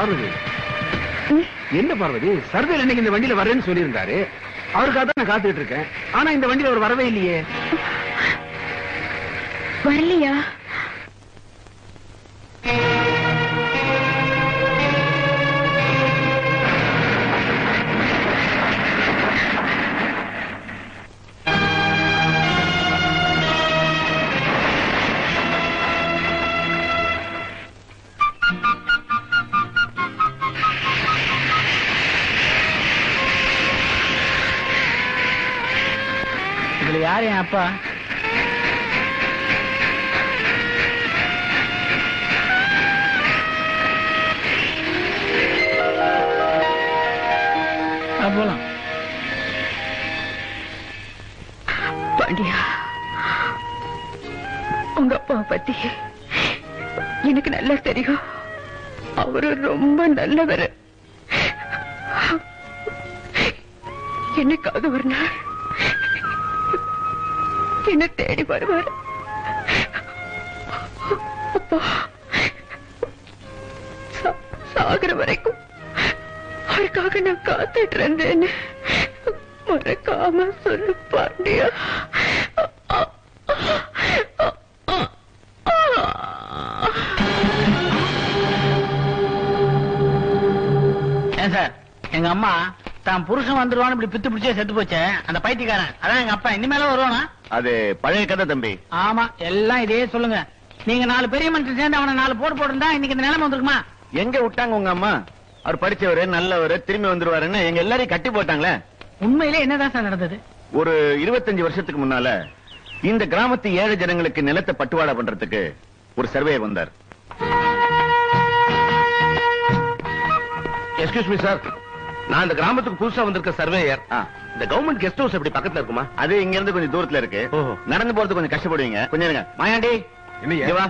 பார்வதி என்ன பார்வதி சர்வேல் இன்னைக்கு இந்த வண்டியில வரேன்னு சொல்லியிருந்தாரு அவருக்காக தான் நான் காத்துட்டு இருக்கேன் ஆனா இந்த வண்டியில அவர் வரவே இல்லையே வரலையா இதுல யார் என் அப்பா ஆ, போலாம் பாண்டியா உங்க அப்பாவை பத்தி எனக்கு நல்லா தெரியும் அவரு ரொம்ப நல்லவர் என்னைக்காவது ஒரு நாள் என்ன தேடி வருவார் அப்பா சா- சாகுற வரைக்கும் அவருக்காக நான் காத்துட்டு இருந்தேன்னு மறக்காம சொல்லு பாண்டியா ஏன் சார் எங்க அம்மா தான் புருஷன் வந்துருவான்னு இப்படி பித்து பிடிச்சே செத்து போச்சே அந்த பைத்தியக்காரன் அதான் எங்க அப்பா இனிமேல வருவானா அது பழைய கதை தம்பி ஆமா எல்லாம் இதே சொல்லுங்க நீங்க நாலு பெரிய மனுஷன் சேர்ந்து அவனை நாலு போடு போட்டிருந்தா இன்னைக்கு இந்த நிலைமை வந்திருக்குமா எங்க விட்டாங்க உங்க அம்மா அவர் படிச்சவரு நல்லவரு திரும்பி வந்துருவாருன்னு எங்க எல்லாரையும் கட்டி போட்டாங்களே உண்மையிலே என்னதான் சார் நடந்தது ஒரு இருபத்தஞ்சு வருஷத்துக்கு முன்னால இந்த கிராமத்து ஏழை ஜனங்களுக்கு நிலத்தை பட்டுவாடா பண்றதுக்கு ஒரு சர்வேயர் வந்தார் எக்ஸ்கியூஸ் மீ சார் நான் இந்த கிராமத்துக்கு புதுசா வந்திருக்க சர்வேயர் ஆ. இந்த கவர்மெண்ட் கெஸ்ட் ஹவுஸ் எப்படி பக்கத்துல இருக்குமா அது இங்க இருந்து கொஞ்சம் தூரத்துல இருக்கு ஓஹோ. நடந்து போறது கொஞ்சம் கஷ்டப்படுவீங்க கொஞ்சம் இருங்க மாயாண்டி என்னய்யா? இங்க வா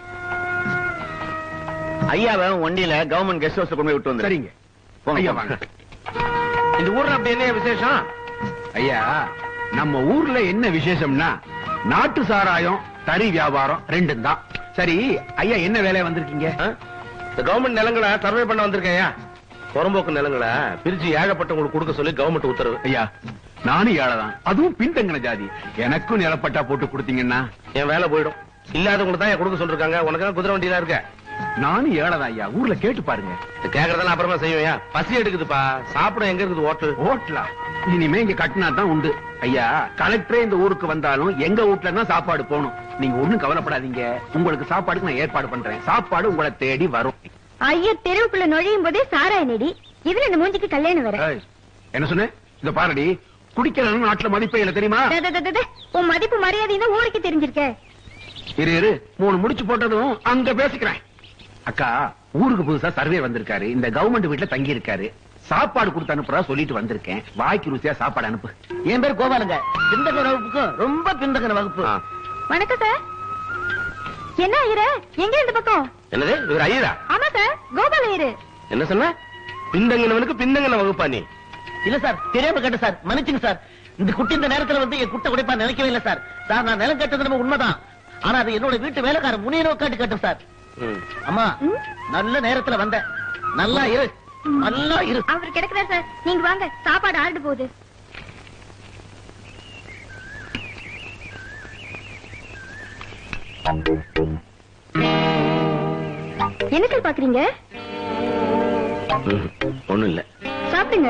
ஐயாவை வண்டியில கவர்மெண்ட் கெஸ்ட் ஹவுஸ் கொண்டு போய் விட்டு வந்து சரிங்க போங்க, ஐயா போங்க. வாங்க இந்த ஊர்ல அப்படி என்ன விசேஷம் ஐயா நம்ம ஊர்ல என்ன விசேஷம்னா நாட்டு சாராயம் தறி வியாபாரம் ரெண்டும் தான் சரி ஐயா என்ன வேலையா வந்திருக்கீங்க இந்த கவர்மெண்ட் நிலங்களை சர்வே பண்ண வந்திருக்கேன் புறம்போக்கு நிலங்களை பிரிச்சு ஏழப்பட்டவங்களுக்கு கொடுக்க சொல்லி கவர்மெண்ட் உத்தரவு ஐயா நானும் ஏழைதான் அதுவும் பின்தங்கின ஜாதி எனக்கும் நிலப்பட்டா போட்டு கொடுத்தீங்கன்னா என் வேலை போயிடும் இல்லாதவங்களுக்கு தான் கொடுக்க சொல்லிருக்காங்க உனக்கு தான் குதிரை வண்டியில இருக்க நானும் ஏழைதான் ஐயா ஊர்ல கேட்டு பாருங்க இது கேக்குறதெல்லாம் அப்புறமா செய்வேயா பசி எடுக்குதுப்பா சாப்பிட எங்க இருக்குது ஹோட்டல் ஓட்டலா இனிமே இங்க கட்டினா தான் உண்டு ஐயா கலெக்டரே இந்த ஊருக்கு வந்தாலும் எங்க வீட்ல தான் சாப்பாடு போகணும் நீங்க ஒண்ணும் கவலைப்படாதீங்க உங்களுக்கு சாப்பாடுக்கு நான் ஏற்பாடு பண்றேன் சாப்பாடு உங்களை தேடி வரும் ஐயா தெருவுக்குள்ள நுழையும் போதே சாராய நெடி இதுல இந்த மூஞ்சிக்கு கல்யாணம் வர ஏய், என்ன சொன்ன இந்த பாரடி குடிக்கிறவங்க நாட்டுல மதிப்பே இல்ல தெரியுமா த, த, த, த, த. உன் மதிப்பு மரியாதை தான் ஊருக்கு தெரிஞ்சிருக்க இரு இரு மூணு முடிச்சு போட்டதும் அங்க பேசிக்கிறேன் அக்கா ஊருக்கு புதுசா சர்வே வந்திருக்காரு இந்த கவர்மெண்ட் வீட்ல தங்கி இருக்காரு சாப்பாடு கொடுத்து அனுப்புறா சொல்லிட்டு வந்திருக்கேன் வாய்க்கு ருசியா சாப்பாடு அனுப்பு என் பேர் கோபாலுங்க பிந்தகன வகுப்புக்கும் ரொம்ப பிந்தகன வகுப்பு வணக்கம் சார் என்ன ஐயர எங்க இந்த பக்கம் என்னது இவர் ஐயரா ஆமா சார் கோபால் ஐயரு என்ன சொன்ன பிந்தங்கினவனுக்கு பிந்தங்கின வகுப்பா நீ இல்ல சார் தெரியாம கேட்ட சார் மன்னிச்சுங்க சார் இந்த குட்டி இந்த நேரத்துல வந்து என் குட்டை குடிப்பா நினைக்கவே இல்ல சார் சார் நான் நிலம் கேட்டது நம்ம உண்மைதான் ஆனா அது என்னோட வீட்டு வேலைக்காரன் முனியனோ காட்டு கேட்டேன் சார் ம். அம்மா ம்? நல்ல நேரத்துல வந்தேன் நல்லா இரு நல்லா இரு அவர் கிடக்குறார் சார் நீங்க வாங்க சாப்பாடு ஆர்டர் போகுது என்ன சார் பாக்குறீங்க ம். ஒண்ணும் இல்ல சாப்பிடுங்க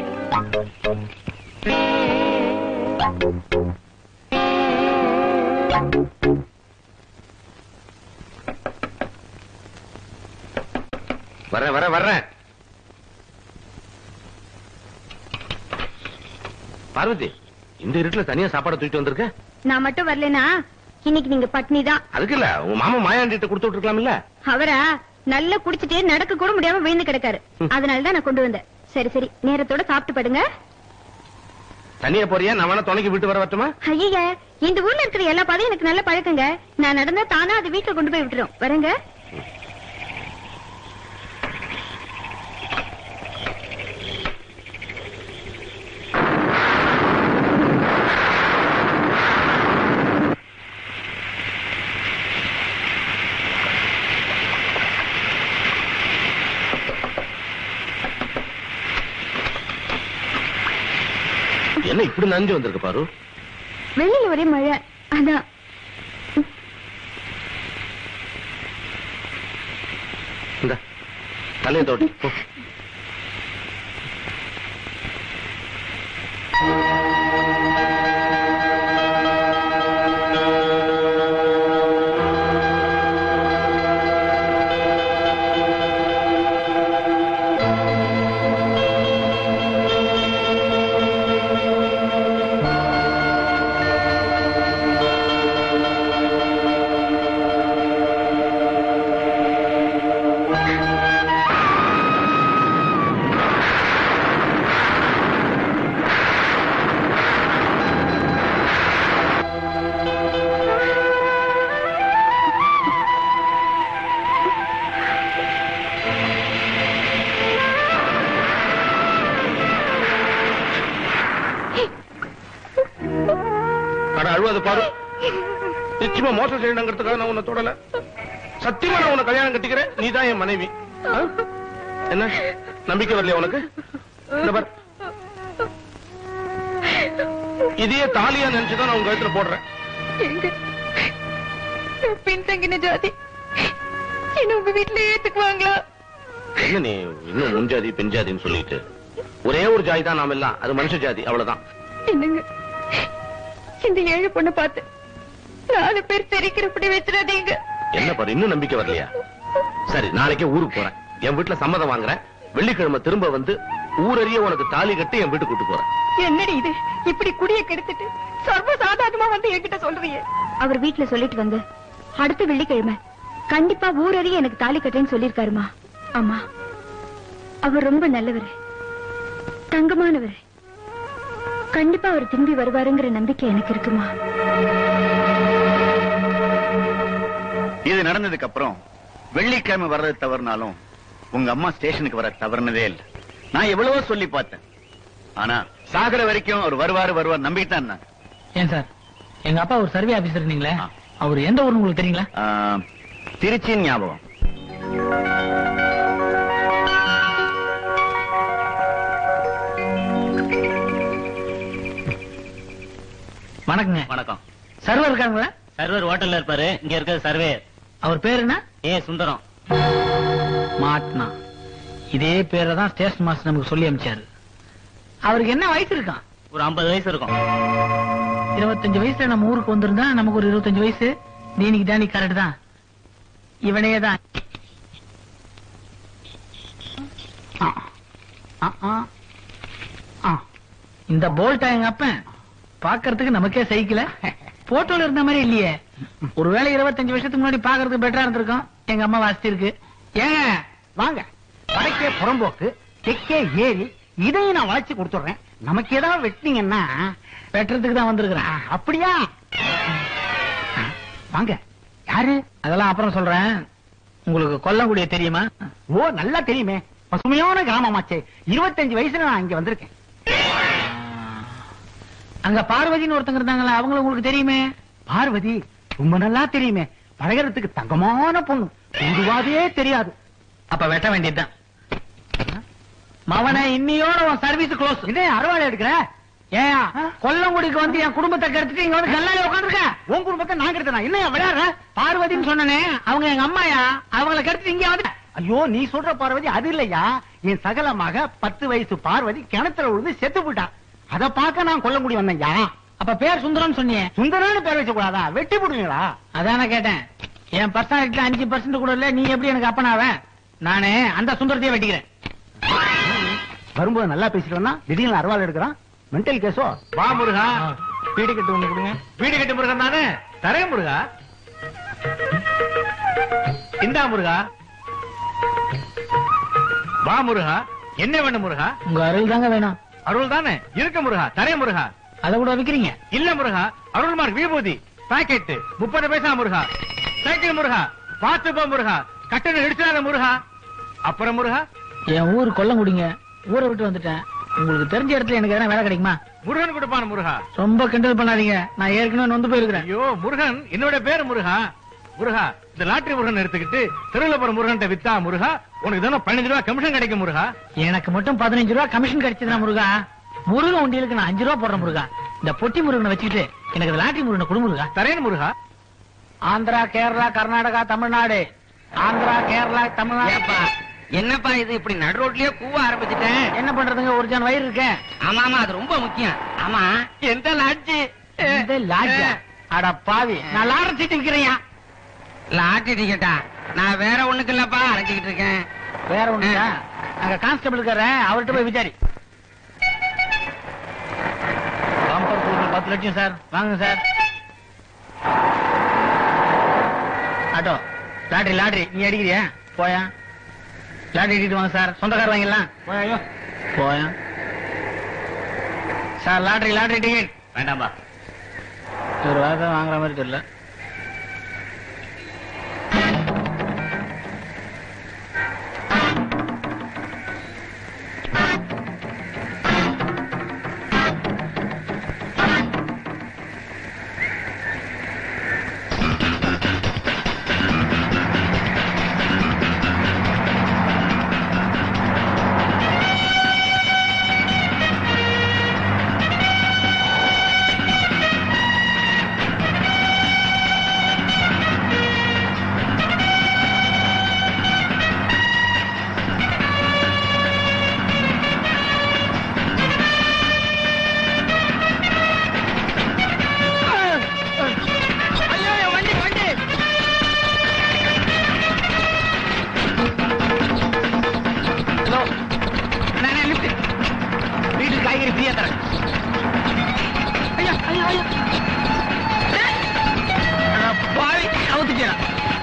வர்றேன் வர்றேன் வர்றேன் பார்வதி இந்த இருட்டுல தனியா சாப்பாடு தூக்கிட்டு வந்திருக்க நான் மட்டும் வரலனா இன்னைக்கு நீங்க பட்னி தான் அதுக்கு இல்ல உங்க மாமா மாயாண்டிட்ட கொடுத்து விட்டுருக்கலாம்ல அவரா நல்லா குடிச்சிட்டு நடக்க கூட முடியாம விழுந்து கிடக்காரு அதனாலதான் நான் கொண்டு வந்தேன் சரி சரி நேரத்தோட சாப்பிட்டு படுங்க தனியா போறியா நான் வேணா துணைக்கு விட்டு வர வரட்டுமா ஐய இந்த ஊர்ல இருக்கிற எல்லா பாதையும் எனக்கு நல்ல பழக்கங்க நான் நடந்தா தானா அது வீட்டுல கொண்டு போய் விட்டுரும் வரேங்க இப்படி நஞ்சு வந்திருக்கு பாரு வெளியில ஒரே மழை அதான் இந்த தலையை தோட்டி போ. அட அழுவாத பாரு நிச்சயமா மோசம் செய்யணுங்கிறதுக்காக நான் உன்னை தொடல சத்தியமா நான் உன்னை கல்யாணம் கட்டிக்கிறேன் நீ தான் என் மனைவி ஆ? என்ன நம்பிக்கை வரலையா உனக்கு இந்த பார் இதையே தாலியா நினைச்சுதான் நான் உங்க கழுத்துல போடுறேன் எங்க பின்தங்கின ஜாதி என்ன உங்க வீட்டுல ஏத்துக்குவாங்களா என்ன நீ இன்னும் முன்ஜாதி பெண்ஜாதின்னு சொல்லிட்டு ஒரே ஒரு ஜாதி தான் நாம எல்லாம் அது மனுஷ ஜாதி அவ்வளவுதான் என்னங்க இந்த ஏழு பொண்ணை பார்த்து நாலு பேர் தெரிக்கிறபடி வச்சிடாதீங்க என்ன பாரு இன்னும் நம்பிக்கை வரலையா சரி நாளைக்கே ஊருக்கு போறேன் என் வீட்டுல சம்மதம் வாங்குறேன் வெள்ளிக்கிழமை திரும்ப வந்து ஊரறிய உனக்கு தாலி கட்டி என் வீட்டுக்கு கூட்டு போறேன் என்னடி இது இப்படி குடிய கெடுத்துட்டு சர்வ சாதாரணமா வந்து என்கிட்ட சொல்றீங்க அவர் வீட்டுல சொல்லிட்டு வந்து அடுத்த வெள்ளிக்கிழமை கண்டிப்பா ஊரறிய எனக்கு தாலி கட்டுறேன்னு சொல்லிருக்காருமா ஆமா அவர் ரொம்ப நல்லவர் தங்கமானவர் கண்டிப்பா அவர் திரும்பி வருவாருங்கிற நம்பிக்கை எனக்கு இருக்குமா இது நடந்ததுக்கு அப்புறம் வெள்ளிக்கிழமை வர்றது தவறுனாலும் உங்க அம்மா ஸ்டேஷனுக்கு வர தவறுனதே இல்ல நான் எவ்வளவோ சொல்லி பார்த்தேன் ஆனா சாகர வரைக்கும் அவர் வருவாரு வருவார் நம்பிட்டு தான் இருந்தாங்க. ஏன் சார் எங்க அப்பா ஒரு சர்வே ஆபீசர் இருந்தீங்களே ஆ. அவர் எந்த ஊர்னு உங்களுக்கு தெரியுங்களா ஆ, திருச்சியின் ஞாபகம் வணக்கங்க வணக்கம் சர்வர் இருக்காங்களா சர்வர் ஹோட்டல்ல இருப்பாரு இங்க இருக்கிறது சர்வே அவர் பேர் என்ன ஏ சுந்தரம் மாட்னா இதே பேரை தான் ஸ்டேஷன் மாஸ்டர் நமக்கு சொல்லி அனுப்பிச்சாரு அவருக்கு என்ன வயசு இருக்கான் ஒரு 50 வயசு இருக்கும் இருபத்தஞ்சு வயசுல நம்ம ஊருக்கு வந்திருந்தா நமக்கு ஒரு இருபத்தஞ்சு வயசு நீனிக்கு தானி கரெக்ட் தான் இவனே தான் ஆ. ஆ, ஆ. ஆ. இந்த போல்ட்டா எங்க அப்பன் பாக்குறதுக்கு நமக்கே சைக்கிள போட்டோல இருந்த மாதிரி இல்லையே ஒருவேளை இருபத்தஞ்சு வருஷத்துக்கு முன்னாடி பாக்குறதுக்கு பெட்டரா இருந்திருக்கும் எங்க அம்மா வாசிச்சு இருக்கு ஏங்க வாங்க வடக்கே புறம்போக்கு தெற்கே ஏரி இதையும் நான் வளைச்சு கொடுத்துடுறேன் நமக்கு ஏதாவது வெட்டினீங்கன்னா வெட்டுறதுக்கு தான் வந்திருக்கிறேன் ஆ, அப்படியா ஆ, வாங்க யாரு அதெல்லாம் அப்புறம் சொல்றேன் உங்களுக்கு கொல்லங்குடிய தெரியுமா ஓ நல்லா தெரியுமே பசுமையான கிராமமாச்சே இருபத்தஞ்சு வயசுல நான் இங்க வந்திருக்கேன் அங்க பார்வதின்னு ஒருத்தங்க இருந்தாங்களா அவங்கள உங்களுக்கு தெரியுமே பார்வதி ரொம்ப நல்லா தெரியுமே பழகிறதுக்கு தங்கமான பொண்ணு உருவாதே தெரியாது அப்ப வெட்ட வேண்டியதுதான் மவனை இன்னியோட உன் சர்வீஸ் க்ளோஸ் இதே அறுவாளை எடுக்கிற ஏன் கொல்லங்குடிக்கு வந்து என் குடும்பத்தை கெடுத்துட்டு இங்க வந்து கல்லால உட்காந்துருக்க உன் குடும்பத்தை நான் கெடுத்தனா என்ன விளையாடுற பார்வதின்னு சொன்னனே அவங்க எங்க அம்மாயா அவங்கள கெடுத்துட்டு இங்க வந்து ஐயோ நீ சொல்ற பார்வதி அது இல்லையா என் சகல மக பத்து வயசு பார்வதி கிணத்துல விழுந்து செத்து போயிட்டா அத பார்க்க நான் கொல்ல முடி வந்தேன்யா அப்ப பேர் சுந்தரம் சொன்னியே சுந்தரன்னு பேர் வச்ச கூடாதா வெட்டி போடுவீங்களா அதான கேட்டேன் என் பர்சனாலிட்டில அஞ்சு பர்சன்ட் கூட இல்ல நீ எப்படி எனக்கு அப்பனாவ நானே அந்த சுந்தரத்தையே வெட்டிக்கிறேன் வரும்போது நல்லா பேசிட்டு வந்தா திடீர்னு அறுவாள் எடுக்கிறான் மென்டல் கேஸோ வா முருகா பீடி கட்டு ஒண்ணு கொடுங்க வீடு கட்டு முருகன் தானே தரேன் முருகா இந்தா முருகா வா முருகா என்ன வேணும் முருகா உங்க அருள் தாங்க வேணும் அருள் தானே இருக்க முருகா தரேன் முருகா அதை கூட விக்கிறீங்க இல்ல முருகா அருள்மார்க் விபூதி பாக்கெட் முப்பது பைசா முருகா சைக்கிள் முருகா பார்த்து போ முருகா கட்டணம் இடிச்சாத முருகா அப்புறம் முருகா என் ஊர் கொல்லங்குடிங்க ஊரை விட்டு வந்துட்டேன் உங்களுக்கு தெரிஞ்ச இடத்துல எனக்கு எதனா வேலை கிடைக்குமா முருகன் கொடுப்பான் முருகா ரொம்ப கிண்டல் பண்ணாதீங்க நான் ஏற்கனவே நொந்து போயிருக்கிறேன் ஐயோ முருகன் என்னோட பேர் முருகா முருகா இந்த லாட்டரி முருகன் எடுத்துக்கிட்டு தெருவில் போற முருகன் வித்தா முருகா உனக்கு தானே பதினஞ்சு ரூபாய் கமிஷன் கிடைக்கும் முருகா எனக்கு மட்டும் பதினஞ்சு ரூபா கமிஷன் கிடைச்சதுனா முருகா முருகன் உண்டியலுக்கு நான் அஞ்சு ரூபா போடுறேன் முருகா இந்த பொட்டி முருகனை வச்சுக்கிட்டு எனக்கு இந்த லாட்டி முருகனை குடு முருகா தரேன் முருகா ஆந்திரா கேரளா கர்நாடகா தமிழ்நாடு ஆந்திரா கேரளா தமிழ்நாடு ஏப்பா என்னப்பா இது இப்படி நடு ரோட்லயே கூவ ஆரம்பிச்சிட்டேன் என்ன பண்றதுங்க ஒரு ஜான் வயிறு இருக்கேன் ஆமா ஆமா அது ரொம்ப முக்கியம் ஆமா எந்த லாட்ஜி இந்த லாட்ஜா அட பாவி நான் லாட்ஜ் சீட்டு விக்கிறேன் லாட்ஜி டிக்கெட்டா நான் வேற ஒண்ணுக்கு இல்லப்பா அரைஞ்சுக்கிட்டு இருக்கேன் வேற ஒண்ணுயா அங்க கான்ஸ்டபிள் இருக்காரு அவர்கிட்ட போய் விசாரி பம்பர் கூறு பத்து லட்சம் சார் வாங்க சார் ஆட்டோ லாட்ரி லாட்ரி நீ அடிக்கிறியா போயா லாட்ரி அடிக்கிட்டு வாங்க சார் சொந்தக்கார வாங்கிடலாம் போயா போயா சார் லாட்ரி லாட்ரி டிக்கெட் வேண்டாம்பா ஒரு வாரத்தை வாங்குற மாதிரி தெரியல ஹலோ நான் லிஃப்ட் வீட்டுக்கு காய்கறி ஃப்ரீயா தரேன் ஐயா ஐயா ஐயா அட பாவி அவுத்துட்டேன்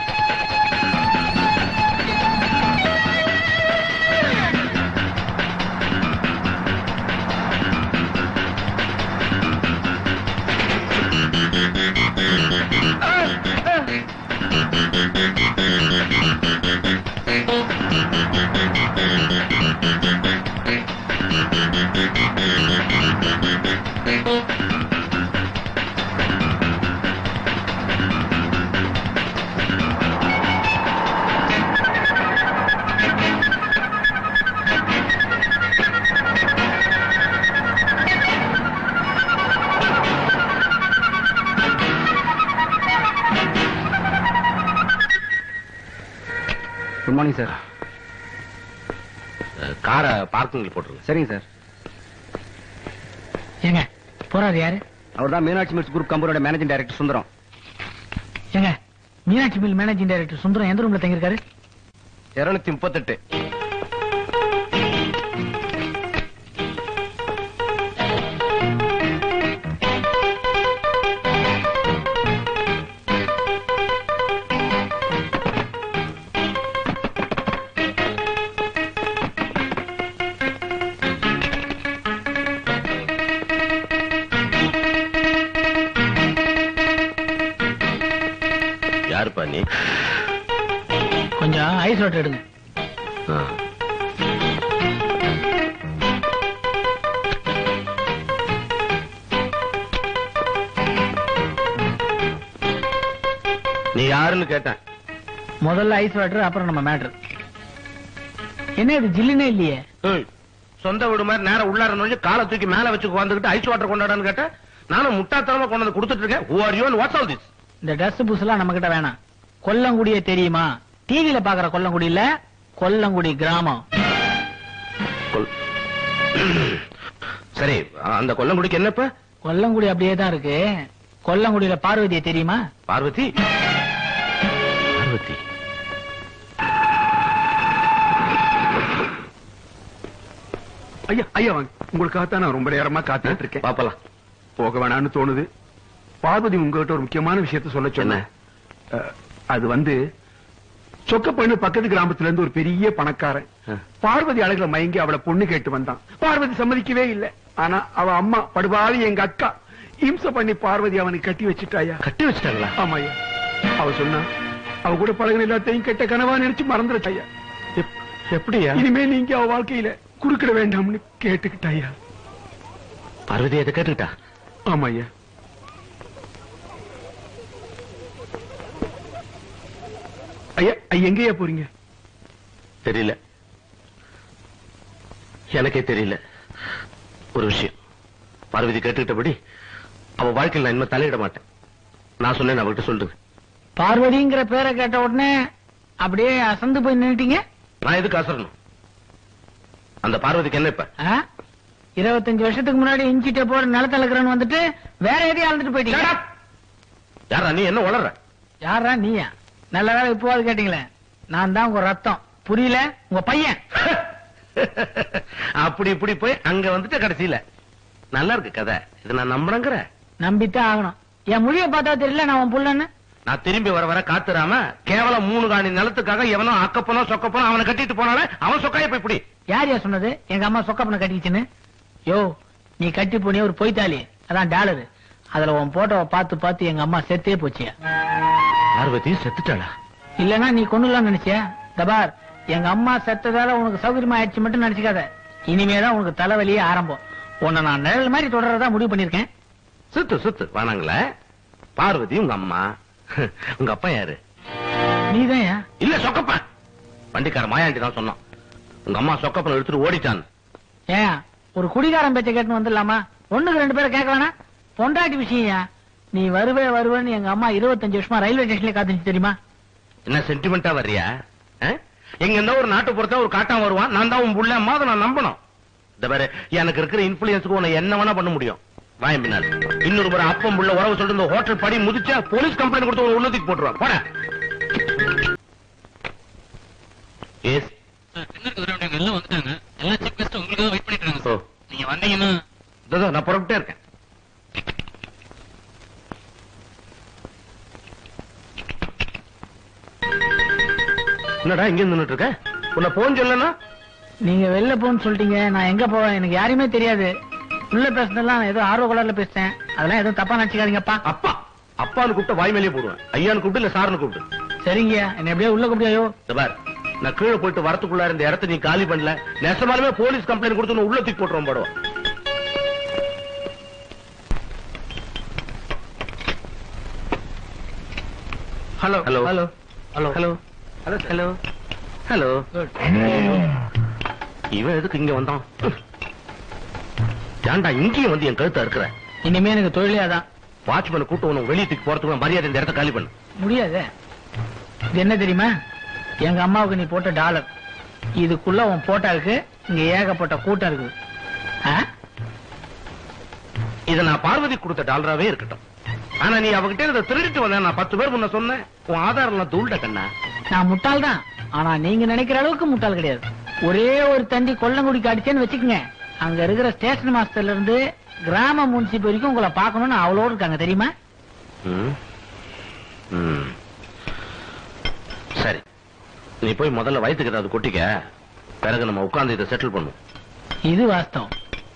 குட் மார்னிங் சார் காரை பார்க்கிங்ல போட்டுருங்க சரிங்க சார் ஏங்க போறாரு யாரு அவர் தான் மீனாட்சி மில்ஸ் குரூப் கம்பெனியோட மேனேஜிங் டைரக்டர் சுந்தரம் ஏங்க Meenakshi mill managing director Sundaram எந்த ரூம்ல தங்கியிருக்காரு இருநூத்தி முப்பத்தெட்டு யாருப்பா நீ கொஞ்சம் ஐஸ் வாட்டர் எடுங்க நீ யாருன்னு கேட்டேன் முதல்ல ஐஸ் வாட்டர் அப்புறம் நம்ம மேட்ரு என்ன இது ஜில்லுனே இல்லையே ஏய், சொந்த வீடு மாதிரி நேரம் உள்ளார நுழைஞ்சு காலை தூக்கி மேல வச்சு உட்காந்துக்கிட்டு ஐஸ் வாட்டர் கொண்டாடான்னு கேட்டேன் நானும் முட்டாத்தனமா கொண்டு வந்து கொடுத்துட்டு இருக்கேன் who are you and what's all this இந்த ட்ரெஸ் புதுசுலாம் நம்ம கிட்ட வேணாம் கொல்லங்குடியே தெரியுமா டிவில பாக்குற கொல்லங்குடி இல்ல கொல்லங்குடி கிராமம் கொல்- சரி அந்த கொல்லங்குடிக்கு என்னப்ப கொல்லங்குடி அப்படியே தான் இருக்கு கொல்லங்குடியில பார்வதியை தெரியுமா பார்வதி பார்வதி ஐயா ஐயா வாங்க உங்களுக்காகத்தான் நான் ரொம்ப நேரமா காத்துட்டு இருக்கேன் பாப்பலாம் போக வேணாம்னு தோணுது பார்வதி உங்ககிட்ட ஒரு முக்கியமான விஷயத்த சொல்ல சொன்னேன் அஹ், அது வந்து சொக்கப்பண்ணு பக்கத்து கிராமத்துல இருந்து ஒரு பெரிய பணக்காரன் ஆ. பார்வதி அழகுல மயங்கி அவளை பொண்ணு கேட்டு வந்தான் பார்வதி சம்மதிக்கவே இல்லை ஆனா அவ அம்மா படுபாவி எங்க அக்கா இம்ச பண்ணி பார்வதி அவனுக்கு கட்டி வச்சுட்டாயா கட்டி வச்சிட்டாங்களா ஆமாய்யா அவ சொன்னா அவ கூட பழகின எல்லாத்தையும் கெட்ட கனவா நினைச்சு மறந்துருச்சாயா எப்- எப்படியா இனிமே நீங்க அவ வாழ்க்கையில குறுக்கிட வேண்டாம்னு கேட்டுக்கிட்டாயா பார்வதி எதை கேட்டுக்கிட்டா ஆமாய்யா ஐயா ஐயா, எங்கேயா போறீங்க தெரியல எனக்கே தெரியல ஒரு விஷயம் பார்வதி கேட்டுக்கிட்டபடி அவ வாழ்க்கையில் நான் இனிமே தலையிட மாட்டேன் நான் சொன்னேன் அவகிட்ட சொல்லுங்க பார்வதிங்கிற பேரை கேட்ட உடனே அப்படியே அசந்து போய் நின்னுட்டீங்க நான் எதுக்கு அசரணும் அந்த பார்வதிக்கு என்ன இப்ப ஆ? இருபத்தஞ்சு வருஷத்துக்கு முன்னாடி இஞ்சிட்ட போற நிலத்துல இருக்கிறவன் வந்துட்டு வேற எதையும் அழுந்துட்டு போயிட்டீங்க Shut up! யாரா நீ என்ன வளர்ற யாரா நீயா நல்ல வேலை இப்போவாது கேட்டீங்களே நான் தான் உங்க ரத்தம் புரியல உங்க பையன் அப்படி இப்படி போய் அங்க வந்துட்டு கடைசியில நல்லா இருக்கு கதை இது நான் நம்பணுங்கிற நம்பித்தான் ஆகணும் என் மொழியை பார்த்தா தெரியல நான் உன் புள்ளன்னு நான் திரும்பி வர வர காத்துறாம கேவலம் மூணு காணி நிலத்துக்காக எவனோ அக்கப்பனோ சொக்கப்பனோ அவனை கட்டிட்டு போனால அவன் சொக்காய போய் இப்படி யார் யார் சொன்னது எங்க அம்மா சொக்கப்பனை கட்டிக்கிச்சுன்னு யோ நீ கட்டி போனிய ஒரு பொய்த்தாலி அதான் டாலரு அதுல உன் போட்டோவை பார்த்து பார்த்து எங்க அம்மா செத்தே போச்சியா பார்வதி செத்துட்டாளா இல்லன்னா நீ கொண்டுலாம் நினைச்சியா தபார் எங்க அம்மா செத்ததால உனக்கு சௌகரியமா ஆயிடுச்சு மட்டும் நினைச்சுக்காத இனிமேதான் உனக்கு தலைவலியே ஆரம்பம் உன்னை நான் நிழல் மாதிரி தொடர்றதா முடிவு பண்ணிருக்கேன் சுத்து சுத்து வானாங்களே பார்வதி உங்க அம்மா உங்க அப்பா யாரு நீதான் இல்ல சொக்கப்பன் வண்டிக்கார மாயாண்டி தான் சொன்னான் உங்க அம்மா சொக்கப்பன் எடுத்துட்டு ஓடிட்டான் ஏன் ஒரு குடிகாரன் பேச்ச கேட்டு வந்துடலாமா ஒண்ணுக்கு ரெண்டு பேரை கேட்க வேணாம் பொண்டாட்டி விஷயம் நீ வருவே வருவேன்னு எங்க அம்மா இருபத்தஞ்சு வருஷமா ரயில்வே ஸ்டேஷன்ல காத்துச்சு தெரியுமா என்ன சென்டிமெண்டா வர்றியா ஆ? எங்க இருந்தா ஒரு நாட்டு பொறுத்த ஒரு காட்டான் வருவான் நான் தான் உன் புள்ள அம்மா அதை நான் நம்பணும் இந்த பாரு எனக்கு இருக்கிற இன்ஃபுளுயன்ஸுக்கு உன்னை என்ன வேணா பண்ண முடியும் வாயம் பின்னால் இன்னொரு முறை அப்பம் புள்ள உறவு சொல்லிட்டு இந்த ஹோட்டல் படி முதிச்சா போலீஸ் கம்ப்ளைண்ட் கொடுத்து ஒரு உள்ளத்துக்கு போட்டுருவான் போட எஸ் டின்னருக்கு வர வேண்டியவங்க எல்லாம் வந்துட்டாங்க எல்லா சீஃப் கெஸ்ட் உங்களுக்காக வெயிட் பண்ணிட்டு இருக்காங்க ஓ சார் நீங்க வந்தீங்கன்னா இதோ, நான் புறப்பட்டே இருக்கேன் என்னடா இங்க நின்னுட்டு இருக்க உன்னை போன் சொல்லனா நீங்க வெளில போன்னு சொல்லிட்டீங்க நான் எங்க போவேன் எனக்கு யாருமே தெரியாது உள்ள பேசுனதெல்லாம் நான் ஏதோ ஆர்வ கலர்ல பேசிட்டேன் அதெல்லாம் எதுவும் தப்பா நினைச்சுக்காதீங்கப்பா அப்பா அப்பான்னு கூப்பிட்டு வாய் மேலேயே போடுவேன் ஐயான்னு கூப்பிட்டு இல்ல சாருன்னு கூப்பிட்டு சரிங்க என்ன எப்படியோ உள்ள கூப்பிடியோ இந்த பார் நான் கீழே போயிட்டு வரத்துக்குள்ள இருந்த இடத்த நீ காலி பண்ணல நெசமாலுமே போலீஸ் கம்ப்ளைண்ட் கொடுத்து உன்னை உள்ள தூக்கி போட்டுருவோம் படுவோம் hello hello hello hello hello hello hello hello இவன் எதுக்கு இங்க வந்தான் ஏன்டா இங்கேயும் வந்து என் கழுத்தா இருக்கிற இனிமே எனக்கு தொழிலே அதான் வாட்ச்மேன் கூட்டு உனக்கு வெளியே தூக்கி போறதுக்கு மரியாதை இந்த இடத்த காலி பண்ணு முடியாது இது என்ன தெரியுமா எங்க அம்மாவுக்கு நீ போட்ட டாலர் இதுக்குள்ள உன் போட்டா இருக்கு இங்க ஏகப்பட்ட கூட்டம் இருக்குது ஆ? இதை நான் பார்வதி கொடுத்த டாலராவே இருக்கட்டும் ஆனா நீ அவகிட்ட இதை திருடிட்டு வந்த நான் பத்து பேர் முன்ன சொன்னேன் உன் ஆதாரம் எல்லாம் தூள்ட கண்ணா நான் முட்டாள் தான் ஆனா நீங்க நினைக்கிற அளவுக்கு முட்டாள் கிடையாது ஒரே ஒரு தண்டி கொல்லங்குடிக்கு அடிச்சேன்னு வச்சுக்கோங்க அங்க இருக்கிற ஸ்டேஷன் மாஸ்டர்ல இருந்து கிராம முன்சிப் வரைக்கும் உங்களை பார்க்கணும்னு அவ்வளோ இருக்காங்க தெரியுமா ம். ம். சரி நீ போய் முதல்ல வயிற்றுக்கு ஏதாவது கொட்டிக்க பிறகு நம்ம உட்கார்ந்து இதை செட்டில் பண்ணுவோம் இது வாஸ்தவம்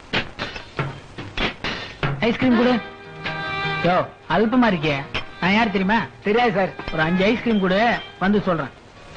ஐஸ்கிரீம் கொடு யோ அல்பமா இருக்கே நான் யார் தெரியுமா தெரியாது சார் ஒரு அஞ்சு ஐஸ்கிரீம் கொடு வந்து சொல்றேன்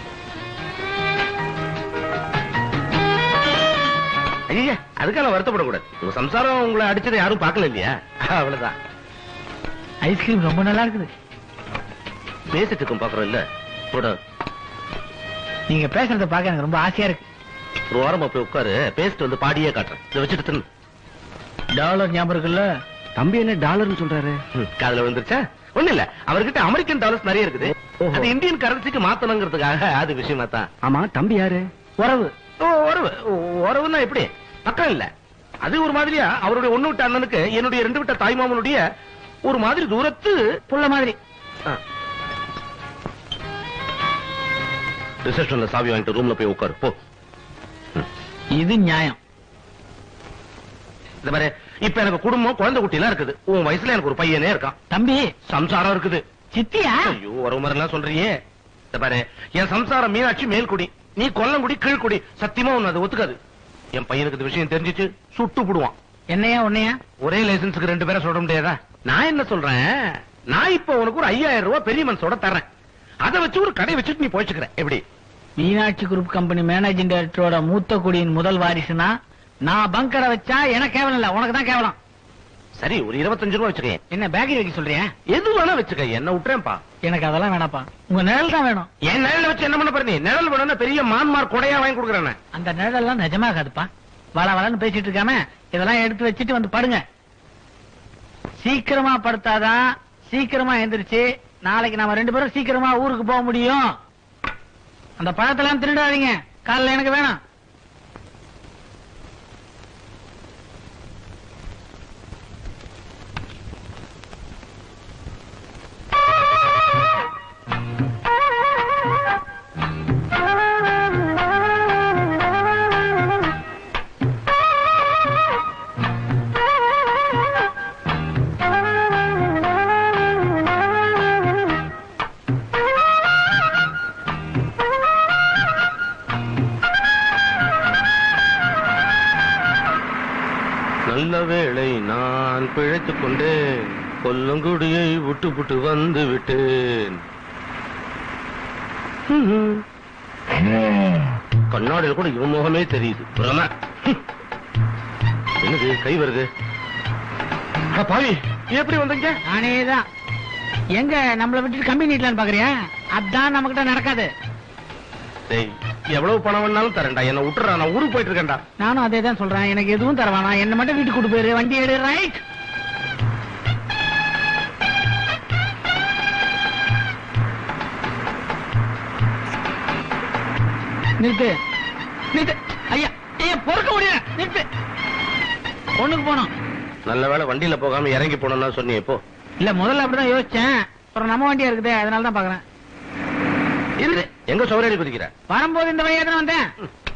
ஐயா அதுக்காக வருத்தப்படக்கூடாது உங்க சம்சாரம் உங்களை அடிச்சதை யாரும் பார்க்கல இல்லையா அவ்வளவுதான் ஐஸ்கிரீம் ரொம்ப நல்லா இருக்குது பேசிட்டு இருக்கும் பாக்குறோம் இல்ல கூட நீங்க பேசுறத பார்க்க எனக்கு ரொம்ப ஆசையா இருக்கு ஒரு வாரமா போய் உட்காரு பேசிட்டு வந்து பாடியே காட்டுறேன் இதை வச்சுட்டு தின்னு டாலர் ஞாபகம் இருக்குல்ல தம்பி என்ன டாலர்னு சொல்றாரு ம், காதுல விழுந்துருச்சா ஒண்ணு இல்ல அவர்கிட்ட அமெரிக்கன் டாலர்ஸ் நிறைய இருக்குது அது இந்தியன் கரன்சிக்கு மாத்தணுங்கிறதுக்காக அது விஷயமா தான் ஆமா தம்பி யாரு உறவு ஓ, உறவு ஓ, உறவுன்னா எப்படி பக்கம் இல்ல அது ஒரு மாதிரியா அவருடைய ஒண்ணு விட்ட அண்ணனுக்கு என்னுடைய ரெண்டு விட்ட தாய்மாமனுடைய ஒரு மாதிரி தூரத்து புள்ள மாதிரி ரிசப்ஷன்ல சாவி வாங்கிட்டு ரூம்ல போய் உட்காரு போ இது நியாயம் இந்த மாதிரி இப்ப எனக்கு குடும்பம் குழந்தை குட்டி எல்லாம் இருக்குது உன் வயசுல எனக்கு ஒரு பையனே இருக்கான் தம்பி சம்சாரம் இருக்குது சித்தியா ஐயோ உறவு மாதிரி எல்லாம் சொல்றியே இந்த பாரு என் சம்சாரம் மீனாட்சி மேல்குடி நீ கொல்லங்குடி கீழ்குடி சத்தியமா உன்னை அது ஒத்துக்காது என் பையனுக்கு இந்த விஷயம் தெரிஞ்சிச்சு சுட்டு புடுவான் என்னையா உன்னையா ஒரே லைசன்ஸுக்கு ரெண்டு பேரை சொல்ல முடியாதா நான் என்ன சொல்றேன் நான் இப்ப உனக்கு ஒரு ஐயாயிரம் ரூபாய் பெரிய மனசோட தர்றேன் அதை வச்சு ஒரு கடை வச்சுட்டு நீ போய்ச்சுக்கிற எப்படி மீனாட்சி குரூப் கம்பெனி மேனேஜிங் டைரக்டரோட மூத்த குடியின் முதல் வாரிசுனா நான் பங்கரை வச்சா எனக்கு கேவலம் இல்ல உனக்கு தான் கேவலம் சரி ஒரு இருபத்தஞ்சு ரூபாய் வச்சுக்க என்ன பேக்கரி வைக்க சொல்றியா எது வேணா வச்சுக்க என்ன விட்டுறேன்ப்பா எனக்கு அதெல்லாம் வேணாப்பா உங்க நிழல் தான் வேணும் என் நிழல வச்சு என்ன பண்ண போற நீ நிழல் வேணும்னா பெரிய மான்மார் கொடையா வாங்கி கொடுக்குறேன் அந்த நிழல் எல்லாம் நிஜமாகாதுப்பா வள வளன்னு பேசிட்டு இருக்காம இதெல்லாம் எடுத்து வச்சுட்டு வந்து படுங்க சீக்கிரமா படுத்தாதான் சீக்கிரமா எந்திரிச்சு நாளைக்கு நாம ரெண்டு பேரும் சீக்கிரமா ஊருக்கு போக முடியும் அந்த பழத்தெல்லாம் திருடாதீங்க காலைல எனக்கு வேணாம் நல்ல வேளை நான் பிழைத்துக் கொண்டேன் கொல்லங்குடியை விட்டு விட்டு வந்து விட்டேன் ம்ஹும். கண்ணாடியில கூட இவன் முகமே தெரியுது பிரம என்னது கை வருது அட பாவி எப்படி வந்தீங்க நானே தான் எங்க நம்மள விட்டுட்டு கம்பி நீட்டலான்னு பாக்குறியா அதான் நம்ம கிட்ட நடக்காது டேய் எவ்வளவு பணம் வேணாலும் தரேன்டா என்ன விட்டுறா நான் ஊருக்கு போயிட்டு இருக்கேன்டா நானும் அதே தான் சொல்றேன் எனக்கு எதுவும் தர வேணாம் என்ன மட்டும் வீட்டுக்கு கூட்டு போயிரு வண்டி எடு ரைட் நிறுத்து நிறுத்து ஐயா ஐயா பொறுக்க முடியல நிறுத்து ஒண்ணுக்கு போனோம் நல்ல வேளை வண்டியில போகாம இறங்கி போனோம்னா சொன்னியே இப்போ இல்ல முதல்ல அப்படிதான் யோசிச்சேன் அப்புறம் நம்ம வண்டியா இருக்குதே அதனால தான் பாக்குறேன் இரு எங்க சௌரேடி குதிக்கிற வரும்போது இந்த வழியா தானே வந்தேன்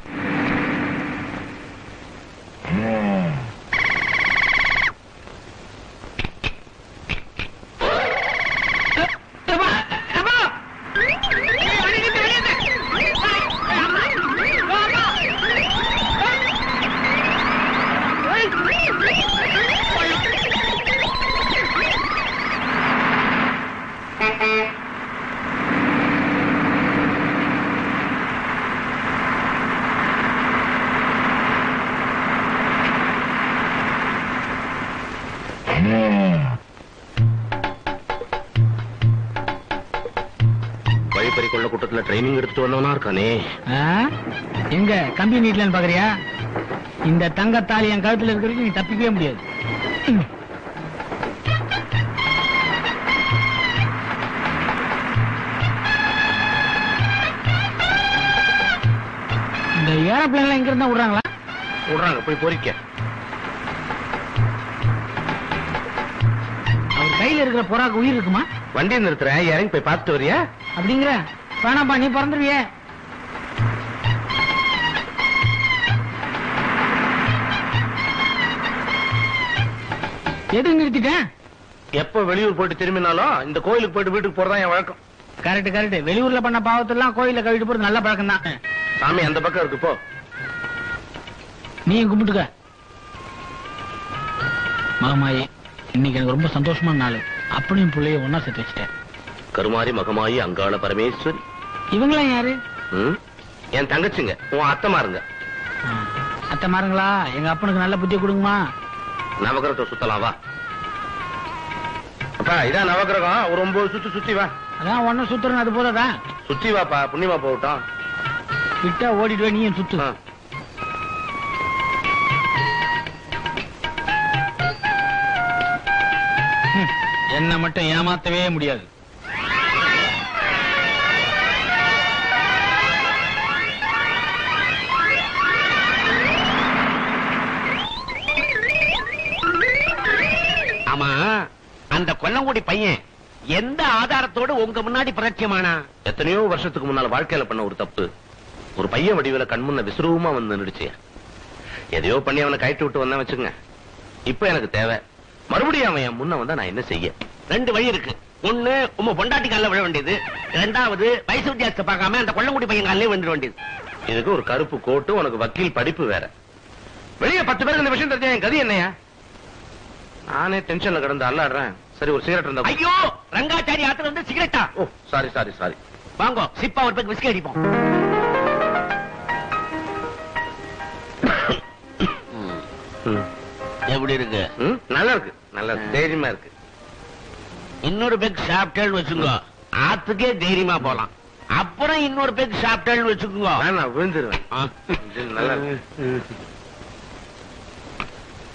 எப்பா, எப்பா. ஏய், வண்டி நிறுத்து, வண்டி நிறுத்து. ஏய், அம்மா. ஓ, அம்மா. வழிப்பறி கொள்ள கூட்டத்துல ட்ரைனிங் எடுத்துட்டு வந்தவனா இருக்கானே ஆ? எங்க கம்பி நீட்டலன்னு பாக்குறியா இந்த தங்கத்தாலி என் கழுத்துல இருக்கிறதுக்கு நீ தப்பிக்கவே முடியாது ம். இந்த ஏரோப்ளேன்ல எங்க இருந்தா விடுறாங்களா விடுறாங்க போய் பொறிக்க அவர் கையில இருக்கிற புறாக்கு உயிர் இருக்குமா வண்டி நிறுத்துறேன் இறங்கி போய் பார்த்துட்டு வரியா அப்படிங்கிற வேணாப்பா நீ பறந்துருவியே எது நிறுத்திட்டேன் எப்ப வெளியூர் போயிட்டு திரும்பினாலும் இந்த கோயிலுக்கு போயிட்டு வீட்டுக்கு போறதா என் வழக்கம் கரெக்ட் கரெக்ட் வெளியூர்ல பண்ண பாவத்தெல்லாம் கோயில கழிட்டு போறது நல்ல பழக்கம் தான் சாமி அந்த பக்கம் இருக்கு போ நீயும் கும்பிட்டுக்க மகமாயி இன்னைக்கு எனக்கு ரொம்ப சந்தோஷமான நாள் அப்படியும் பிள்ளைய ஒன்னா சேர்த்து வச்சுட்டேன் கருமாரி மகமாயி அங்காள பரமேஸ்வரி இவங்களாம் யாரு ம்? என் தங்கச்சிங்க உன் அத்தமாருங்க ஆ, அத்தை மாருங்களா எங்க அப்பனுக்கு நல்ல புத்திய கொடுங்கம்மா நவகிரகத்தை சுத்தலாம் வா அப்பா இதான் நவகிரகம் ஒரு ஒன்பது சுத்தி சுத்தி வா அதான் ஒன்னும் சுத்துறேன் அது போதாதா சுத்தி வாப்பா புண்ணியமா போகட்டும் விட்டா ஓடிட்டு வா, நீயும் சுத்து ஆ. என்ன மட்டும் ஏமாத்தவே முடியாது ஆமா அந்த கொல்லங்குடி பையன் எந்த ஆதாரத்தோடு உங்க முன்னாடி பிரத்யமானா எத்தனையோ வருஷத்துக்கு முன்னால வாழ்க்கையில பண்ண ஒரு தப்பு ஒரு பையன் வடிவில கண்முன்ன விசுரூபமா வந்து நின்றுச்சு எதையோ பண்ணி அவனை கயிட்டு விட்டு வந்தேன் வச்சுங்க இப்ப எனக்கு தேவை மறுபடியும் அவன் என் முன்ன வந்தா நான் என்ன செய்ய ரெண்டு வழி இருக்கு ஒண்ணு உங்க பொண்டாட்டி கால்ல விழ வேண்டியது ரெண்டாவது வயசு வித்தியாசத்தை பார்க்காம அந்த கொல்லங்குடி பையன் காலிலே விழுந்துட வேண்டியது இதுக்கு ஒரு கருப்பு கோட்டு உனக்கு வக்கீல் படிப்பு வேற வெளியே பத்து பேருக்கு இந்த விஷயம் தெரிஞ்சா என் கதி என்னையா நானே டென்ஷன்ல கிடந்து அல்லாடுறேன் சரி ஒரு சிகரெட் இருந்தா கொடு. ஐயோ ரங்காச்சாரி ஆத்துல வந்து சிகரெட்டா ஓ சாரி சாரி சாரி வாங்கோ சிப்பா ஒரு பேருக்கு விஸ்கி அடிப்போம் எப்படி இருக்கு நல்லா இருக்கு நல்லா இருக்கு. தைரியமா இருக்கு இன்னொரு பேக் சாப்பிட்டேன்னு வச்சுக்கோ ஆத்துக்கே தைரியமா போலாம் அப்புறம் இன்னொரு பேக் சாப்பிட்டேன்னு வச்சுக்கோங்க வேணாம் விழுந்துருவேன் ஆ. இது நல்லா இருக்கு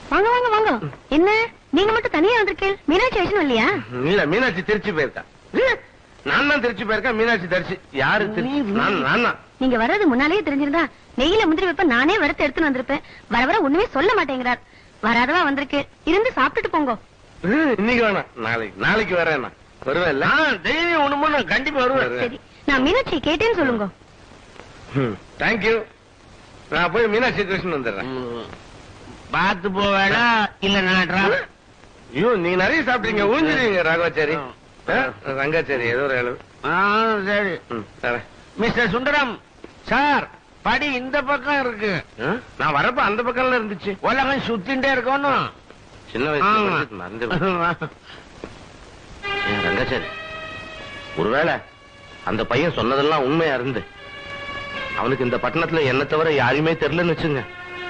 வாங்க வாங்க வாங்க என்ன நீங்க மட்டும் தனியா வந்திருக்கேன் மீனாட்சி வயசு இல்லையா இல்ல மீனாட்சி திருச்சி போயிருக்கா ஏ, நான் தான் திருச்சி போயிருக்கேன் மீனாட்சி தரிசி யாரு திருச்சி நான் நான் தான். நீங்க வர்றது முன்னாலேயே தெரிஞ்சிருந்தா நெய்யில முந்திரி வைப்ப நானே வறுத்து எடுத்துன்னு வந்திருப்பேன் வர வர ஒண்ணுமே சொல்ல மாட்டேங்கிறார் வராதவா வந்திருக்கு இருந்து சாப்பிட்டுட்டு போங்க ஏ, இன்னைக்கு வேணாம் நாளைக்கு நாளைக்கு வரேன் நான் வருவேன் இல்ல டெய்லி ஒண்ணு நான் கண்டிப்பா வருவேன் சரி நான் மீனாட்சி கேட்டேன்னு சொல்லுங்க தேங்க்யூ நான் போய் மீனாட்சி கிருஷ்ணன் வந்துடுறேன் ம். பார்த்து போவேடா இல்ல நாட்ரா ஐயோ நீங்க நிறைய சாப்பிட்டீங்க ஊஞ்சிருவீங்க ராகவாச்சாரி ஆ, ரங்காச்சாரி ஏதோ ஒரு அளவு ஆ, சரி ம், தரேன். மிஸ்டர் சுந்தரம் சார் படி இந்த பக்கம் இருக்கு ஆ, நான் வரப்ப அந்த பக்கம்ல இருந்துச்சு உலகம் சுத்திண்டே இருக்கணும் சின்ன ஆமா. வயசுல மறந்து ஏன் ரங்காச்சாரி ஒருவேளை அந்த பையன் சொன்னதெல்லாம் உண்மையா இருந்து அவனுக்கு இந்த பட்டணத்துல என்ன தவிர யாரையுமே தெரியலன்னு வச்சுங்க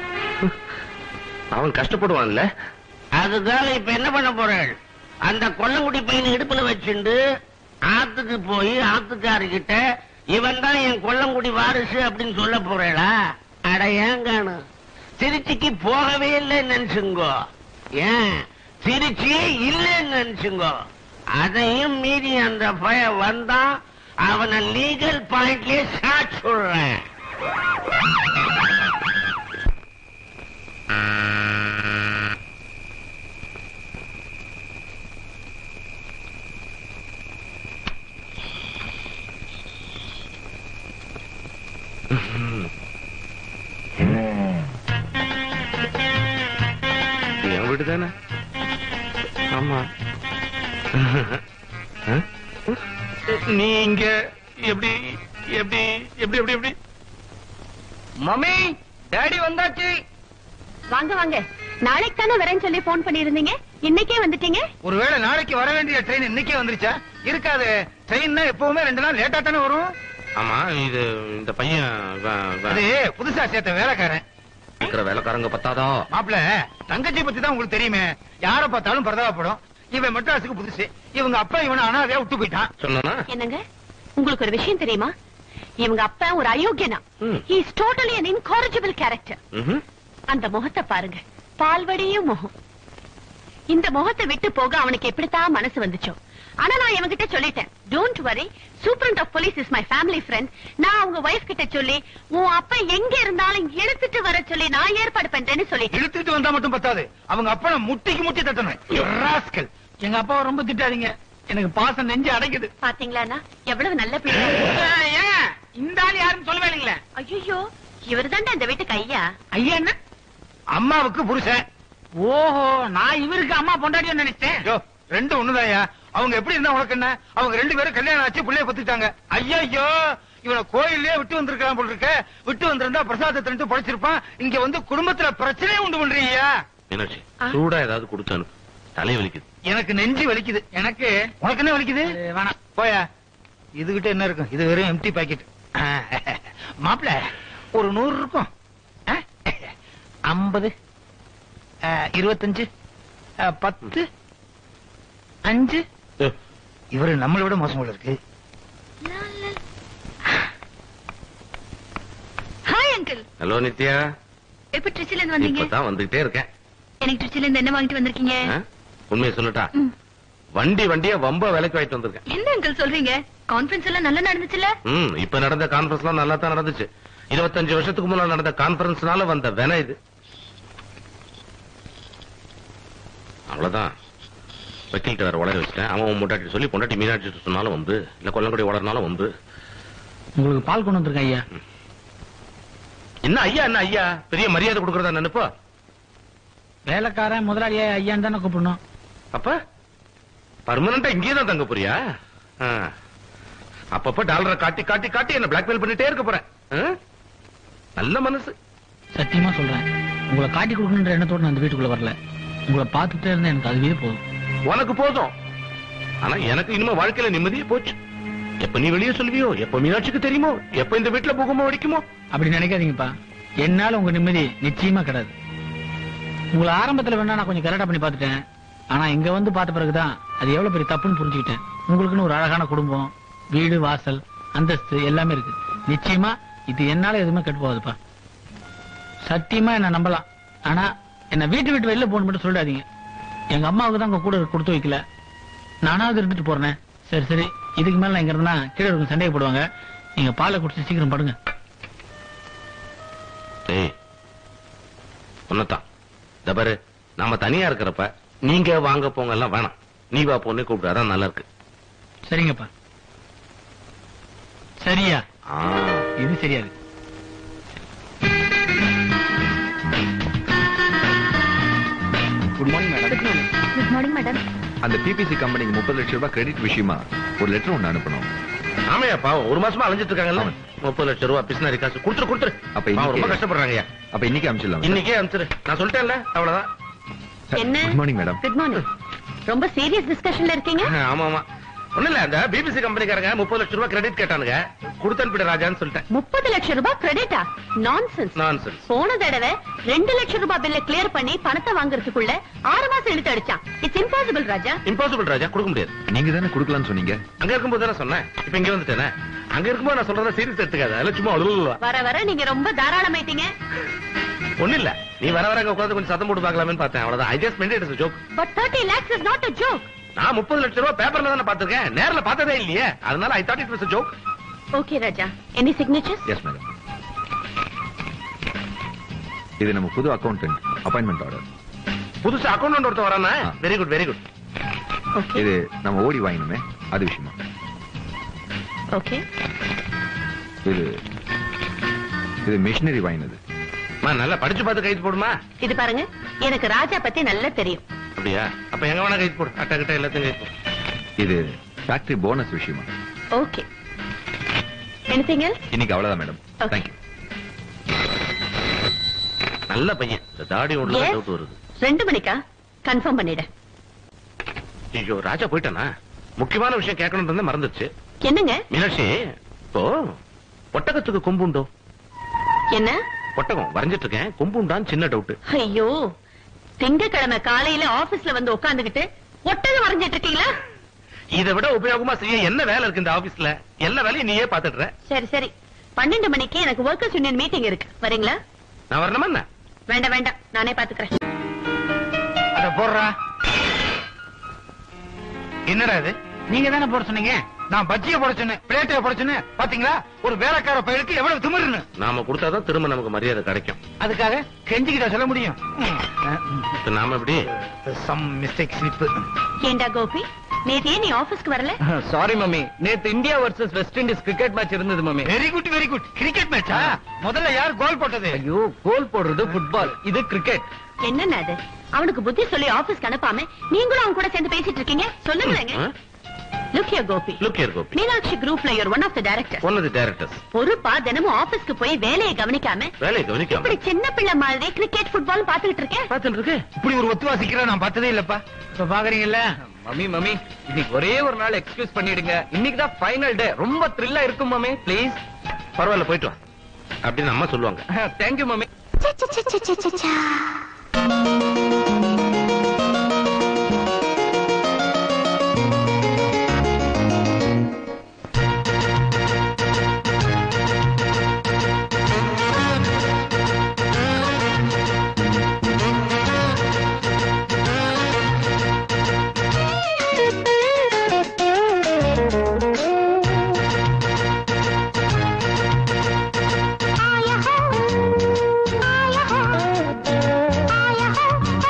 அவன் கஷ்டப்படுவான்ல அதுக்காக இப்ப என்ன பண்ண போறேன் அந்த கொல்லங்குடி பையனை இடுப்புல வச்சுண்டு ஆத்துக்கு போய் ஆத்துக்காரிக்கிட்ட இவன் தான் என் கொல்லங்குடி வாரிசு அப்படின்னு சொல்ல போறேளா அட ஏங்கானு திருச்சிக்கு போகவே இல்லைன்னு நினைச்சுங்கோ ஏன் திருச்சியே இல்லைன்னு நினைச்சுங்கோ அதையும் மீறி அந்த பய வந்தா அவனை லீகல் பாயிண்ட்லயே சாட் சொல்றேன் இது என் வீடு தானே ஆமா ஆ? நீ இங்க எப்படி எப்படி எப்படி எப்படி எப்படி மம்மி டாடி வந்தாச்சு வாங்க வாங்க நாளைக்கு தானே வரேன்னு சொல்லி போன் பண்ணிருந்தீங்க இன்னைக்கே வந்துட்டீங்க ஒருவேளை நாளைக்கு வர வேண்டிய ட்ரெயின் இன்னைக்கே வந்துருச்சா இருக்காது ட்ரெயின்னா எப்பவுமே ரெண்டு நாள் லேட்டா தானே வரும் ஆமா இது இந்த பையன் வ- வ- அது புதுசா சேர்த்த வேலைக்காரன் இருக்கிற வேலைக்காரங்க பத்தாதா மாப்பிள தங்கச்சி பத்தி தான் உங்களுக்கு தெரியுமே யார பார்த்தாலும் பரதாபப்படும் இவன் மெட்ராஸுக்கு புதுசு இவங்க அப்பா இவனை அனாதையா விட்டு போயிட்டான் சொன்னா என்னங்க உங்களுக்கு ஒரு விஷயம் தெரியுமா இவங்க அப்பா ஒரு அயோக்கியனா ம். he is totally an incorrigible character அந்த முகத்தை பாருங்க பால்வடியும் முகம் இந்த முகத்தை விட்டு போக அவனுக்கு எப்படித்தான் மனசு வந்துச்சோ ஆனா நான் இவங்கிட்ட சொல்லிட்டேன் don't worry superintendent of police is my family friend நான் அவங்க வைஃப் கிட்ட சொல்லி உன் அப்பா எங்க இருந்தாலும் இழுத்துட்டு வர சொல்லி நான் ஏற்பாடு பண்றேன்னு சொல்லிட்டேன் இழுத்துட்டு வந்தா மட்டும் பத்தாது அவங்க அப்பனை முட்டிக்கு முட்டி தட்டணும் ராஸ்கல் எங்க அப்பாவை ரொம்ப திட்டாதீங்க எனக்கு பாசம் நெஞ்சு அடைக்குது பாத்தீங்களா எவ்வளவு நல்ல பிள்ளை ஏன் இந்த ஆள் யாருன்னு சொல்லவே இல்லைங்களே ஐயோ இவர்தான்டா இந்த வீட்டுக்கு ஐயா ஐயா என்ன அம்மாவுக்கு புருஷன் ஓஹோ நான் இவருக்கு அம்மா பொண்டாட்டியும் நினைச்சேன் யோ ரெண்டு ஒண்ணுதாயா அவங்க எப்படி இருந்தா உனக்கு என்ன அவங்க ரெண்டு பேரும் கல்யாணம் ஆச்சு பிள்ளைய பத்துட்டாங்க ஐயோ இவனை கோயிலே விட்டு வந்திருக்கான் போல இருக்க விட்டு வந்திருந்தா பிரசாதத்தை தின்னுட்டு படைச்சிருப்பான் இங்க வந்து குடும்பத்துல பிரச்சனையே உண்டு பண்றீங்க மீனாட்சி சூடா ஏதாவது கொடுத்து அனுப்பு தலை வலிக்குது எனக்கு நெஞ்சு வலிக்குது எனக்கு உனக்கு என்ன வலிக்குது அது வேணாம் போயா இதுகிட்ட என்ன இருக்கும் இது வெறும் எம்டி பாக்கெட் மாப்பிள ஒரு நூறு இருக்கும் ஐம்பது இருபத்தஞ்சு அஹ், பத்து அஞ்சு ஏ, இவரு நம்மளை விட மோசம் போல இருக்கு ஹாய் அங்கிள் ஹலோ நித்யா எப்ப ட்ரிச்சில இருந்து வந்தீங்க இப்பதான் வந்துகிட்டே இருக்கேன் எனக்கு ட்ரிச்சில இருந்து என்ன வாங்கிட்டு வந்திருக்கீங்க ஆ? உண்மையை சொல்லட்டா ம். வண்டி வண்டியா வம்ப விலைக்கு வாங்கிட்டு வந்திருக்கேன் என்ன அங்கிள் சொல்றீங்க கான்ஃபரன்ஸ் எல்லாம் நல்லா நடந்துச்சுல ம் இப்ப நடந்த கான்பரன்ஸ் எல்லாம் நல்லா தான் நடந்துச்சு இருபத்தஞ்சு வருஷத்துக்கு முன்னாடி நடந்த கான்பரன்ஸ்னால வந்த வென இது அவ்வளவுதான் வக்கீல்கிட்ட வேற உளர வச்சிட்டேன் அவன் உன் முட்டாட்டி சொல்லி பொண்டாட்டி மீனாட்சி சொன்னாலும் வந்து இல்ல கொல்லங்குடி உளர்னாலும் வந்து உங்களுக்கு பால் கொண்டு வந்திருக்கேன் ஐயா என்ன ஐயா என்ன ஐயா பெரிய மரியாதை கொடுக்கறதா நினைப்போ வேலைக்காரன் முதலாளியா ஐயான்னு தானே கூப்பிடணும் அப்ப பர்மனண்டா இங்கேயே தான் தங்க போறியா ஆ. அப்பப்ப டாலரை காட்டி காட்டி காட்டி என்ன பிளாக்மெயில் பண்ணிட்டே இருக்க போறேன் ஆ? நல்ல மனசு சத்தியமா சொல்றேன் உங்களை காட்டி கொடுக்கணுன்ற எண்ணத்தோட நான் அந்த வீட்டுக்குள்ள வரல உங்களை பார்த்துட்டே இருந்தா எனக்கு அதுவே போதும் உனக்கு போதும் ஆனா எனக்கு இனிமே வாழ்க்கையில நிம்மதியே போச்சு எப்ப நீ வெளியே சொல்வியோ எப்ப மீனாட்சிக்கு தெரியுமோ எப்ப இந்த வீட்டுல பூகம்பம் அடிக்குமோ அப்படி நினைக்காதீங்கப்பா என்னால உங்க நிம்மதி நிச்சயமா கிடையாது உங்களை ஆரம்பத்துல வேணா நான் கொஞ்சம் கரெக்டா பண்ணி பார்த்துட்டேன் ஆனா இங்க வந்து பார்த்த பிறகுதான் அது எவ்வளவு பெரிய தப்புன்னு புரிஞ்சுக்கிட்டேன் உங்களுக்குன்னு ஒரு அழகான குடும்பம் வீடு வாசல் அந்தஸ்து எல்லாமே இருக்கு நிச்சயமா இது என்னால எதுவுமே கெட்டு போகாதுப்பா சத்தியமா என்ன நம்பலாம் ஆனா என்ன வீட்டு விட்டு வெளில போகணும் மட்டும் சொல்லிடாதீங்க எங்க அம்மாவுக்கு தான் உங்க கூட கொடுத்து வைக்கல நானாவது இருந்துட்டு போறேன் சரி சரி இதுக்கு மேல நான் இங்க இருந்தா கீழே இருக்கும் சண்டையை போடுவாங்க நீங்க பாலை குடிச்சு சீக்கிரம் படுங்க ஏய் ஒன்னதான் இந்த பாரு நாம தனியா இருக்கிறப்ப நீங்க வாங்க போங்க எல்லாம் வேணாம் நீ வா பொண்ணு கூப்பிடு அதான் நல்லா இருக்கு சரிங்கப்பா சரியா ஆ, இது சரியா இருக்கு good morning madam good morning madam அந்த பிபிசி கம்பெனிக்கு முப்பது லட்சம் ரூபாய் கிரெடிட் விஷயமா ஒரு லெட்டர் ஒண்ணு அனுப்பணும் ஆமையா பாவம் ஒரு மாசமா அலைஞ்சிட்டு இருக்காங்கல்ல முப்பது லட்சம் ரூபாய் பிசினரி காசு கொடுத்துரு கொடுத்துரு அப்ப பாவம், இன்னைக்கு- ரொம்ப கஷ்டப்படுறாங்கய்யா அப்ப இன்னைக்கு அனுப்பிச்சிடலாம் இன்னைக்கே அனுப்பிச்சிரு நான் சொல்லிட்டேன்ல அவ்வளவுதான் என்ன good morning madam good morning ரொம்ப சீரியஸ் டிஸ்கஷன்ல இருக்கீங்க ஆமா ஆமா ஒண்ணு இல்ல அந்த பிபிசி கம்பெனிக்காரங்க முப்பது லட்சம் ரூபாய் கிரெடிட் கேட்டானுங்க கொடுத்து அனுப்பிடு ராஜான்னு சொல்லிட்டேன் முப்பது லட்சம் ரூபாய் கிரெடிட்டா நான்சென்ஸ் நான்சென்ஸ் போன தடவை ரெண்டு லட்சம் ரூபாய் பில்ல கிளியர் பண்ணி பணத்தை வாங்குறதுக்குள்ள ஆறு மாசம் இழுத்து அடிச்சான் it's impossible Raja impossible Raja கொடுக்க முடியாது நீங்க தானே கொடுக்கலாம்னு சொன்னீங்க அங்க இருக்கும்போது தானே சொன்னேன் இப்ப இங்க வந்துட்டேனே அங்க இருக்கும்போது நான் சொல்றத சீரியஸ் எடுத்துக்காத அதெல்லாம் சும்மா அழுவா வர வர நீங்க ரொம்ப தாராளமாயிட்டீங்க ஒண்ணு இல்ல நீ வர வர அங்க உட்கார்ந்து கொஞ்சம் சத்தம் போட்டு பார்க்கலாமேன்னு பார்த்தேன் அவ்வளவுதான் I just maintain it's joke but thirty lakhs is not a joke நான் முப்பது லட்சம் ரூபாய் பேப்பர்ல தானே பாத்துருக்கேன் நேர்ல பார்த்ததே இல்லையே அதனால I thought it was joke okay Raja any signatures yes madam இது நம்ம புது அக்கௌண்டன்ட் அப்பாயின்மெண்ட் ஆர்டர் புதுசா அக்கௌண்ட் ஒருத்தர் வரானா ஆ. Very good very good okay இது நம்ம ஓடி வாங்கினுமே அது விஷயமா ஓகே இது இது மிஷினரி வாங்கினது நல்லா படிச்சு பார்த்து கைது போடுமா இது பாருங்க எனக்கு ராஜா பத்தி நல்லா தெரியும் அப்படியா அப்ப எங்க வேணா கைது போடு அட்டை கிட்ட எல்லாத்தையும் கைது போடு இது ஃபேக்டரி போனஸ் விஷயமா ஓகே எனிதிங் எல்ஸ் இன்னைக்கு அவ்வளவுதான் மேடம் Okay. தேங்க்யூ நல்ல பையன் இந்த தாடி ஒன்று Yes. டவுட் வருது ரெண்டு மணிக்கா கன்ஃபார்ம் பண்ணிடு ஐயோ ராஜா போயிட்டானா முக்கியமான விஷயம் கேட்கணும் இருந்தா மறந்துச்சு என்னங்க மீனாட்சி இப்போ ஒட்டகத்துக்கு கொம்பு உண்டோ என்ன ஒட்டகம் வரைஞ்சிட்டு இருக்கேன் கொம்பு உண்டான்னு சின்ன டவுட் ஐயோ திங்கக்கிழமை காலையில ஆபீஸ்ல வந்து உட்கார்ந்துகிட்டு ஒட்டகம் வரைஞ்சிட்டு இருக்கீங்களா இதை விட உபயோகமா செய்ய என்ன வேலை இருக்கு இந்த ஆபீஸ்ல எல்லா வேலையும் நீயே பாத்துடுற சரி சரி பன்னெண்டு மணிக்கு எனக்கு ஒர்க்கர்ஸ் யூனியன் மீட்டிங் இருக்கு வரீங்களா நான் வரணுமா என்ன வேண்டாம் வேண்டாம் நானே பாத்துக்கிறேன் அத போடுறா என்னடா இது நீங்க தானே போட சொன்னீங்க நான் பஜ்ஜிய போட சொன்னேன் பிளேட்டைய போட சொன்னேன் பாத்தீங்களா ஒரு வேலைக்கார பையனுக்கு எவ்வளவு திமிருன்னு நாம கொடுத்தாதான் திரும்ப நமக்கு மரியாதை கிடைக்கும் அதுக்காக கெஞ்சிக்கிட்ட சொல்ல முடியும் இப்ப நாம எப்படி சம் மிஸ்டேக் ஸ்லிப் ஏண்டா கோபி நேத்து ஏன் நீ ஆபீஸ்க்கு வரல சாரி மம்மி நேத்து India versus West Indies cricket match இருந்தது mummy very good very good cricket மேட்சா முதல்ல யார் கோல் போட்டது ஐயோ கோல் போடுறது ஃபுட்பால் இது கிரிக்கெட் என்னன்னா அது அவனுக்கு புத்தி சொல்லி ஆபீஸ்க்கு அனுப்பாம நீங்களும் அவன் கூட சேர்ந்து பேசிட்டு இருக்கீங்க சொல்லுங்களேங்க look here Gopi look here Gopi Meenakshi குரூப்ல your one of the director one of the directors பொறுப்பா தினமும் ஆபீஸ்க்கு போய் வேலையை கவனிக்காம வேலையை கவனிக்காம இப்படி சின்ன பிள்ளை மாதிரி கிரிக்கெட் ஃபுட்பால் பாத்துக்கிட்டு இருக்கேன் பாத்துட்டு இருக்கு இப்படி ஒரு ஒத்து வாசிக்கிற நான் பார்த்ததே இல்லப்பா இப்ப பாக்குறீங்கல்ல மம்மி மம்மி இன்னைக்கு ஒரே ஒரு நாள் எக்ஸ்கியூஸ் பண்ணிடுங்க இன்னைக்கு தான் ஃபைனல் டே ரொம்ப த்ரில்லா இருக்கும் மம்மி ப்ளீஸ் பரவாயில்ல போயிட்டு வா அப்படின்னு அம்மா சொல்லுவாங்க தேங்க்யூ மம்மி ஆயா ஹோ ஆயா ஹோ ஆயா ஹோ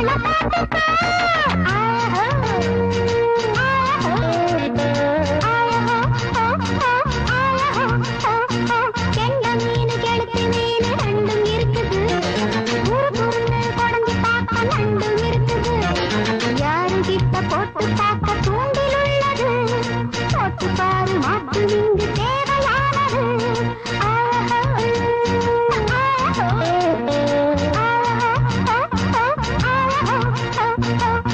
கெண்ட மீன் கெளுத்தி மீன் ரெண்டும் இருக்குது ஊரு பொருள் குடஞ்சி பார்க்க நண்டும் இருக்குது யாரு கிட்ட போட்டு பார்க்க தூண்டில் உள்ளது போட்டு பாரு மாட்டு இங்கு தேவையானது ஆஹா, ஆஹா, ஆஹா, ஆஹா.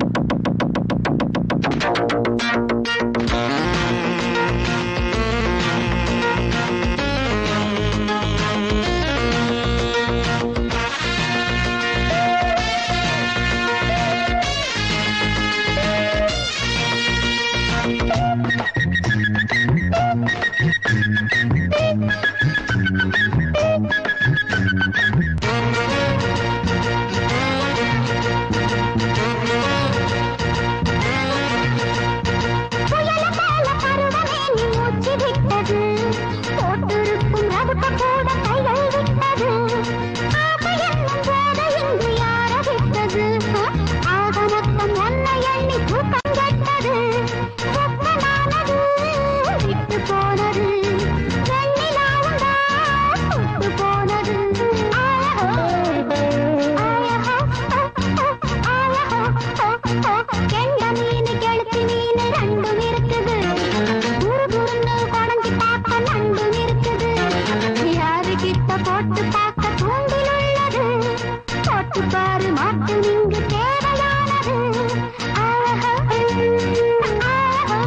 புயல போல பருவமே நீ மூச்சு விட்டது போட்டிருக்கும் ரகுட்ட கூட கைகள் விட்டது ஆசை என்னும் போத இங்கு யார விட்டது ஆக மொத்தம் ஒன்னை எண்ணி தூக்கம் கெட்டது சொப்பனானது விட்டு போனது வெண்ணிலாவுண்டா சுட்டு போனது ஆயஹோ, ஆயஹோ, ஆயஹோ, கெண்ட மீன் கெளுத்தி மீன் ரெண்டும் இருக்குது குரு குருன்னு குடஞ்சி பார்க்க நண்டும் இருக்குது யாரு கிட்ட போட்டு பார்க்க தூண்டில் உள்ளது போட்டு பாரு மாட்டு இங்கு தேவையானது ஆஹா, ஆஹா,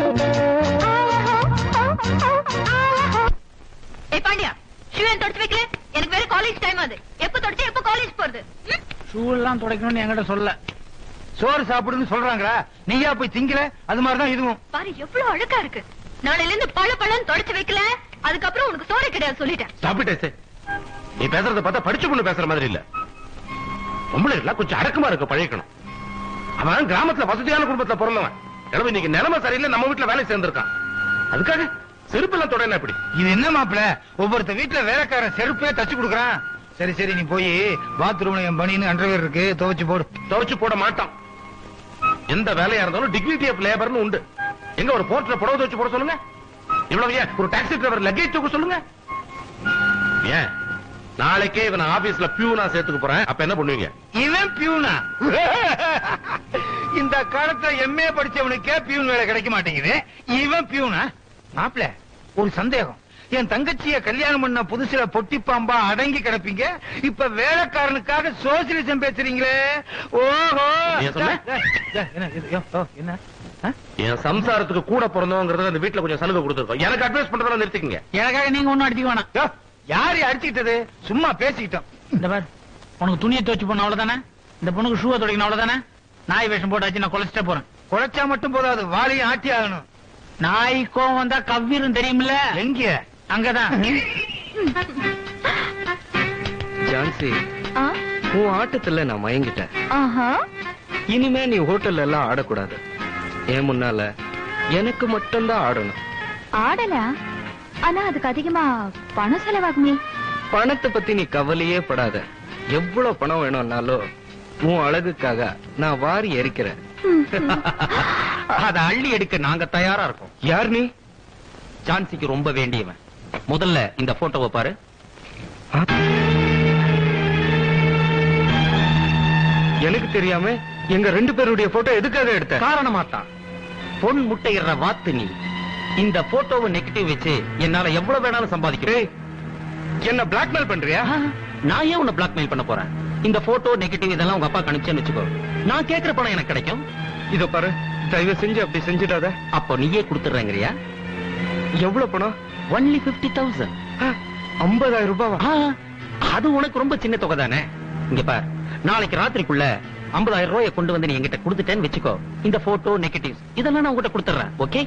ஆஹா. ஏய் பாண்டியா ஷூ ஏன் தொடச்சு வைக்கல எனக்கு வேற காலேஜ் டைம் அது எப்ப தொடச்சு எப்ப காலேஜ் போறது ம்? ஷூ எல்லாம் துடைக்கணும்னு என்கிட்ட சொல்ல சோறு சாப்பிடுன்னு சொல்றாங்களா நீயா போய் திங்கல அது மாதிரிதான் இதுவும் பாரு எவ்வளவு அழுக்கா இருக்கு நாளையில இருந்து பழ பழம் தொடச்சு வைக்கல அதுக்கப்புறம் உனக்கு சோறு கிடையாது சொல்லிட்டேன் சாப்பிட்டே சார் நீ பேசுறத பார்த்தா படிச்ச பொண்ணு பேசுற மாதிரி இல்ல பொம்பளை எல்லாம் கொஞ்சம் அடக்கமா இருக்க பழகிக்கணும் அவன் கிராமத்துல வசதியான குடும்பத்துல பிறந்தவன் எனவே இன்னைக்கு நிலைமை சரியில்லை நம்ம வீட்டுல வேலை சேர்ந்திருக்கான் அதுக்காக செருப்பெல்லாம் தொட என்ன இப்படி இது என்ன மாப்பிள ஒவ்வொருத்த வீட்டுல வேலைக்காரன் செருப்பே தச்சு கொடுக்குறான் சரி சரி நீ போய் பாத்ரூம்ல என் பனின்னு அண்டர்வேர் இருக்கு துவைச்சு போடு துவைச்சு போட மாட்டான் எந்த வேலையா இருந்தாலும் டிக்னிட்டி ஆஃப் லேபர்னு உண்டு எங்க ஒரு போர்ட்ல புடவை துவைச்சு போட சொல்லுங்க இவ்வளவு ஏன் ஒரு டாக்ஸி டிரைவர் லக்கேஜ் தூக்க சொல்லுங்க ஏன் நாளைக்கே இவன் ஆபீஸ்ல பியூனா சேர்த்துக்க போறேன் அப்ப என்ன பண்ணுவீங்க இவன் பியூனா இந்த காலத்துல எம்ஏ படிச்சவனுக்கே பியூன் வேலை கிடைக்க மாட்டேங்குது இவன் பியூனா மாப்பிள ஒரு சந்தேகம் என் தங்கச்சிய கல்யாணம் பண்ண புதுசுல பொட்டி பாம்பா அடங்கி கிடப்பீங்க இப்ப வேலைக்காரனுக்காக சோசியலிசம் பேசுறீங்களே ஓஹோ நீ சொன்ன? டேய், டேய், என்ன இது? யோ, ஓ, என்ன ஆ? என் சம்சாரத்துக்கு கூட பிறந்தவங்கிறத அந்த வீட்டுல கொஞ்சம் சலுகை கொடுத்துருக்கோம் எனக்கு அட்வைஸ் பண்றதெல்லாம் நிறுத்திக்கங்க எனக்காக நீங்க ஒண்ணும் அடிச்சுக்க வேணாம் யோ, யாரு அடிச்சுக்கிட்டது சும்மா பேசிக்கிட்டோம் இந்த பார் உனக்கு துணியை துவச்சு போன அவ்வளவுதானே இந்த பொண்ணுக்கு ஷூவை துடைக்கணும் அவ்வளவுதானே நாய் வேஷம் போட்டாச்சு நான் குலைச்சிட்டே போறேன் குழைச்சா மட்டும் போதாது வாளியும் ஆட்டி ஆகணும் நாய் கோவம் வந்தா கவ்விரும் தெரியுமில்ல எங்க அங்கதான் ஜான்சி ஆ? உன் ஆட்டத்துல நான் மயங்கிட்டேன் ஆஹா. இனிமே நீ ஹோட்டல்ல எல்லாம் ஆடக்கூடாது ஏன் முன்னால எனக்கு மட்டும்தான் ஆடணும் ஆடலா ஆனா அதுக்கு அதிகமா பணம் செலவாகுமே பணத்தை பத்தி நீ கவலையே படாத எவ்வளவு பணம் வேணும்னாலும் உன் அழகுக்காக நான் வாரி எரிக்கிறேன் அத அள்ளி எடுக்க நாங்க தயாரா இருக்கோம் யார் நீ ஜான்சிக்கு ரொம்ப வேண்டியவன் முதல்ல இந்த போட்டோவை பாரு எனக்கு தெரியாம எங்க ரெண்டு பேருடைய போட்டோ எதுக்காக எடுத்த காரணமா தான் பொன் முட்டையிடுற வாத்து நீ இந்த போட்டோவை நெகட்டிவ் வச்சு என்னால எவ்வளவு வேணாலும் சம்பாதிக்கிறேன் ஏய், என்ன பிளாக்மெயில் பண்றியா நான் ஏன் உன்னை பிளாக்மெயில் பண்ண போறேன் இந்த போட்டோ நெகட்டிவ் இதெல்லாம் உங்க அப்பா கணிச்சேன்னு வச்சுக்கோ நான் கேக்குற பணம் எனக்கு கிடைக்கும் இத பாரு தயவு செஞ்சு அப்படி செஞ்சிடாத அப்போ நீயே கொடுத்துறேங்கிறியா எவ்வளவு பணம் ஒன்லி பிப்டி தௌசண்ட் ஐம்பதாயிரம் ரூபாவா அது உனக்கு ரொம்ப சின்ன தொகை தானே இங்க பார் நாளைக்கு ராத்திரிக்குள்ள 50000 ரூபாயை கொண்டு வந்து நீ என்கிட்ட கொடுத்துட்டேன்னு வச்சுக்கோ இந்த போட்டோ நெகட்டிவ்ஸ் இதெல்லாம் நான் உங்ககிட்ட கொடுத்துறேன் ஓகே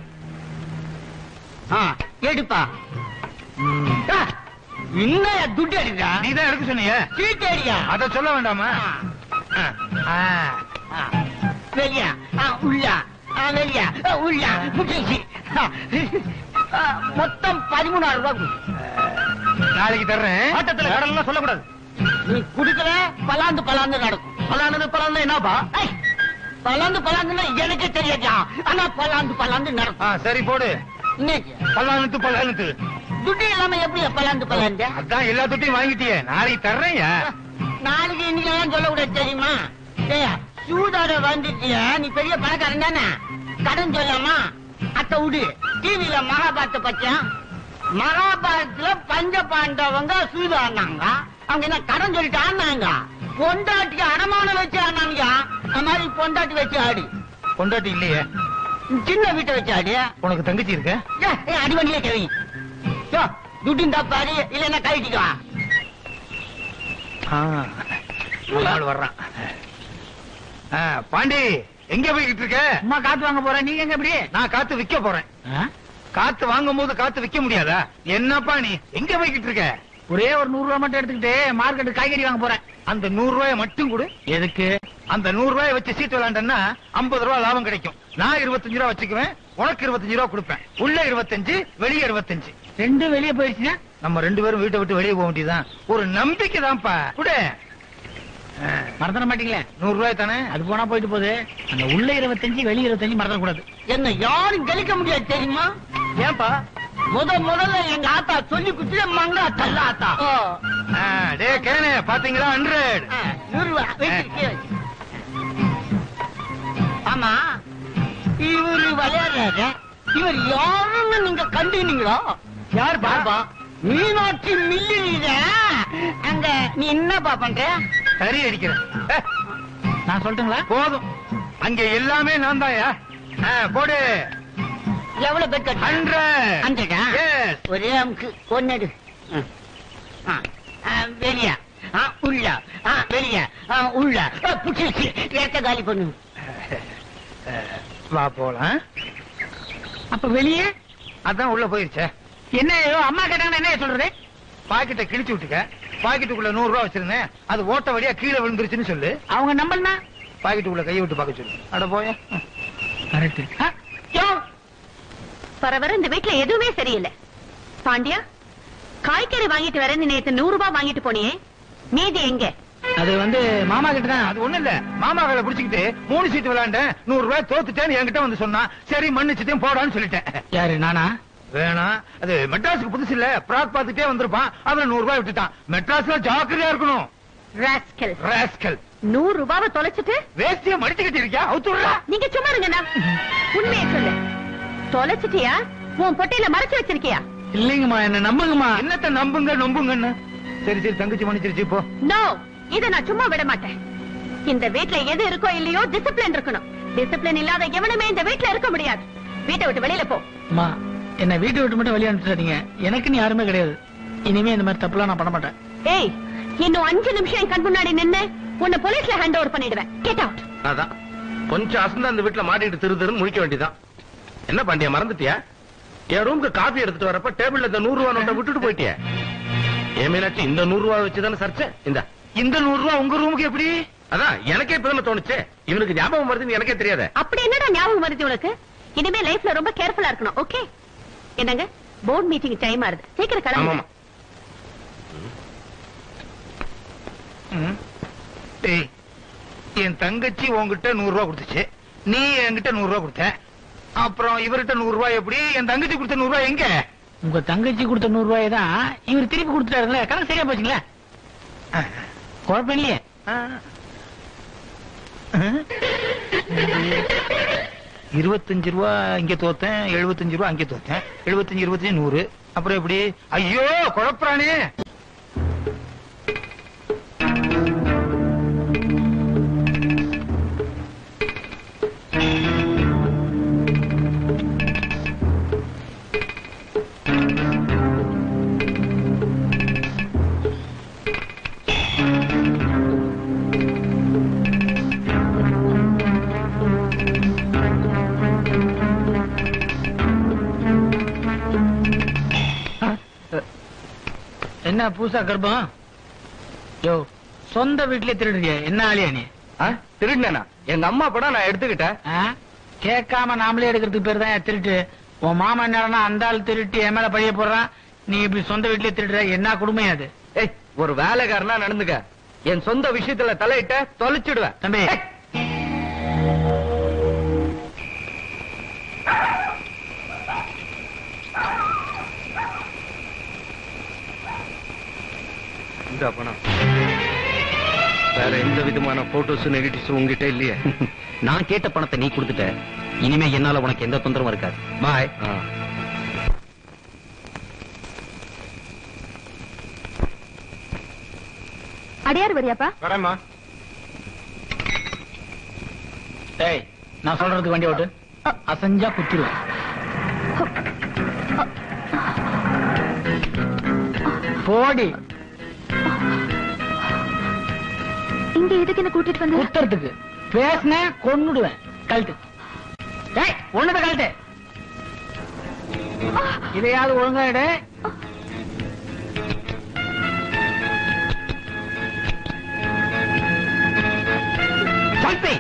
எடுப்பா என்ன துட்டு அடிடா நீ தான் எடுக்க சொன்னீங்க சீட்டு அடியா அத சொல்ல வேண்டாமா ஆ. வெளியா உள்ளா வெளியா உள்ளா முட்டிச்சு மொத்தம் பதிமூணாயிரம் ரூபாய் கொடு. நாளைக்கு தர்றேன் ஆட்டத்துல கடல்லாம் சொல்லக்கூடாது நீ குடுக்கல பலாந்து பலாந்து நடக்கும் பலானது பலாந்து என்னப்பா பல்லாந்து பல்லாந்துன்னா எனக்கு தெரியாதா ஆனா பல்லாந்து பல்லாந்து நடக்கும் ஆ, சரி போடு இன்னைக்கு பல்லானத்து பல்லானத்து துட்டு இல்லாம எப்படி பல்லாந்து பல்லாந்து அதான் எல்லா துட்டையும் வாங்கிட்டியே நாளைக்கு தர்றேன்யா நாளைக்கு இன்னைக்கு எல்லாம் சொல்லக்கூடாது தெரியுமா ஏய், சூதாட வந்துட்டியா நீ பெரிய பணக்காரன் தானே கடன் சொல்லாமா அத்தை விடு டிவில மகாபாரத பத்தியா மகாபாரதத்துல பஞ்ச பாண்டவங்க சூதாடினாங்க அவங்க என்ன கடன் சொல்லிட்டு ஆடினாங்க பொண்டாட்டிக்கு அடமானம் வச்சு ஆடினாங்க அந்த மாதிரி பொண்டாட்டி வச்சு ஆடி கொண்டாட்டி இல்லையே சின்ன வீட்டை வச்சு ஆடி உனக்கு தங்கச்சி இருக்க ஏய், ஏய், அடிவண்டியிலே கேவீங்க துட்டு தப்பாரு இல்லைன்னா கழட்டிக்கா ஆ, ஒரு ஆள் வர்றான் ஆ, பாண்டி எங்க போய்கிட்டு இருக்க அம்மா காத்து வாங்க போறேன் நீங்க எங்க எப்படி நான் காத்து விக்க போறேன் காத்து வாங்கும் போது காத்து விக்க முடியாதா என்னப்பா நீ எங்க போய்கிட்டு இருக்க ஒரே ஒரு நூறு ரூபாய் மட்டும் எடுத்துக்கிட்டு மார்க்கெட் காய்கறி வாங்க போறேன் அந்த நூறு ரூபாய மட்டும் கொடு எதுக்கு அந்த நூறு ரூபாய வச்சு சீட்டு விளையாண்டன்னா ஐம்பது ரூபாய் லாபம் கிடைக்கும் நான் இருபத்தஞ்சு ரூபா வச்சுக்குவேன் உனக்கு இருபத்தஞ்சு ரூபா கொடுப்பேன் உள்ள இருபத்தஞ்சு வெளியே இருபத்தஞ்சு ரெண்டு வெளியே போயிடுச்சுன்னா நம்ம ரெண்டு பேரும் வீட்டை விட்டு வெளியே போக வேண்டியதுதான் ஒரு நம்பிக்கை தான்ப்பா குடு ஆ, மறந்துட மாட்டீங்களே நூறு ரூபாய் தானே அது போனா போயிட்டு போகுது அந்த உள்ள இருபத்தஞ்சு வெளியே இருபத்தஞ்சு மறந்துட கூடாது என்ன யாரும் கழிக்க முடியாது தெரியுமா ஏன்பா முத முதல்ல எங்க ஆத்தா சொல்லி குடுத்து மங்கா தள்ள ஆத்தா ஆ, டேய் கேனே பாத்தீங்களா ஹண்ட்ரட் ஆ, நூறு ரூபா வச்சிருக்கே. ஆமா இவரு விளையாடுறாரு இவர் யாருன்னு நீங்க கண்டுனீங்களா யார் பாபா மீனாட்சி மில்லியில அங்க நீ என்னப்பா பண்ற சரி அடிக்கிறேன் ஏ, நான் சொல்லட்டுங்களா போதும் அங்க எல்லாமே நான் தாயா போடு எவ்வளவு பெட் கட்டு ஹண்ட்ரட் ஹண்ட்ரடா Yes. ஒரே அமுக்கு ஒன்னடு வெளியா ஆ, உள்ள ஆ, வெளிய ஆ, உள்ள ஆ, புடிச்சிருச்சு ஏத்த காலி பண்ணு வா போலாம் அப்ப வெளியே அதான் உள்ள போயிருச்சே என்ன ஏதோ அம்மா கேட்டாங்கன்னா என்ன சொல்றது பாக்கெட்டை கிழிச்சு விட்டுக்க பாக்கெட்டுக்குள்ள நூறு ரூபா வச்சிருந்தேன் அது ஓட்ட வழியா கீழே விழுந்துருச்சுன்னு சொல்லு அவங்க நம்பல்னா பாக்கெட்டுக்குள்ள கையை விட்டு பார்க்க சொல்லு அட போய கரெக்ட் யோ வர வர இந்த வீட்ல எதுவுமே சரியில்லை பாண்டியா காய்கறி வாங்கிட்டு வரேன்னு நேத்து நூறு ரூபாய் வாங்கிட்டு போனியே மீதி எங்க அது வந்து மாமா கிட்ட தான் அது ஒண்ணு இல்ல மாமா வேலை புடிச்சுக்கிட்டு மூணு சீட்டு விளையாண்டேன் நூறு ரூபாய் தோத்துட்டேன்னு என்கிட்ட வந்து சொன்னா சரி மன்னிச்சுட்டையும் போடான்னு சொல்லிட்டேன் யாரு நானா வேணாம் அது மெட்ராஸுக்கு புதுசு இல்ல பிராக் பார்த்துட்டே வந்திருப்பான் அதுல நூறு ரூபாய் விட்டுட்டான் மெட்ராஸ்ல ஜாக்கிரதையா இருக்கணும் ராஸ்கல் ராஸ்கல் நூறு ரூபாவை தொலைச்சிட்டு வேஸ்டிய மடிச்சு கட்டி இருக்கியா அவுத்துடுறா நீங்க சும்மா இருங்கண்ணா உண்மையை சொல்லு தொலைச்சிட்டியா உன் பொட்டையில மறைச்சு வச்சிருக்கியா இல்லைங்கம்மா என்ன நம்புங்கம்மா என்னத்த நம்புங்க நம்புங்கன்னு சரி சரி தங்கச்சி மன்னிச்சிருச்சு போ நோ இத நான் சும்மா விட மாட்டேன் இந்த வீட்ல எது இருக்கோ இல்லையோ டிசிப்ளின் இருக்கணும் டிசிப்ளின் இல்லாத எவனுமே இந்த வீட்ல இருக்க முடியாது வீட்டை விட்டு வெளியில போ அம்மா என்ன வீட்டை விட்டு மட்டும் வெளியே அனுப்பிச்சிடாதீங்க எனக்குன்னு யாருமே கிடையாது இனிமே இந்த மாதிரி தப்புலாம் நான் பண்ண மாட்டேன் ஏய் இன்னும் அஞ்சு நிமிஷம் என் கண் முன்னாடி நின்னு உன்னை போலீஸ்ல ஹேண்ட் ஓவர் பண்ணிடுவேன் கெட் அவுட் அதான் கொஞ்சம் அசந்து அந்த வீட்டுல மாட்டிட்டு திரு திருன்னு முழிக்க வேண்டியதான் என்ன பாண்டியா மறந்துட்டியா என் ரூமுக்கு காபி எடுத்துட்டு வரப்ப டேபிள்ல இந்த நூறு ரூபா நோட்டை விட்டுட்டு போயிட்டிய ஏன் மீனாட்சி இந்த நூறு ரூபா வச்சுதானே சர்ச்சை இந்த இந்த நூறு ரூபாய் உங்க ரூமுக்கு எப்படி அதான் எனக்கே இப்பதானே தோணுச்சு இவனுக்கு ஞாபகம் வருதுன்னு எனக்கே தெரியாத அப்படி என்னடா ஞாபகம் வருது உனக்கு இனிமே லைஃப்ல ரொம்ப கேர்ஃபுல்லா இருக்கணும் ஓகே என்னங்க போர்ட் மீட்டிங் டைம் ஆறுது சீக்கிரம் கிளம்புங்க ஆமாமா ம். டேய் என் தங்கச்சி உன்கிட்ட நூறு ரூபாய் கொடுத்துச்சு நீ என்கிட்ட நூறு ரூபாய் கொடுத்த அப்புறம் இவர்கிட்ட நூறு ரூபாய் எப்படி என் தங்கச்சி கொடுத்த நூறு ரூபாய் எங்க உங்க தங்கச்சி கொடுத்த நூறு ரூபாய் தான் இவர் திருப்பி கொடுத்துட்டாருங்களே கணக்கு சரியா போச்சுங்களே குழப்பம் இல்லையே இருபத்தஞ்சு ரூபா இங்க தோத்தேன் எழுபத்தஞ்சு ரூபா அங்க தோத்தேன் எழுபத்தஞ்சு இருபத்தஞ்சு நூறு அப்புறம் எப்படி ஐயோ குழப்பறானே என்ன பூசா கர்ப்பம் யோ சொந்த வீட்லயே திருடுறிய என்ன ஆளியா நீ திருடினா எங்க அம்மா படம் நான் எடுத்துக்கிட்டேன் ஆ? கேட்காம நாமளே எடுக்கிறதுக்கு பேர் தான் திருட்டு உன் மாமா என்னடா அந்த ஆள் திருட்டு என் மேல பழிய போடுறான் நீ இப்படி சொந்த வீட்லயே திருடுற என்ன குடும்பம் அது ஏய் ஒரு வேலைக்காரனா நடந்துக்க என் சொந்த விஷயத்துல தலையிட்ட தொலைச்சிடுவேன் தம்பி ஏய், இந்த பணம் வேற எந்த விதமான போட்டோஸ் நெகட்டிவ்ஸ் உங்ககிட்ட இல்லையே நான் கேட்ட பணத்தை நீ கொடுத்துட்ட இனிமே என்னால உனக்கு எந்த தொந்தரவும் இருக்காது பாய் அடையார் வரியாப்பா வரேம்மா டேய் நான் சொல்றதுக்கு வண்டி ஓட்டு அசஞ்சா குத்திடுவேன் போடி இங்க எதுக்கு என்ன கூட்டிட்டு வந்த குத்துறதுக்கு பேசின கொன்னுடுவேன் கழட்டு டேய் ஒண்ணுத கழட்டு இதையாவது ஒழுங்கா எடு ஜான்சி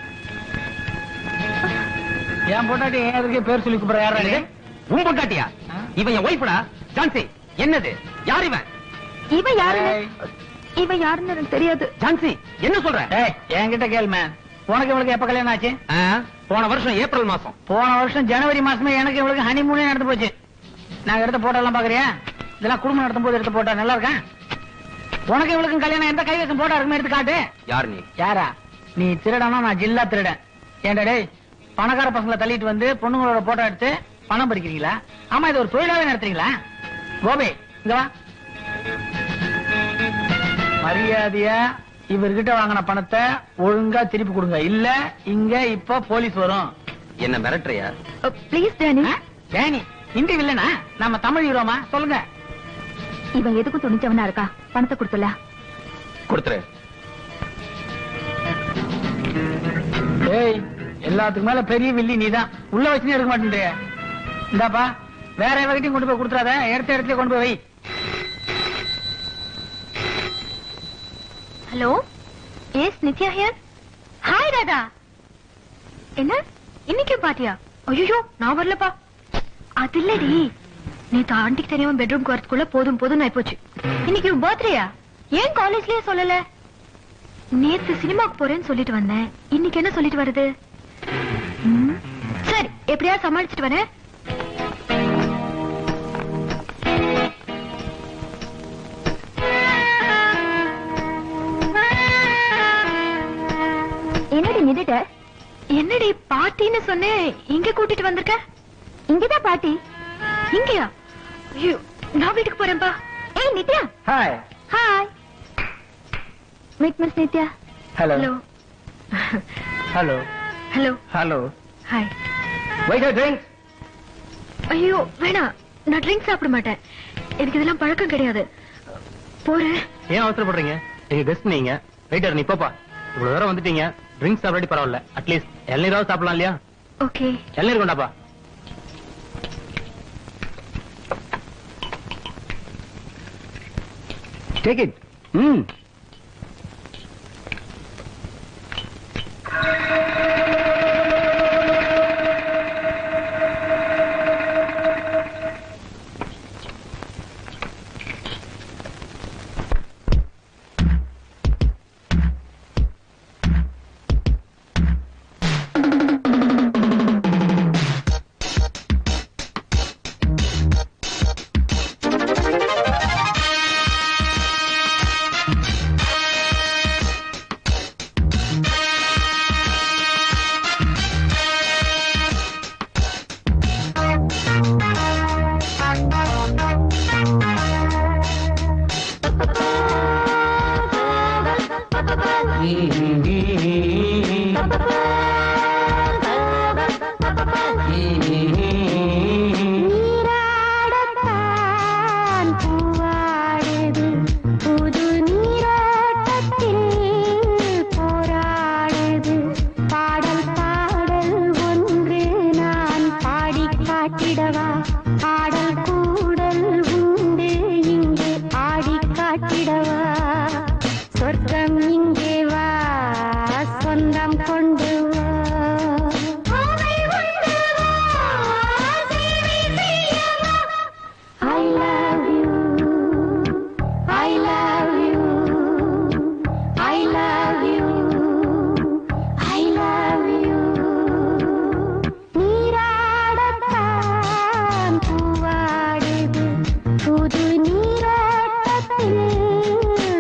என் பொண்டாட்டி ஏன் எதுக்கு பேர் சொல்லி கூப்பிடுற யாரா நீ? உன் பொண்டாட்டியா இவன் என் ஒய்ஃபடா ஜான்சி என்னது யார் இவன் இவன் யாருன்னு ஏய். இவன் யாருன்னு எனக்கு தெரியாது ஜான்சி என்ன சொல்ற டேய் என்கிட்ட கேள் மேன் உனக்கு இவளுக்கு எப்ப கல்யாணம் ஆச்சு ஆ, போன வருஷம் ஏப்ரல் மாசம் போன வருஷம் ஜனவரி மாசமே எனக்கு இவளுக்கு ஹனிமூனே நடந்து போச்சு நாங்க எடுத்த போட்டோ எல்லாம் பாக்குறியா இதெல்லாம் குடும்பம் நடத்தும் போது எடுத்த போட்டோ நல்லா இருக்கா உனக்கு இவளுக்கும் கல்யாணம் எந்த கைவசம் போட்டோ இருக்குமே எடுத்து காட்டு யார் நீ யாரா நீ திருடனா நான் ஜில்லா திருடன் ஏன்டா டேய் பணக்கார பசங்களை தள்ளிட்டு வந்து பொண்ணுங்களோட போட்டோ எடுத்து பணம் பறிக்கிறீங்களா ஆமா இது ஒரு தொழிலாவே நடத்துறீங்களா கோபி இங்க வா மரியாதையா இவர்கிட்ட வாங்கின பணத்தை ஒழுங்கா திருப்பி கொடுங்க இல்ல இங்க இப்ப போலீஸ் வரும் என்ன மிரட்டுறியா ப்ளீஸ் டேனி ஆ? டேனி இந்தி வில்லனா நம்ம தமிழ் ஹீரோமா சொல்லுங்க இவன் எதுக்கும் துணிச்சவனா இருக்கா பணத்தை கொடுத்துல கொடுத்துரு ஏய் எல்லாத்துக்கும் மேல பெரிய வில்லி நீதான் உள்ள வச்சுனே எடுக்க மாட்டேன்றிய இந்தாப்பா வேற எவகிட்டையும் கொண்டு போய் கொடுத்துறாத எடுத்த இடத்துல கொண்டு போய் வை hello yes Nithya here hi Radha என்ன இன்னைக்கு பாத்தியா ஐயோ நான் வரலப்பா அது இல்லடி நேத்து ஆண்டிக்கு தெரியாம பெட்ரூம்க்கு வரதுக்குள்ள போதும் போதும் ஆயிப்போச்சு இன்னைக்கு உன் பர்த்டேயா ஏன் காலேஜ்லயே சொல்லல நேத்து சினிமாக்கு போறேன்னு சொல்லிட்டு வந்தேன் இன்னைக்கு என்ன சொல்லிட்டு வருது ம், சரி எப்படியா சமாளிச்சிட்டு வரேன் என்னடி நின்னுட்ட என்னடி பாட்டின்னு சொன்னேன் இங்க கூட்டிட்டு வந்திருக்க இங்கதான் பாட்டி இங்கயா ஐயோ நான் வீட்டுக்கு போறேன்பா ஏய் Nithya hi hi meet miss Nithya hello hello hello hello hello hi wait drinks ஐயோ வேணாம் நான் ட்ரிங்க் சாப்பிட மாட்டேன் எனக்கு இதெல்லாம் பழக்கம் கிடையாது போறேன் ஏன் அவசரப்படுறீங்க எங்க கெஸ்ட் நீங்க வெயிட்டர் நீ போப்பா இவ்வளவு தூரம் வந்துட்டீங்க ட்ரிங்க்ஸ் சாப்பிடாட்டி பரவாயில்ல அட்லீஸ்ட் இளநீராவது சாப்பிடலாம் இல்லையா ஓகே இளநீர் கொண்டாப்பா டேக் இட் ம் நீராடத்தான் பூவாடுது புது நீரோட்டத்தில் போராடுது பாடல் பாடல் ஒன்று நான் பாடிக் காட்டிடவா ஆடல் கூடல் உண்டு இங்கு ஆடிக் காட்டிடவா சொர்க்கம் இங்கே வா சொந்தம் கொண்டு வா I love you. I love you. I love you. I love you. நீராடத்தான் பூவாடுது புது நீரோட்டத்தில்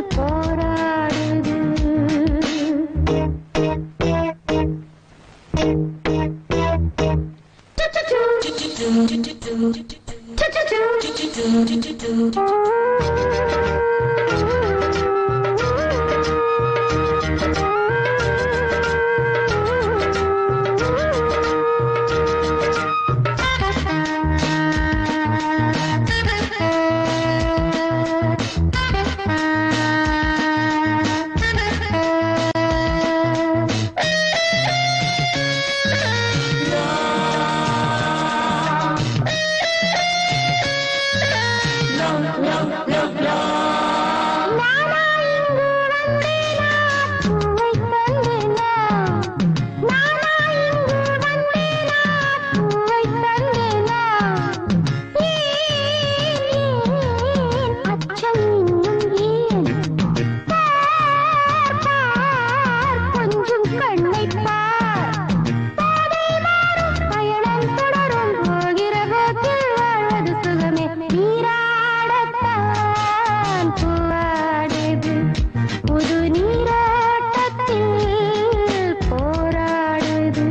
கொஞ்சம் கண்ணை பார் பாதை மாறும் பயணம் தொடரும் போகிற போக்கில் வாழ்வது சுகமே நீராடத்தான் போராடுது புது நீராட்டத்தில் போராடுது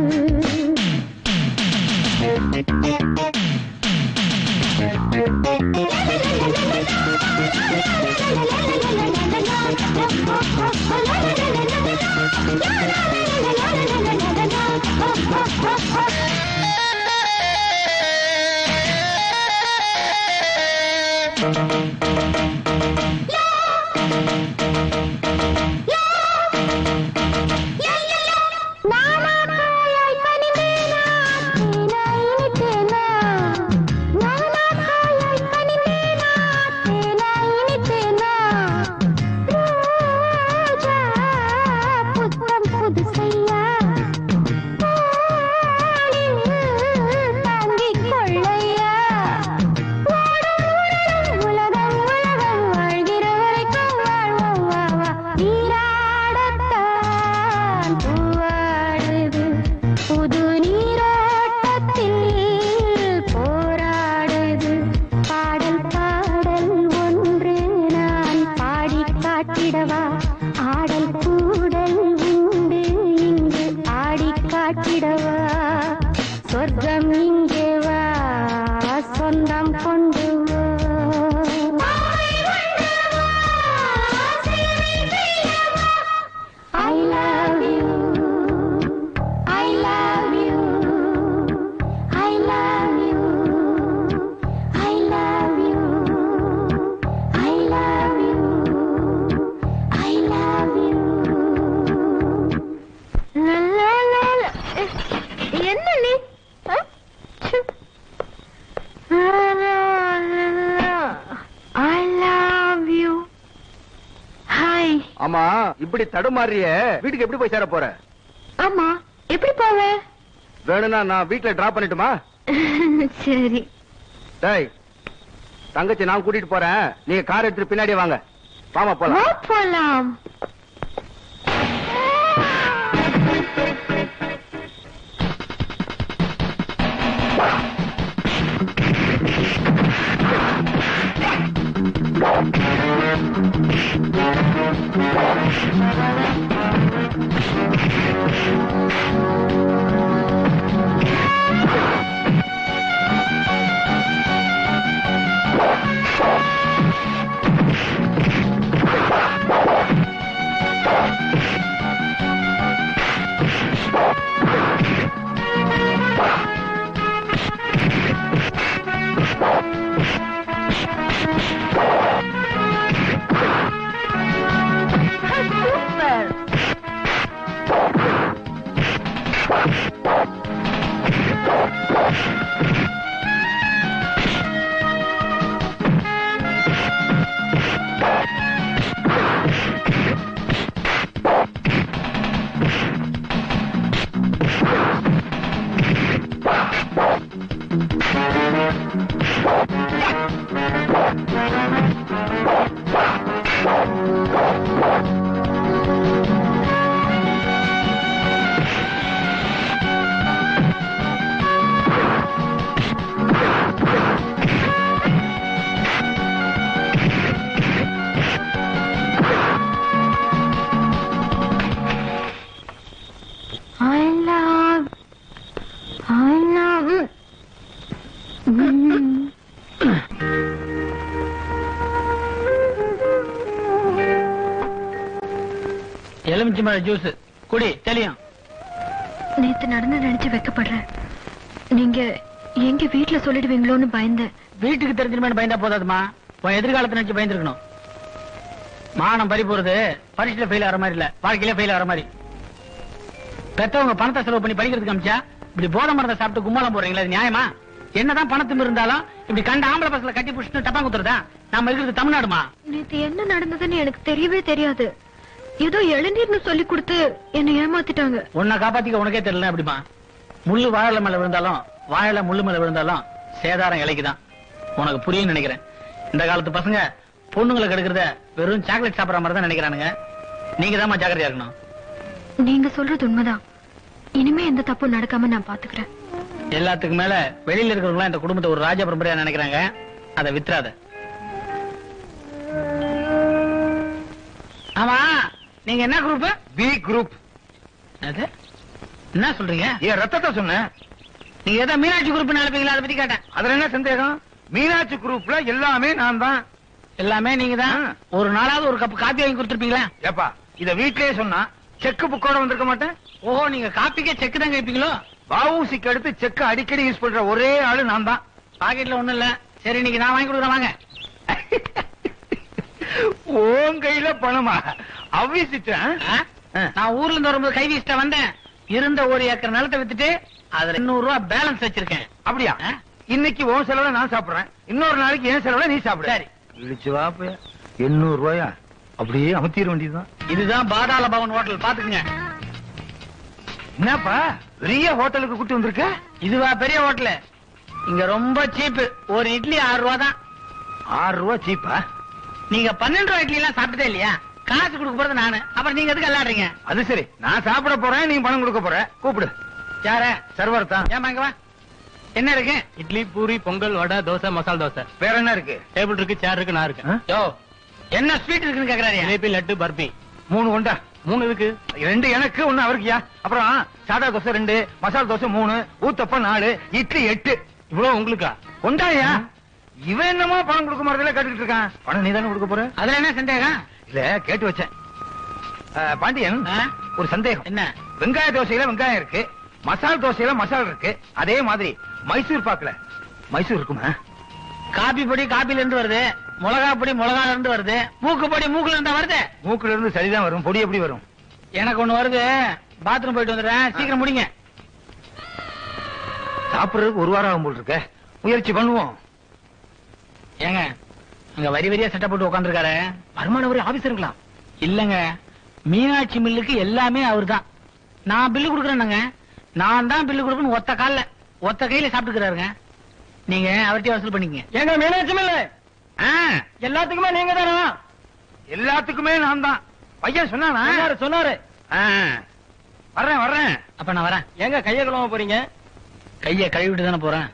நானா காயாய் கனிந்தேனா தேனாய் இனித்தேனா நானா காயாய் கனிந்தேனா தேனாய் இனித்தேனா ரோஜா புத்தம் புதுசையா தோளில் தாங்கிக் கொள்ளையா ஓடும் உலகம் உலகம் உலகம் வாழ்கிற வரைக்கும் வாழ்வோம் வா வா நீராடத்தான் பூவாடுது புது நீரோட்டத்தில் போராடுது பாடல் பாடல் ஒன்று நான் பாடி காட்டிடவா ஆடல் கூடல் உண்டு இங்கு ஆடி காட்டிடவா சொர்க்கம் இங்கே வா சொந்தம் கொண்டு வா I love you. I love you. I love you. I love you. I love you. I love you. என்ன நீ ஐ லவ் யூ ஹாய் ஆமா இப்படி தடுமாறிய வீட்டுக்கு எப்படி போய் சேர போற ஆமா எப்படி போவ வேணும்னா நான் வீட்டுல டிராப் பண்ணட்டுமா சரி டேய் தங்கச்சி நான் கூட்டிட்டு போறேன் நீங்க கார் எடுத்துட்டு பின்னாடியே வாங்க வாமா வா போலாம் போலாம் ஆ எலுமிச்சம்பழ ஜூஸ் குடி தெரியும் நேத்து நடந்து நினைச்சு வைக்கப்படுறேன் நீங்க எங்க வீட்ல சொல்லிடுவீங்களோன்னு பயந்தேன் வீட்டுக்கு தெரிஞ்சிருமேனு பயந்தா போதாதுமா உன் எதிர்காலத்தை நினைச்சு பயந்துருக்கணும் மானம் பறி போறது பரீட்சையில ஃபெயில் ஆகிற மாதிரி இல்ல வாழ்க்கையில ஃபெயில் ஆகிற மாதிரி பெத்தவங்க பணத்தை செலவு பண்ணி படிக்கிறதுக்கு அமிச்சா இப்படி போதை மரத்தை சாப்பிட்டு கும்மாளம் போறீங்களா இது நியாயமா என்னதான் பணத்தும் இருந்தாலும் இப்படி கண்ட ஆம்பளை பஸ்ல கட்டி புடிச்சுட்டு டப்பா குத்துறதா நாம இருக்கிறது தமிழ்நாடுமா நேத்து என்ன நடந்ததுன்னு எனக்கு தெரியவே தெரியாது ஏதோ இளநீர்னு சொல்லி கொடுத்து என்னை ஏமாத்திட்டாங்க உன்னை காப்பாத்திக்க உனக்கே தெரியல அப்படிமா முள்ளு வாழை மேல விழுந்தாலும் வாழை முள்ளு மேல விழுந்தாலும் சேதாரம் இலைக்குதான் உனக்கு புரியும் நினைக்கிறேன் இந்த காலத்து பசங்க பொண்ணுங்களை கெடுக்கிறத வெறும் சாக்லேட் சாப்பிடற மாதிரி தான் நினைக்கிறானுங்க நீங்க தான் ஜாக்கிரதையா இருக்கணும் நீங்க சொல்றது உண்மைதான் இனிமே எந்த தப்பும் நடக்காம நான் பாத்துக்கிறேன் எல்லாத்துக்கும் மேல வெளியில இருக்கிறவங்க இந்த குடும்பத்தை ஒரு ராஜ பரம்பரையா நினைக்கிறாங்க அதை வித்துறாத ஆமா நீங்க என்ன குரூப் பி குரூப் அது என்ன சொல்றீங்க என் ரத்தத்தை சொன்னேன் நீங்க ஏதோ மீனாட்சி குரூப் நினைப்பீங்களா அதை பத்தி கேட்டேன் அதுல என்ன சந்தேகம் மீனாட்சி குரூப்ல எல்லாமே நான் தான் எல்லாமே நீங்க தான் ஆ. ஒரு நாளாவது ஒரு கப் காப்பி வாங்கி கொடுத்துருப்பீங்களா ஏப்பா இத வீட்லயே சொன்னா செக் புக்கோட வந்திருக்க மாட்டேன் ஓஹோ நீங்க காப்பிக்கே செக் தான் கேட்பீங்களோ வவுசிக்கு அடுத்து செக் அடிக்கடி யூஸ் பண்ற ஒரே ஆளு நான் தான் பாக்கெட்ல ஒண்ணும் இல்ல சரி நீங்க நான் வாங்கி கொடுக்குறேன் வாங்க உன் கையில பணமா அவ்விசிட்டேன் ஆ? நான் ஊர்ல இருந்து வரும்போது கை வீசிட்ட வந்தேன் இருந்த ஒரு ஏக்கர் நிலத்தை வித்துட்டு அதுல இன்னூறு ரூபாய் பேலன்ஸ் வச்சிருக்கேன் அப்படியா ஆ? இன்னைக்கு உன் செலவுல நான் சாப்பிடுறேன் இன்னொரு நாளைக்கு என் செலவுல நீ சாப்பிடு சரி. இழிச்சு வாப்ப எண்ணூறு ரூபாயா அப்படியே அமுத்திட வேண்டியதுதான் இதுதான் பாதாள பவன் ஹோட்டல் பாத்துக்குங்க என்னப்பா பெரிய ஹோட்டலுக்கு கூட்டி வந்திருக்க இதுவா பெரிய ஹோட்டல் இங்க ரொம்ப சீப் ஒரு இட்லி ஆறு ரூபா தான் ஆறு ரூபா சீப்பா நீங்க பன்னெண்டு ரூபாய் இட்லி எல்லாம் சாப்பிட்டதே இல்லையா காசு கொடுக்க போறது நானு அப்புறம் நீங்க எதுக்கு விளையாடுறீங்க அது சரி நான் சாப்பிட போறேன் நீ பணம் கொடுக்க போற கூப்பிடு யார சர்வர் தான் ஏமா இங்க வா என்ன இருக்கு இட்லி பூரி பொங்கல் வடை தோசை மசால் தோசை வேற என்ன இருக்கு டேபிள் இருக்கு சேர் இருக்கு நான் இருக்கேன் ஆ? யோ என்ன ஸ்வீட் இருக்குன்னு கேக்குறாரு ஜிலேபி லட்டு பர்பி மூணு கொண்டா மூணு இருக்கு ரெண்டு எனக்கு ஒண்ணு அவருக்குயா அப்புறம் சாதா தோசை ரெண்டு மசாலா தோசை மூணு ஊத்தப்பம் நாலு இட்லி எட்டு இவ்வளவு உங்களுக்கா கொண்டாயா இவன் என்னமோ பணம் கொடுக்க மாட்டதுல கேட்டுக்கிட்டு இருக்கான் பணம் நீ தானே கொடுக்க போற அதுல என்ன சந்தேகம் இல்ல கேட்டு வச்சேன் ஆ, பாண்டியன் ஆ? ஒரு சந்தேகம் என்ன வெங்காய தோசையில வெங்காயம் இருக்கு மசால் தோசையில மசால் இருக்கு அதே மாதிரி மைசூர் பாக்குல மைசூர் இருக்குமா காபி பொடி காபில இருந்து வருது மிளகா பொடி மிளகால இருந்து வருது மூக்கு பொடி மூக்குல இருந்தா வருது மூக்குல இருந்து சரிதான் வரும் பொடி எப்படி வரும் எனக்கு ஒண்ணு வருது பாத்ரூம் போயிட்டு வந்துடுறேன் சீக்கிரம் முடிங்க சாப்பிடுறதுக்கு ஒரு வாரம் ஆகும் போல் இருக்க முயற்சி பண்ணுவோம் ஏங்க அங்க வரி வரியா செட்டப் போட்டு உட்காந்துருக்காரு வருமான வரி ஆபீசருங்களா இல்லங்க மீனாட்சி மில்லுக்கு எல்லாமே அவர்தான் நான் பில்லு கொடுக்குறேனுங்க நான் தான் பில்லு கொடுப்பேன்னு ஒத்த கால்ல ஒத்த கையில சாப்பிட்டுக்கிறாருங்க நீங்க அவர்கிட்ட வசூல் பண்ணிக்கங்க எங்க மீனாட்சி மில்லு எல்லாத்துக்குமே நீங்க தானா எல்லாத்துக்குமே நான் தான் பையன் சொன்னானா சொன்னாரு ஆ, வர்றேன் வர்றேன் அப்ப நான் வரேன் எங்க கைய கழுவ போறீங்க கைய கழுவிட்டு தானே போறேன்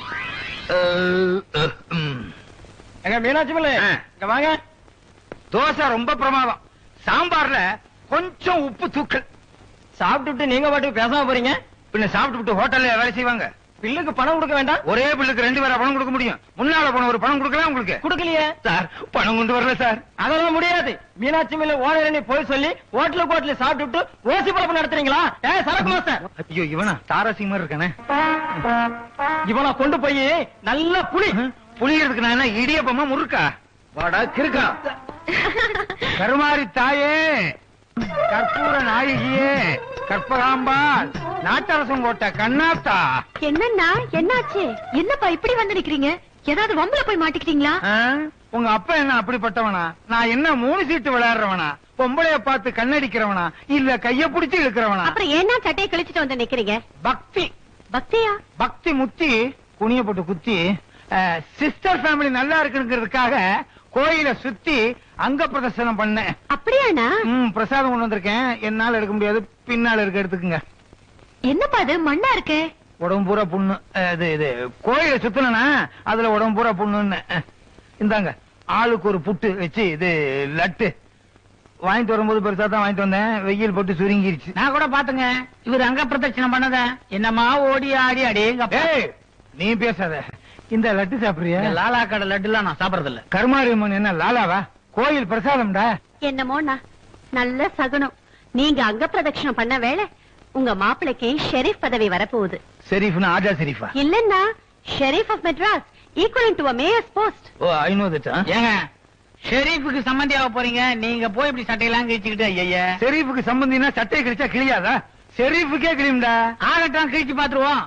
எங்க மீனாட்சி மில்லு இங்க வாங்க தோசை ரொம்ப பிரமாதம் சாம்பார்ல கொஞ்சம் உப்பு தூக்கல் சாப்பிட்டுட்டு நீங்க பாட்டுக்கு பேசாம போறீங்க பின்ன சாப்பிட்டு ஹோட்டல்ல வேலை செய்வாங்க பில்லுக்கு பணம் கொடுக்க வேண்டாம் ஒரே பில்லுக்கு ரெண்டு பேரா பணம் கொடுக்க முடியும் முன்னால போன ஒரு பணம் கொடுக்கலாம் உங்களுக்கு கொடுக்கலையே சார் பணம் கொண்டு வரல சார் அதெல்லாம் முடியாது மீனாட்சி மில்ல ஓனர் நீ போய் சொல்லி ஹோட்டலு ஹோட்டலு சாப்பிட்டுட்டு ஓசி பழப்பு நடத்துறீங்களா ஏ சரக்கு மாஸ்டர் ஐயோ இவனா தாராசி மாதிரி இருக்கானே இவனை கொண்டு போய் நல்ல புளி புளியறதுக்கு நான் என்ன இடியப்பமா முறுக்கா வாடா கிறுக்கா கருமாரி தாயே கற்பூர நாயகியே கற்பகாம்பாள் நாட்டரசம் போட்ட கண்ணாத்தா என்னன்னா என்னாச்சு என்னப்பா இப்படி வந்து நிக்கிறீங்க ஏதாவது வம்புல போய் மாட்டிக்கிட்டீங்களா ஆ? உங்க அப்பா என்ன அப்படிப்பட்டவனா நான் என்ன மூணு சீட்டு விளையாடுறவனா பொம்பளைய பார்த்து கண்ணடிக்கிறவனா இல்ல கைய பிடிச்சு இழுக்கிறவனா அப்புறம் ஏன்னா சட்டையை கிழிச்சிட்டு வந்து நிக்கிறீங்க பக்தி பக்தியா பக்தி முத்தி குனிய போட்டு குத்தி சிஸ்டர் ஃபேமிலி நல்லா இருக்குங்கிறதுக்காக கோயில சுத்தி அங்க பிரதர்சனம் பண்ணேன் அப்படியாண்ணா ம், பிரசாதம் கொண்டு வந்திருக்கேன் என்னால எடுக்க முடியாது பின்னால இருக்க எடுத்துக்குங்க என்னப்பா அது மண்ணா இருக்கு உடம்பு பூரா புண்ணு அஹ், இது இது கோயில சுத்தினா அதுல உடம்பு பூரா புண்ணுன்னு அஹ், இந்தாங்க ஆளுக்கு ஒரு புட்டு வச்சு இது லட்டு வாங்கிட்டு வரும்போது பெருசா தான் வாங்கிட்டு வந்தேன் வெயில் போட்டு சுருங்கிருச்சு நான் கூட பாத்துங்க இவர் அங்க பிரதட்சணம் பண்ணத என்னமா ஓடி ஆடி அடி ஏய், நீ பேசாத இந்த லட்டு சாப்பிடுறியா லாலா கடை லட்டு எல்லாம் நான் சாப்பிடறது இல்ல கருமாரியம்மன் என்ன லாலாவா கோயில் பிரசாதம்டா என்னமோண்ணா நல்ல சகுனம் நீங்க அங்க பிரதட்சணம் பண்ண வேளை உங்க மாப்பிளைக்கு ஷெரீஃப் பதவி வரப்போகுது ஷெரீஃப்னா ஆஜா ஷெரீஃபா இல்லன்னா sheriff of Madras equal to a mayor's post oh I know that ஏங்க ஷெரீஃபுக்கு சம்மந்தி ஆக போறீங்க நீங்க போய் இப்படி சட்டையெல்லாம் கிழிச்சுக்கிட்டு ஐயா ஷெரீஃபுக்கு சம்பந்தினா சட்டையை கிழிச்சா கிழியாதா ஷெரீஃபுக்கே கிழியும்டா ஆகட்டும் கிழிச்சு பாத்துருவோம்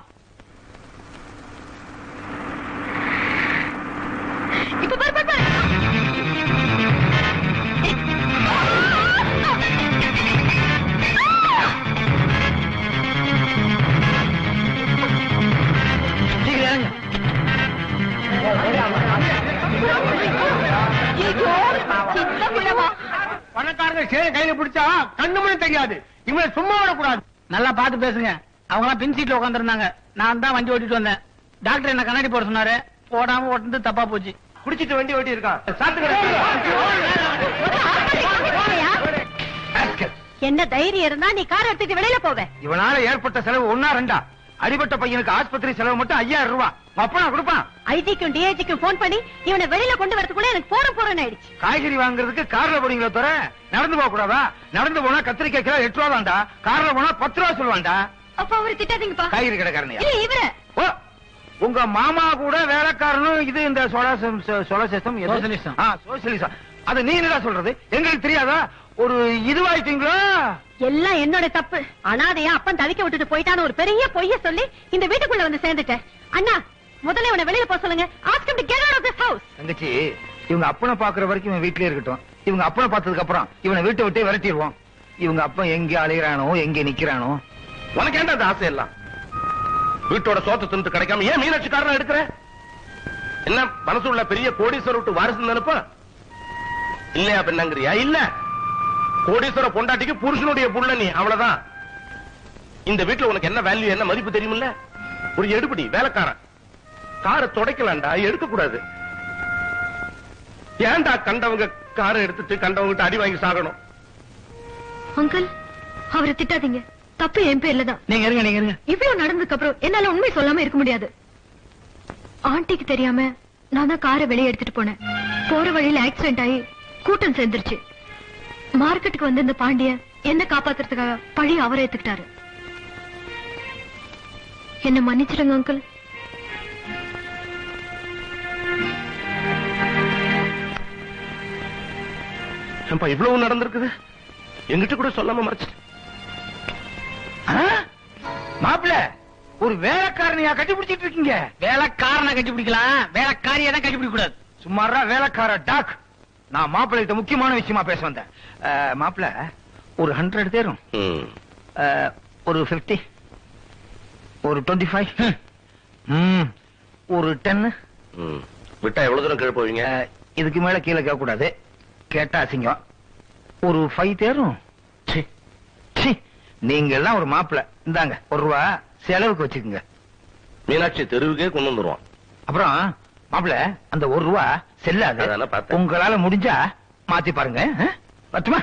இப்ப பாரு பாரு, பாரு சீக்கிரம் இறங்கு. ஐயோ, சின்ன பிள்ளவா பணக்காரங்க சேர கையில பிடிச்சா கண்ணு மணி தெரியாது இவனை சும்மா விடக்கூடாது நல்லா பார்த்து பேசுங்க அவங்க எல்லாம் பின் சீட்ல உட்காந்துருந்தாங்க நான் தான் வண்டி ஓட்டிட்டு வந்தேன் டாக்டர் என்ன கண்ணாடி போட சொன்னாரு போடாம ஓட்டுனது தப்பா போச்சு குடிச்சிட்டு வண்டி ஓட்டி இருக்கான் என்ன தைரியம் இருந்தா நீ கார் எடுத்துட்டு வெளியில போவ இவனால ஏற்பட்ட செலவு ஒன்னா ரெண்டா அடிபட்ட பையனுக்கு ஆஸ்பத்திரி செலவு மட்டும் ஐயாயிரம் ரூபாய் அப்பனா கொடுப்பான் ஐஜிக்கும் டிஐஜிக்கும் போன் பண்ணி இவனை வெளியில கொண்டு வரதுக்குள்ள எனக்கு போறோம் போறோம்னு ஆயிடுச்சு காய்கறி வாங்குறதுக்கு கார்ல போறீங்களா தவிர நடந்து போக கூடாதா நடந்து போனா கத்திரிக்காய் கிலோ எட்டு ரூபா தான்டா கார்ல போனா பத்து ரூபா சொல்லுவான்டா அப்ப அவரை திட்டாதீங்கப்பா காய்கறி கடைக்காரனையா இல்ல இவர ஓ உங்க மாமா கூட வேலைக்காரனும் இது இந்த சோலாசம் சோலசிசம் Socialism. சோசியலிசம் அது நீ என்னடா சொல்றது எங்களுக்கு தெரியாதா ஒரு இதுவாயிட்டீங்களா எல்லாம் என்னோட தப்பு அனாதையா அப்பன் தவிக்க விட்டுட்டு போயிட்டான்னு ஒரு பெரிய பொய்ய சொல்லி இந்த வீட்டுக்குள்ள வந்து சேர்ந்துட்டேன் அண்ணா முதல்ல இவனை வெளியில போக சொல்லுங்க ask him to get out of this house தங்கச்சி இவங்க அப்பனை பாக்குற வரைக்கும் இவன் வீட்லயே இருக்கட்டும் இவங்க அப்பனை பார்த்ததுக்கு அப்புறம் இவனை வீட்டை விட்டே விரட்டிடுவோம் இவங்க அப்பன் எங்க அலைகிறானோ எங்க நிக்கிறானோ உனக்கு ஏன்டா அந்த ஆசை எல்லாம் வீட்டோட சோத்த தின்னுட்டு கிடைக்காம ஏன் மீனாட்சி காரணம் எடுக்கிற என்ன மனசு உள்ள பெரிய கோடீஸ்வரர் விட்டு வாரிசு நினைப்பா இல்லையா பின்னங்கிறியா இல்ல கோடீஸ்வர பொண்டாட்டிக்கு புருஷனுடைய புள்ள நீ அவ்வளவுதான் இந்த வீட்டுல உனக்கு என்ன வேல்யூ என்ன மதிப்பு தெரியுமில்ல ஒரு எடுபடி வேலைக்காரன் காரை துடைக்கலாம்டா எடுக்க கூடாது ஏன்டா கண்டவங்க காரை எடுத்துட்டு கண்டவங்க அடி வாங்கி சாகணும் அங்கிள் அவரை திட்டாதீங்க தப்பு என் பேர்ல தான் நீங்க இருங்க நீங்க இருங்க இவ்வளவு நடந்ததுக்கு அப்புறம் என்னால உண்மை சொல்லாம இருக்க முடியாது ஆண்டிக்கு தெரியாம நான் தான் காரை வெளியே எடுத்துட்டு போனேன் போற வழியில ஆக்சிடென்ட் ஆகி கூட்டம் சேர்ந்துருச்சு மார்க்கெட்டுக்கு வந்து இந்த பாண்டிய என்ன காப்பாத்துறதுக்காக பழி அவரை ஏத்துக்கிட்டாரு என்ன மன்னிச்சிடுங்க அங்கிள் ஏன்பா இவ்வளவு நடந்திருக்குது எங்கிட்ட கூட சொல்லாம மறைச்சிட்டு மாப்பிள ஒரு வேலைக்காரனையா கட்டி பிடிச்சிட்டு இருக்கீங்க வேலைக்காரனை கட்டி பிடிக்கலாம் வேலைக்காரியை தான் கட்டி பிடிக்க கூடாது சும்மாரா வேலைக்கார டாக் நான் மாப்பிள்ளைகிட்ட முக்கியமான விஷயமா பேச வந்தேன் மாப்பிள ஒரு ஹண்ட்ரட் தேரும் அஹ், ஒரு பிப்டி ஒரு டுவெண்ட்டி ஃபைவ் ஒரு டென்னு விட்டா எவ்வளவு தூரம் கீழே போவீங்க இதுக்கு மேல கீழே கேட்க கூடாது கேட்டா அசிங்கம் ஒரு ஃபைவ் தேரும் சி, சி, நீங்க எல்லாம் ஒரு மாப்பிள இந்தாங்க ஒரு ரூபா செலவுக்கு வச்சுக்கோங்க மீனாட்சி தெருவுக்கே கொண்டு வந்துருவான் அப்புறம் மாப்பிள அந்த ஒரு ரூபா செல்லாது அதானே பார்த்தேன். உங்களால முடிஞ்சா மாத்தி பாருங்க ஆ? பத்துமா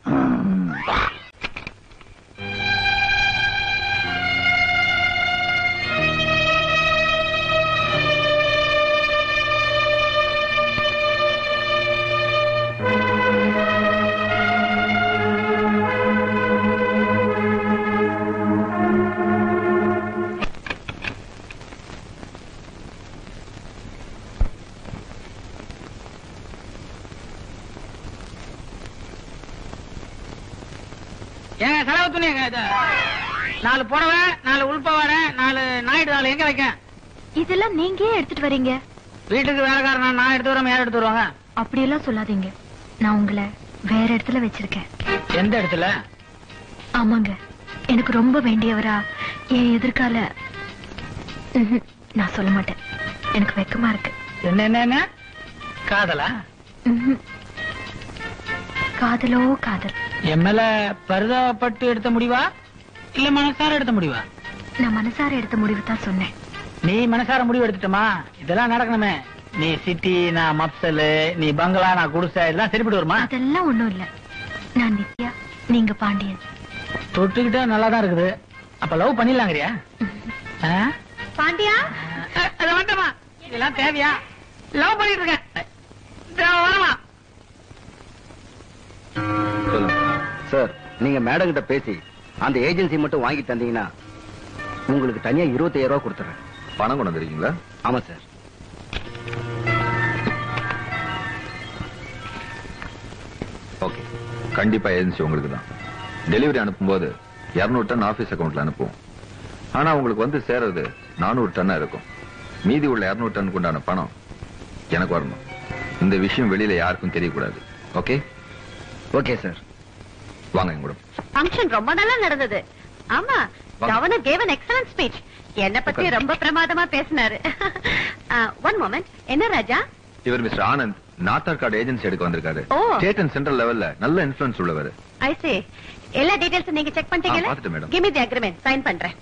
ஏங்க செலவு துணி எங்க இது? நாலு புடவை நாலு உள்பவாடை நாலு நாயுடு நாலு எங்க வைக்க இதெல்லாம் நீங்க ஏன் எடுத்துட்டு வரீங்க வீட்டுக்கு வேலைக்காரன் நான் எடுத்து வரேன் யார் எடுத்து வருவாங்க அப்படியெல்லாம் சொல்லாதீங்க நான் உங்களை வேற இடத்துல வச்சிருக்கேன் எந்த இடத்துல ஆமாங்க எனக்கு ரொம்ப வேண்டியவரா என் எதிர்கால ம்ஹும், நான் சொல்ல மாட்டேன் எனக்கு வெக்கமா இருக்கு என்ன என்ன என்ன காதலா ம்ஹும். காதலோ காதல் என் மேல பரிதாபப்பட்டு எடுத்த முடிவா இல்ல மனசார எடுத்த முடிவா நான் மனசார எடுத்த முடிவு தான் சொன்னேன் நீ மனசார முடிவு எடுத்துட்டமா இதெல்லாம் நடக்கணுமே நீ சிட்டி நான் மப்சலு நீ பங்களா நான் குடிசை இதெல்லாம் சரிப்பட்டு வருமா அதெல்லாம் ஒண்ணும் இல்ல நான் நித்யா நீங்க பாண்டியன் தொட்டுக்கிட்டா நல்லா தான் இருக்குது அப்ப லவ் பண்ணிடலாங்கறியா ஆ? பாண்டியா அஹ், அது வேண்டாமா இதெல்லாம் தேவையா லவ் பண்ணிட்டு இருக்கேன் இதோ வரமா சார் நீங்க மேடம் கிட்ட பேசி அந்த ஏஜென்சி மட்டும் வாங்கி தந்தீங்கன்னா உங்களுக்கு தனியா இருபத்தி ரூபாய் கொடுத்துறேன் பணம் கொண்டு வந்துருக்கீங்களா ஆமா சார் ஓகே கண்டிப்பா ஏஜென்சி உங்களுக்கு தான் டெலிவரி அனுப்பும்போது 200 டன் ஆபீஸ் அக்கவுண்ட்ல அனுப்புவோம் ஆனா உங்களுக்கு வந்து சேர்றது 400 டன்னா இருக்கும் மீதி உள்ள 200 டன்னுக்கு உண்டான பணம் எனக்கு வரணும் இந்த விஷயம் வெளியில யாருக்கும் தெரியக்கூடாது ஓகே ஓகே சார் வாங்க என் கூட ஃபங்க்ஷன் ரொம்ப நல்லா நடந்தது ஆமா governor gave an excellent speech என்ன பத்தி ரொம்ப பிரமாதமா பேசினாரு ஒன் மொமெண்ட் என்ன ராஜா இவர் மிஸ்டர் ஆனந்த் நாத்தார் கார்டு ஏஜென்சி எடுக்க வந்திருக்காரு ஓ. ஸ்டேட் அண்ட் சென்ட்ரல் லெவல்ல நல்ல இன்ஃபுளுன்ஸ் உள்ளவர் ஐ சே எல்லா டீடைல்ஸ் நீங்க செக் ஆ, பண்ணிட்டீங்களா பார்த்துட்டேன், madam. Give me the agreement sign பண்றேன்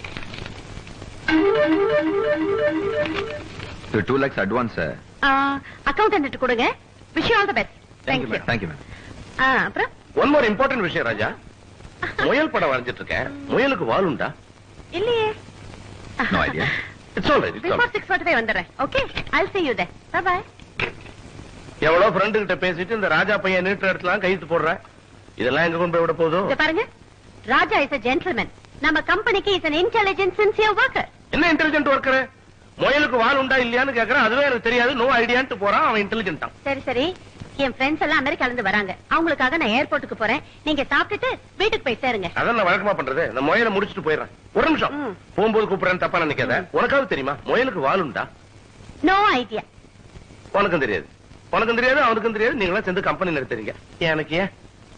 டூ லேக்ஸ் அட்வான்ஸ் அக்கவுண்டன்ட் கொடுங்க wish all the best Thank you, thank you madam. Thank you ma'am அப்புறம் ஒன் மோர் இம்பார்ட்டன்ட் விஷயம் ராஜா முயல் படம் வரைஞ்சிட்டு இருக்கேன் முயலுக்கு வால் உண்டா இல்லையே no idea it's all right before six forty five வந்துடுறேன் okay I'll see you there bye bye எவ்வளவு ஃப்ரெண்டு கிட்ட பேசிட்டு இந்த ராஜா பையன் நீட்டுற இடத்துல கையெழுத்து போடுற இதெல்லாம் எங்க கொண்டு போய் விட போதும் இங்க பாருங்க ராஜா இஸ் a gentleman நம்ம கம்பெனிக்கு is an intelligent sincere worker என்ன இன்டெலிஜென்ட் ஒர்க்கர் முயலுக்கு வால் உண்டா இல்லையான்னு கேக்குறேன் அதுவே எனக்கு தெரியாது நோ ஐடியான்ட்டு போறான் அவன் இன்டெலிஜென்ட் தான் சரி சரி என் ஃப்ரெண்ட்ஸ் எல்லாம் அமெரிக்கால இருந்து வராங்க அவங்களுக்காக நான் ஏர்போர்ட்டுக்கு போறேன் நீங்க சாப்பிட்டுட்டு வீட்டுக்கு போய் சேருங்க அதான் நான் வழக்கமா பண்றது இந்த முயலை முடிச்சிட்டு போயிடுறேன் ஒரு நிமிஷம் போகும்போது கூப்பிடுறேன்னு தப்பா நினைக்காத உனக்காவது தெரியுமா முயலுக்கு வால் உண்டா நோ ஐடியா உனக்கும் தெரியாது உனக்கும் தெரியாது அவனுக்கும் தெரியாது நீங்களாம் சேர்ந்து கம்பெனி நடத்துறீங்க ஏன் எனக்கு ஏன்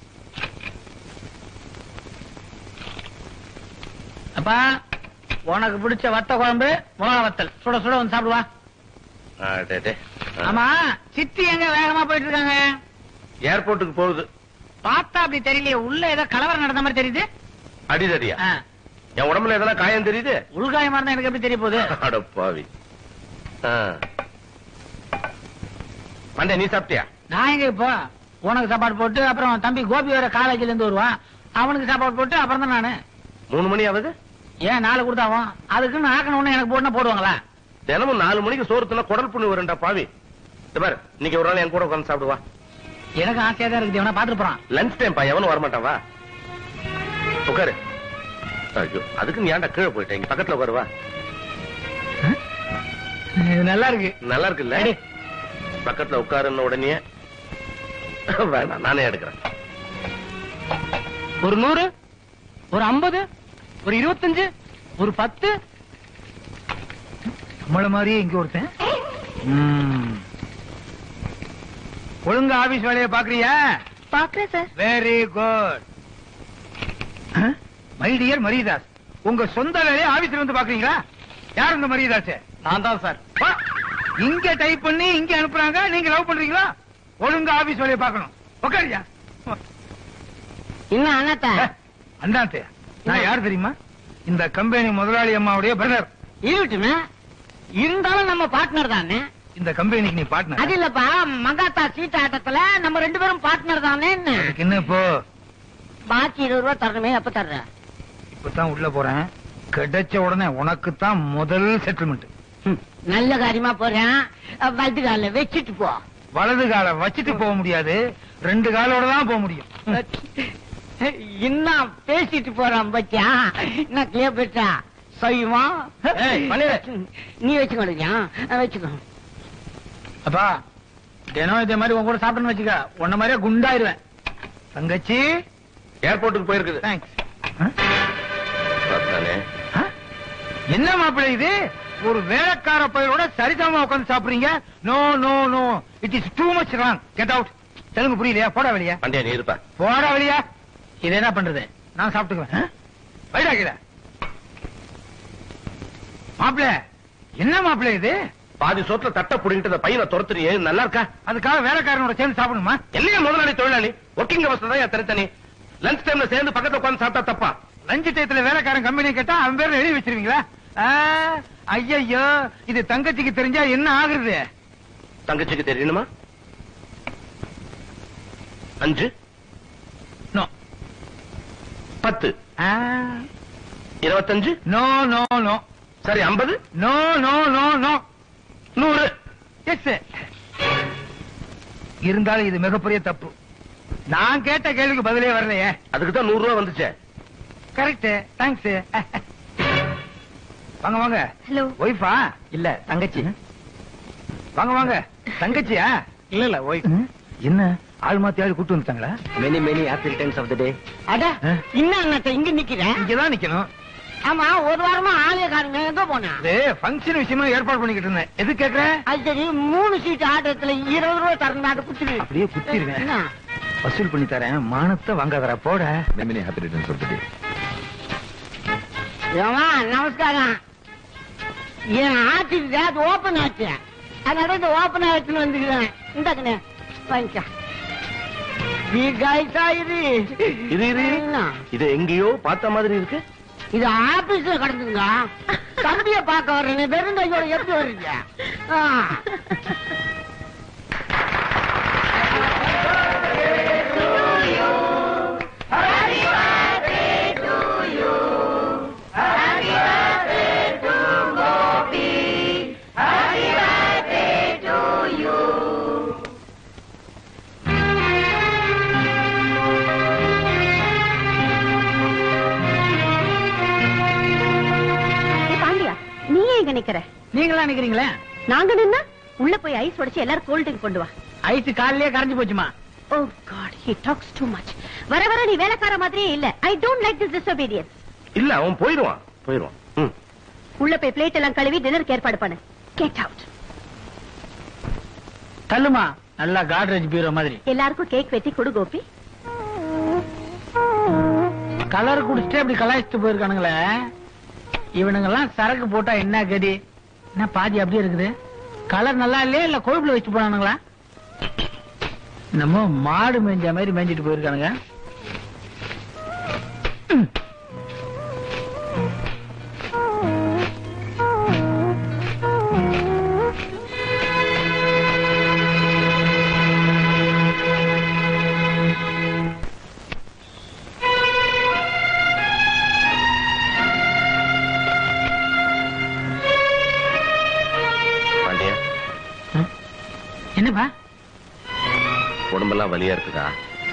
அப்பா உனக்கு பிடிச்ச வத்த குழம்பு மிளகா வத்தல் சுட சுட வந்து சாப்பிடுவா ஆ, டே, டே. ஆ. ஆமா சித்தி எங்க வேகமா போயிட்டு இருக்காங்க ஏர்போர்ட்டுக்கு போகுது பார்த்தா அப்படி தெரியலையே உள்ள ஏதோ கலவரம் நடந்த மாதிரி தெரியுது அடிதடியா ஆ, என் உடம்புல எதனா காயம் தெரியுது உள்காயமா இருந்தா எனக்கு எப்படி தெரிய போகுது அட பாவி ஆ. மண்டே நீ சாப்பிட்டியா நான் எங்க இப்போ உனக்கு சாப்பாடு போட்டு அப்புறம் தம்பி கோபி வேற காலேஜ்ல இருந்து வருவான் அவனுக்கு சாப்பாடு போட்டு அப்புறம் தான் நானு மூணு மணி ஆகுது ஏன் நாலு கொடுத்தாவும் அதுக்குன்னு ஆக்கணும்னு எனக்கு போட்டுனா போடுவாங்களா தினமும் நாலு மணிக்கு சோறு தின்னா குடல் புண்ணு வரும்டா பாவி இந்த பாரு இன்னைக்கு ஒரு நாள் என் கூட உட்கார்ந்து சாப்பிடுவா எனக்கு ஆசையா தான் இருக்குது எவனா பாத்துட்டு போறான் லஞ்ச் டைம் பா எவனும் வரமாட்டான் வா உட்காரு ஐயோ அதுக்கு நீ ஏன்டா கீழே போயிட்ட இங்க பக்கத்துல உட்காரு வா இது நல்லா இருக்கு நல்லா இருக்குல்ல பக்கத்துல உட்காருன்ன உடனே வேணாம் நானே எடுக்கிறேன் ஒரு நூறு ஒரு ஐம்பது ஒரு இருபத்தஞ்சு ஒரு பத்து நம்மள மாதிரியே இங்க ஒருத்தன் ம். ஒழுங்கா ஆபீஸ் வேலையை பாக்குறியா பாக்குறேன் sir very good my dear Mariadas உங்க சொந்த வேலையை ஆபீஸ்ல வந்து பாக்குறீங்களா யார் இந்த மரியதாஸ் நான் தான் சார் இங்க டைப் பண்ணி இங்க அனுப்புறாங்க நீங்க லவ் பண்றீங்களா ஒழுங்கா ஆபீஸ் வேலையை பார்க்கணும் உட்காரியா இன்னும் அண்ணாத்த அந்தாத்தே நான் யார் தெரியுமா இந்த கம்பெனி முதலாளி அம்மாவுடைய பிரதர் இருக்கட்டுமே இருந்தாலும் நம்ம பார்ட்னர் தானே இந்த கம்பெனிக்கு நீ அது பார்ட்னர் இல்லப்பா மங்காத்தா சீட் ஆட்டத்துல நம்ம ரெண்டு பேரும் பார்ட்னர் தானே அதுக்கு என்ன இப்போ பாக்கி இருபது ரூபா தரணுமே எப்ப தர்ற இப்பதான் உள்ள போறேன் கிடைச்ச உடனே உனக்கு தான் முதல் செட்டில்மெண்ட் நல்ல காரியமா போறேன் அஹ், வலது கால வச்சுட்டு போ வலது காலை வச்சுட்டு போக முடியாது ரெண்டு காலோட தான் போக முடியும் இன்னும் பேசிட்டு போறான் பத்தியா என்ன கிளியர் பெற்றா செய்யுமா ஏய், பண்ணிரு. நீ வச்சுக்கோடியா வச்சுக்கோ அப்பா தினம் இதே மாதிரி உன் கூட சாப்பிட்டேன்னு வச்சுக்க உன்ன மாதிரியே குண்டாயிருவேன் தங்கச்சி ஏர்போர்ட்டுக்கு போயிருக்குது தேங்க்ஸ் பார்த்தானே. என்ன மாப்பிள்ளை இது ஒரு வேலைக்கார பையனோட சரிசமமா உட்கார்ந்து சாப்பிடுறீங்க no no no it is too much wrong get out Telugu புரியலையா போடா வெளியா மண்டியா நீ இருப்பா போடா வெளியா இது என்ன பண்றது நான் சாப்பிட்டுக்குவேன் வைடா கீழே மாப்பிள்ள என்ன மாப்பிள்ள இது பாதி சோத்துல தட்டை புடிங்கிட்டு இந்த பையனை துரத்துறியே இது நல்லா இருக்கா அதுக்காக வேலைக்காரனோட சேர்ந்து சாப்பிடணுமா இல்லையா முதலாளி தொழிலாளி ஒர்க்கிங் அவஸ்தை தான் என் தனித்தனி லஞ்ச் டைம்ல சேர்ந்து பக்கத்துல உட்கார்ந்து சாப்பிட்டா தப்பா லஞ்ச் டயத்துல வேலைக்காரன் கம்பெனி கேட்டா அவன் பேர்ல எழுதி வச்சிருவீங்களா ஐயோ இது தங்கச்சிக்கு தெரிஞ்சா என்ன ஆகுறது தங்கச்சிக்கு தெரியணுமா அஞ்சு நோ பத்து இருபத்தஞ்சு நோ நோ நோ சரி ஐம்பது நோ நோ நோ நோ நூறு எஸ் இருந்தாலும் இது மிகப்பெரிய தப்பு நான் கேட்ட கேள்விக்கு பதிலே வரலையே அதுக்கு தான் நூறு ரூபா வந்துச்சே கரெக்ட் தேங்க்ஸ் வாங்க வாங்க ஹலோ ஒய்ஃபா இல்ல தங்கச்சி வாங்க வாங்க தங்கச்சியா இல்ல இல்ல ஒய்ஃப் என்ன ஆள் மாத்தி ஆள் கூட்டு வந்துட்டாங்களா many many happy returns of the day அட இன்னும் அண்ணாத்த இங்க நிக்கிறேன் இங்கதான் நிக்கணும் ஆமா ஒரு வாரமா ஆளே காருங்க எங்க போனா அது ஃபங்க்ஷன் விஷயமா ஏற்பாடு பண்ணிக்கிட்டு இருந்தேன் எது கேக்குற அது சரி மூணு சீட் ஆட்டத்துல இருபது ரூபாய் தரணும் குத்துரு அப்படியே குத்திருவேன் என்ன? வசூல் பண்ணி தரேன் மானத்தை வாங்காதரா போட many happy returns of the day ஏமா நமஸ்காரம் என் ஆச்சுக்கு அது ஓபன் ஆச்சு அதனால இந்த ஓபன் ஆச்சுன்னு வந்துக்கிறேன் இந்தாக்கண்ணே வாங்கிக்க நீ காய்ச்சா இது இது இது என்ன? இது எங்கேயோ பார்த்த மாதிரி இருக்கு இது ஆபீஸ்ல கிடந்துங்க தம்பிய பார்க்க வர்றேன் வெறுங்கையோட எப்படி வர்றீங்க ஆ. ஏய், பாண்டியா நீ ஏன் இங்க நிக்கிற நீங்களா நிக்கிறீங்களே நாங்க நின்னா உள்ள போய் ஐஸ் உடைச்சு எல்லாரும் கோல்ட் ட்ரிங்க் கொண்டு வா ஐஸ் காலையிலேயே கரைஞ்சு போச்சுமா oh god he talks too much வர வர நீ வேலைக்கார மாதிரியே இல்ல I don't like this disobedience இல்ல அவன் போயிடுவான் போயிடுவான் ம். உள்ள போய் பிளேட் எல்லாம் கழுவி டின்னருக்கு ஏற்பாடு பண்ணு கெட் அவுட் தள்ளுமா நல்லா காட்ரேஜ் பீரோ மாதிரி எல்லாருக்கும் கேக் வெட்டி கொடு கோபி கலர் குடிச்சிட்டு அப்படி கலாய்ச்சிட்டு போயிருக்கானுங்களே இவனுங்க எல்லாம் சரக்கு போட்டா என்ன கதி என்ன பாதி அப்படியே இருக்குது கலர் நல்லா இல்லையா இல்ல கொழுப்புல வச்சு போனானுங்களா நம்ம மாடு மேய்ஞ்ச மாதிரி மேய்ஞ்சிட்டு போயிருக்கானுங்க ம். பாண்டியா என்னப்பா உடம்பெல்லாம் வலியா இருக்குதா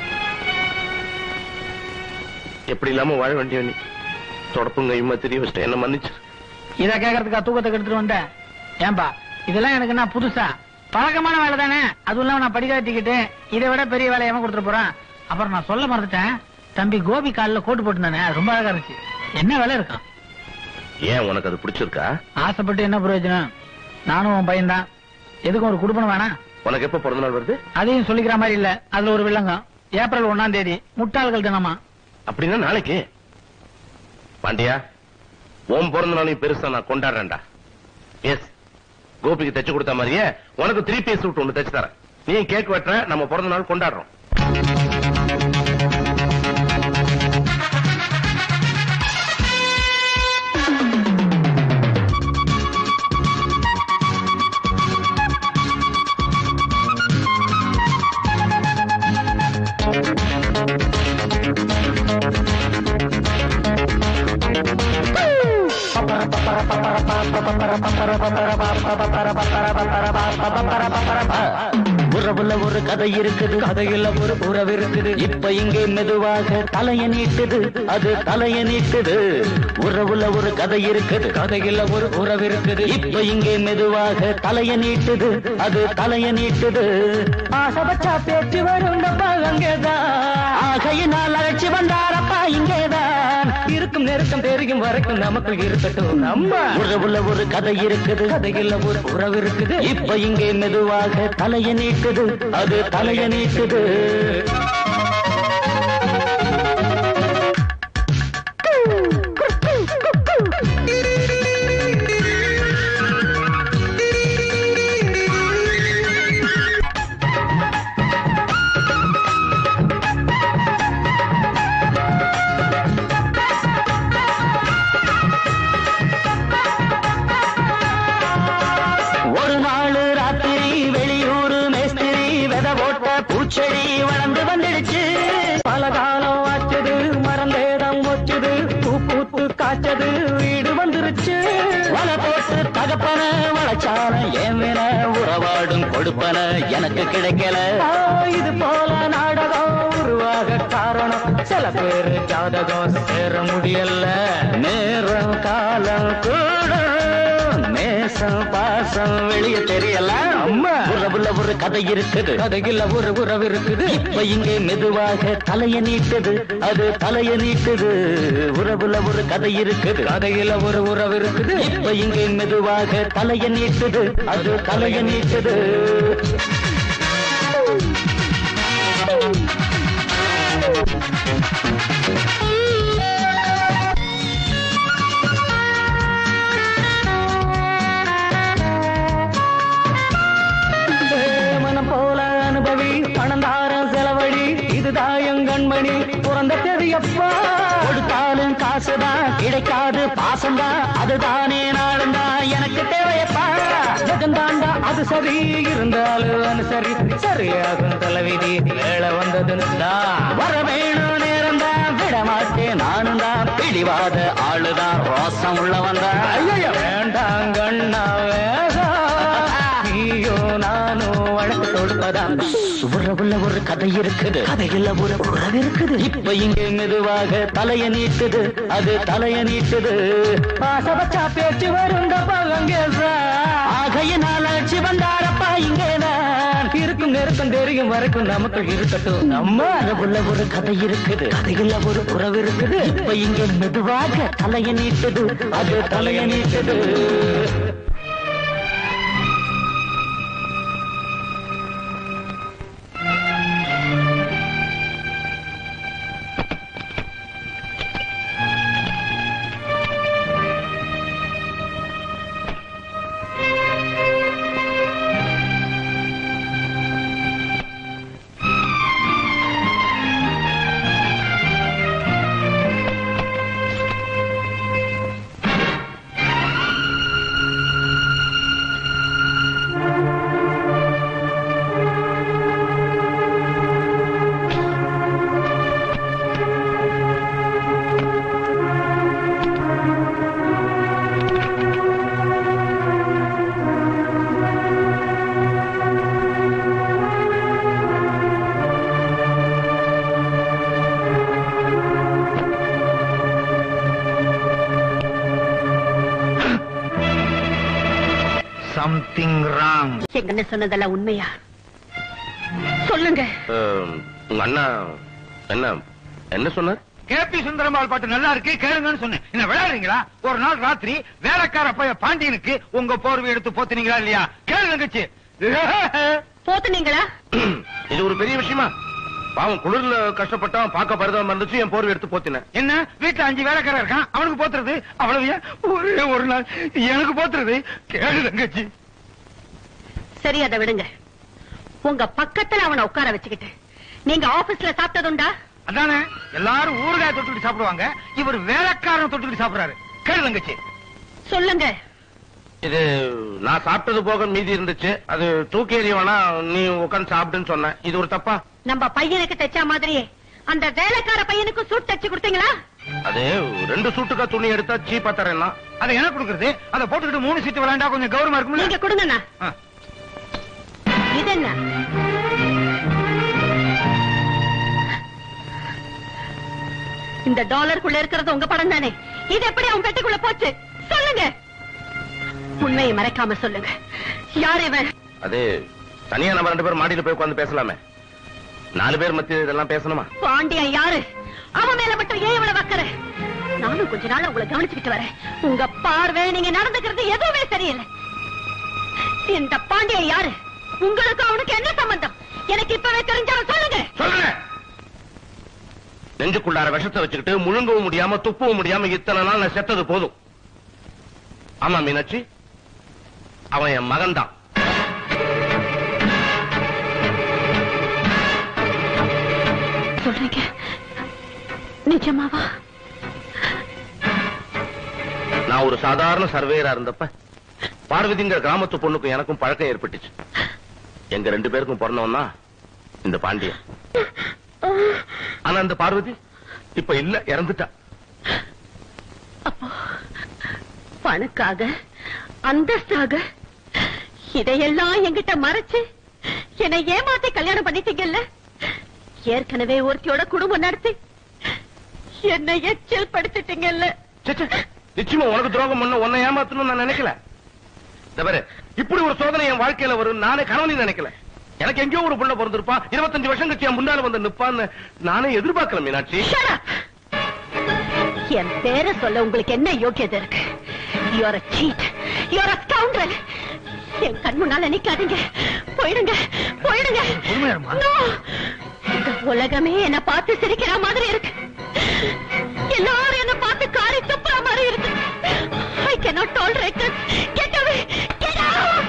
எப்படி இல்லாம வாழ வேண்டிய நீ தொடப்புங்க இம்மா தெரிய வச்சுட்டேன் என்ன மன்னிச்சு இத கேக்குறதுக்கா தூக்கத்தை கெடுத்துட்டு வந்தேன் ஏன்பா இதெல்லாம் எனக்கு என்ன புதுசா பழக்கமான வேலை தானே அதுவும் இல்லாம நான் படிக்காத டிக்கெட்டு இதை விட பெரிய வேலை எவன் கொடுத்துட்டு போறான் அப்புறம் நான் சொல்ல மறந்துட்டேன் தம்பி கோபி காலில் கோட்டு போட்டுருந்தானே அது ரொம்ப அழகா இருந்துச்சு என்ன வேலை இருக்கும் ஏன் உனக்கு அது பிடிச்சிருக்கா ஆசைப்பட்டு என்ன பிரயோஜனம் நானும் உன் பையன்தான் எதுக்கும் ஒரு குடும்பம் வேணாம் உனக்கு எப்ப பிறந்த நாள் வருது அதையும் சொல்லிக்கிற மாதிரி இல்ல அதுல ஒரு வில்லங்கம் ஏப்ரல் ஒண்ணாம் தேதி முட்டாள்கள் தினமா அப்படின்னா நாளைக்கு பாண்டியா உன் பிறந்த நாளையும் பெருசா நான் கொண்டாடுறேன்டா எஸ் கோபிக்கு தைச்சு கொடுத்த மாதிரியே உனக்கு த்ரீ பீஸ் சூட் ஒண்ணு தைச்சு தரேன் நீ கேக் வெட்டுற நம்ம பிறந்த நாள் கொண்டாடுறோம் உறவுல ஒரு கதை இருக்குது கதையில ஒரு உறவு இருக்குது இப்ப இங்கே மெதுவாக தலைய நீட்டுது அது தலைய நீட்டுது உறவுல ஒரு கதை இருக்குது கதையில ஒரு உறவு இருக்குது இப்ப இங்கே மெதுவாக தலைய நீட்டுது அது தலைய நீட்டுது ஆசபச்சா பேச்சு வரும் அங்கேதான் ஆகையினால் அழைச்சி வந்தாரப்பா இங்கேதான் இருக்கும் நெருக்கம் தெரியும் வரைக்கும் நமக்கு இருக்கட்டும் நம்ம உறவுல ஒரு கதை இருக்குது கதையில ஒரு உறவு இருக்குது இப்ப இங்கே மெதுவாக தலைய நீட்டுது அது தலைய நீட்டுது ஒரு நாள் ராத்திரி வெளியூர் மேஸ்திரி வித போட்ட பூச்செடி வளர்ந்து வந்துடுச்சு பல காலம் ஆச்சது மறந்தேதம் வச்சது பூ பூத்து காய்ச்சது வீடு வந்துருச்சு வலை போட்டு தகப்பன வளச்சான என் வின உறவாடும் கொடுப்பன எனக்கு கிடைக்கல இது போல நாடகம் மெதுவாக காரணம் சில பேரு ஜாதகம் சேர முடியல நேரம் காலம் கூட நேசம் பாசம் வெளியே தெரியல அம்மா உறவுல ஒரு கதை இருக்குது கதையில ஒரு உறவு இருக்குது இப்ப இங்கே மெதுவாக தலைய நீட்டுது அது தலைய நீட்டுது உறவுல ஒரு கதை இருக்குது கதையில ஒரு உறவு இருக்குது இப்ப இங்கே மெதுவாக தலைய நீட்டுது அது தலைய நீட்டுது மனம் போல அனுபவி பணந்தாரம் செலவழி இதுதான் என் கண்மணி பிறந்த தெரியப்பா கொடுத்தாலும் காசுதான் கிடைக்காது பாசம்தான் அதுதானே நாளுந்தான் எனக்கு தேவையப்பா நிஜம்தாண்டா அது சரி இருந்தாலும் அனுசரி சரியாகும் தலைவிதி வேலை வந்ததுன்னு வர வேணும் நேரம் தான் விட மாட்டேன் நானும் தான் பிடிவாத ஆளுதான் ரோசம் உள்ளவன் தான் வேண்டாம் கண்ணா வேகா நீயோ நானும் வழக்கு தொடுப்பதாம் உறவுல ஒரு கதை இருக்குது கதையில ஒரு உறவு இருக்குது இப்ப இங்கே மெதுவாக தலைய நீட்டுது அது தலைய நீட்டுது பாசபச்சா பேச்சு வருந்த பழங்கேசா ஆகையினால் ஆட்சி வந்தாரப்பா இங்கேதான் இருக்கும் நெருக்கம் தெரியும் வரைக்கும் நமக்குள் இருக்கட்டும் நம்ம உறவுல ஒரு கதை இருக்குது கதையில ஒரு உறவு இருக்குது இப்ப இங்கே மெதுவாக தலைய நீட்டுது அது தலைய நீட்டுது சம்திங் ராங் எங்க அண்ணன் சொன்னதெல்லாம் உண்மையா சொல்லுங்க உங்க அண்ணா என்ன என்ன சொன்னார் கேபி சுந்தரம்பாள் பாட்டு நல்லா இருக்கு கேளுங்கன்னு சொன்னேன் என்ன விளையாடுறீங்களா ஒரு நாள் ராத்திரி வேலைக்கார பைய பாண்டியனுக்கு உங்க போர்வை எடுத்து போத்துனீங்களா இல்லையா கேளு தங்கச்சி போத்துனீங்களா இது ஒரு பெரிய விஷயமா பாவம் குளிர்ல கஷ்டப்பட்டான் பார்க்க பரிதாபம் இருந்துச்சு என் போர்வை எடுத்து போத்தினேன் என்ன வீட்டுல அஞ்சு வேலைக்காரர் இருக்கான் அவனுக்கு போத்துறது அவ்வளவு ஏன்? ஒரே ஒரு நாள் எனக்கு போத்துறது கேளு தங்கச்சி சரி அதை விடுங்க உங்க பக்கத்துல அவனை உட்கார வச்சுக்கிட்டு நீங்க ஆபீஸ்ல சாப்பிட்டதுண்டா அதானே எல்லாரும் ஊறுகாய் தொட்டுக்கிட்டு சாப்பிடுவாங்க இவர் வேலைக்காரன் தொட்டுக்கிட்டு சாப்பிடுறாரு கேளு தங்கச்சி சொல்லுங்க இது நான் சாப்பிட்டது போக மீதி இருந்துச்சு அது தூக்கி எறிய வேணா நீ உட்காந்து சாப்பிடுன்னு சொன்னேன் இது ஒரு தப்பா நம்ம பையனுக்கு தைச்ச மாதிரியே அந்த வேலைக்கார பையனுக்கு சூட் தச்சு கொடுத்தீங்களா அது ரெண்டு சூட்டுக்கா துணி எடுத்தா சீப்பா தரேன்னா அதை என்ன கொடுக்கறது அதை போட்டுக்கிட்டு மூணு சீட்டு விளையாண்டா கொஞ்சம் கௌரவமா இருக்கும்ல நீங்க கொடுங்கண்ணா ஆ. இது என்ன இந்த டாலருக்குள்ள இருக்கிறது உங்க படம் தானே இது எப்படி அவன் பெட்டிக்குள்ள போச்சு சொல்லுங்க உண்மையை மறைக்காம சொல்லுங்க யார் இவன் அது தனியா நம்ம ரெண்டு பேரும் மாடியில போய் உட்காந்து பேசலாமே நாலு பேர் மத்திய இதெல்லாம் பேசணுமா பாண்டியன் யாரு அவன் மேல மட்டும் ஏன் இவ்வளவு வக்கற நானும் கொஞ்ச நாள் உங்களை கவனிச்சுக்கிட்டு வரேன் உங்க பார்வை நீங்க நடந்துக்கிறது எதுவுமே சரியில்லை இந்த பாண்டியன் யாரு உங்களுக்கு அவனுக்கு என்ன சம்பந்தம் எனக்கு இப்பவே தெரிஞ்சாலும் சொல்லுங்க சொல்லுங்க நெஞ்சுக்குள்ளார விஷத்தை வச்சுக்கிட்டு முழுங்கவும் முடியாம துப்பவும் முடியாம இத்தனை நாள் நான் செத்தது போதும் ஆமா மீனாட்சி அவன் என் மகன்தான் சொல்றீங்க நிஜமாவா நான் ஒரு சாதாரண சர்வேயரா இருந்தப்ப பார்வதிங்கிற கிராமத்து பொண்ணுக்கும் எனக்கும் பழக்கம் ஏற்பட்டுச்சு எங்க ரெண்டு பேருக்கும் பிறந்தவன் தான் இந்த பாண்டியன் ஆனா இந்த பார்வதி இப்ப இல்ல இறந்துட்டா பணக்காக அந்தஸ்தாக இதையெல்லாம் என்கிட்ட மறைச்சு என்னை ஏமாத்தி கல்யாணம் பண்ணிட்டீங்கல்ல ஏற்கனவே ஒருத்தியோட குடும்பம் நடத்தி என்ன எச்சல் படுத்திட்டீங்கல்ல ச்சே, ச்சே. நிச்சயமா உனக்கு துரோகம் பண்ண உன்னை ஏமாத்தணும்னு நான் நினைக்கல இந்த பாரு இப்படி ஒரு சோதனை என் வாழ்க்கையில வரும் நானே கனவுலையும் நினைக்கல எனக்கு எங்கேயோ ஒரு புள்ள பிறந்திருப்பான் இருபத்தஞ்சு வருஷம் கழிச்சு என் முன்னால வந்து நிப்பான்னு நானே எதிர்பார்க்கல மீனாட்சி என் பேரை சொல்ல உங்களுக்கு என்ன யோக்கியதை இருக்கு you are cheat you are a scoundrel என் கண் முன்னால நிக்காதீங்க போயிடுங்க போயிடுங்க No. இந்த உலகமே என்ன பார்த்து சிரிக்கிற மாதிரி இருக்கு எல்லாரும் என்ன பார்த்து காரி துப்புற மாதிரி இருக்கு I cannot tolerate this. Get away. Get out.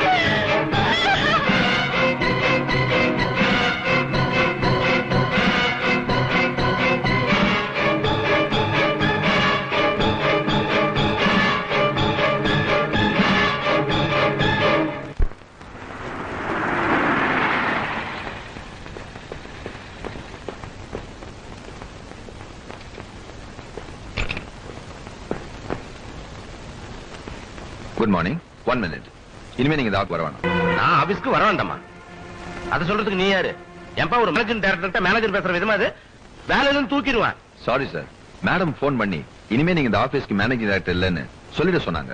Good morning one minute இனிமே நீங்க இந்த ஆக்கு வர வேணாம் நான் ஆபீஸ்க்கு வர வேண்டாமா அத சொல்றதுக்கு நீ யாரு என்பா ஒரு மேனேஜிங் டைரக்டர் மேனேஜர் பேசுற விதமா அது வேலையில இருந்து தூக்கிடுவான் சாரி சார் மேடம் ஃபோன் பண்ணி இனிமே நீங்க இந்த ஆபீஸ்க்கு மேனேஜிங் டைரக்டர் இல்லைன்னு சொல்லிட சொன்னாங்க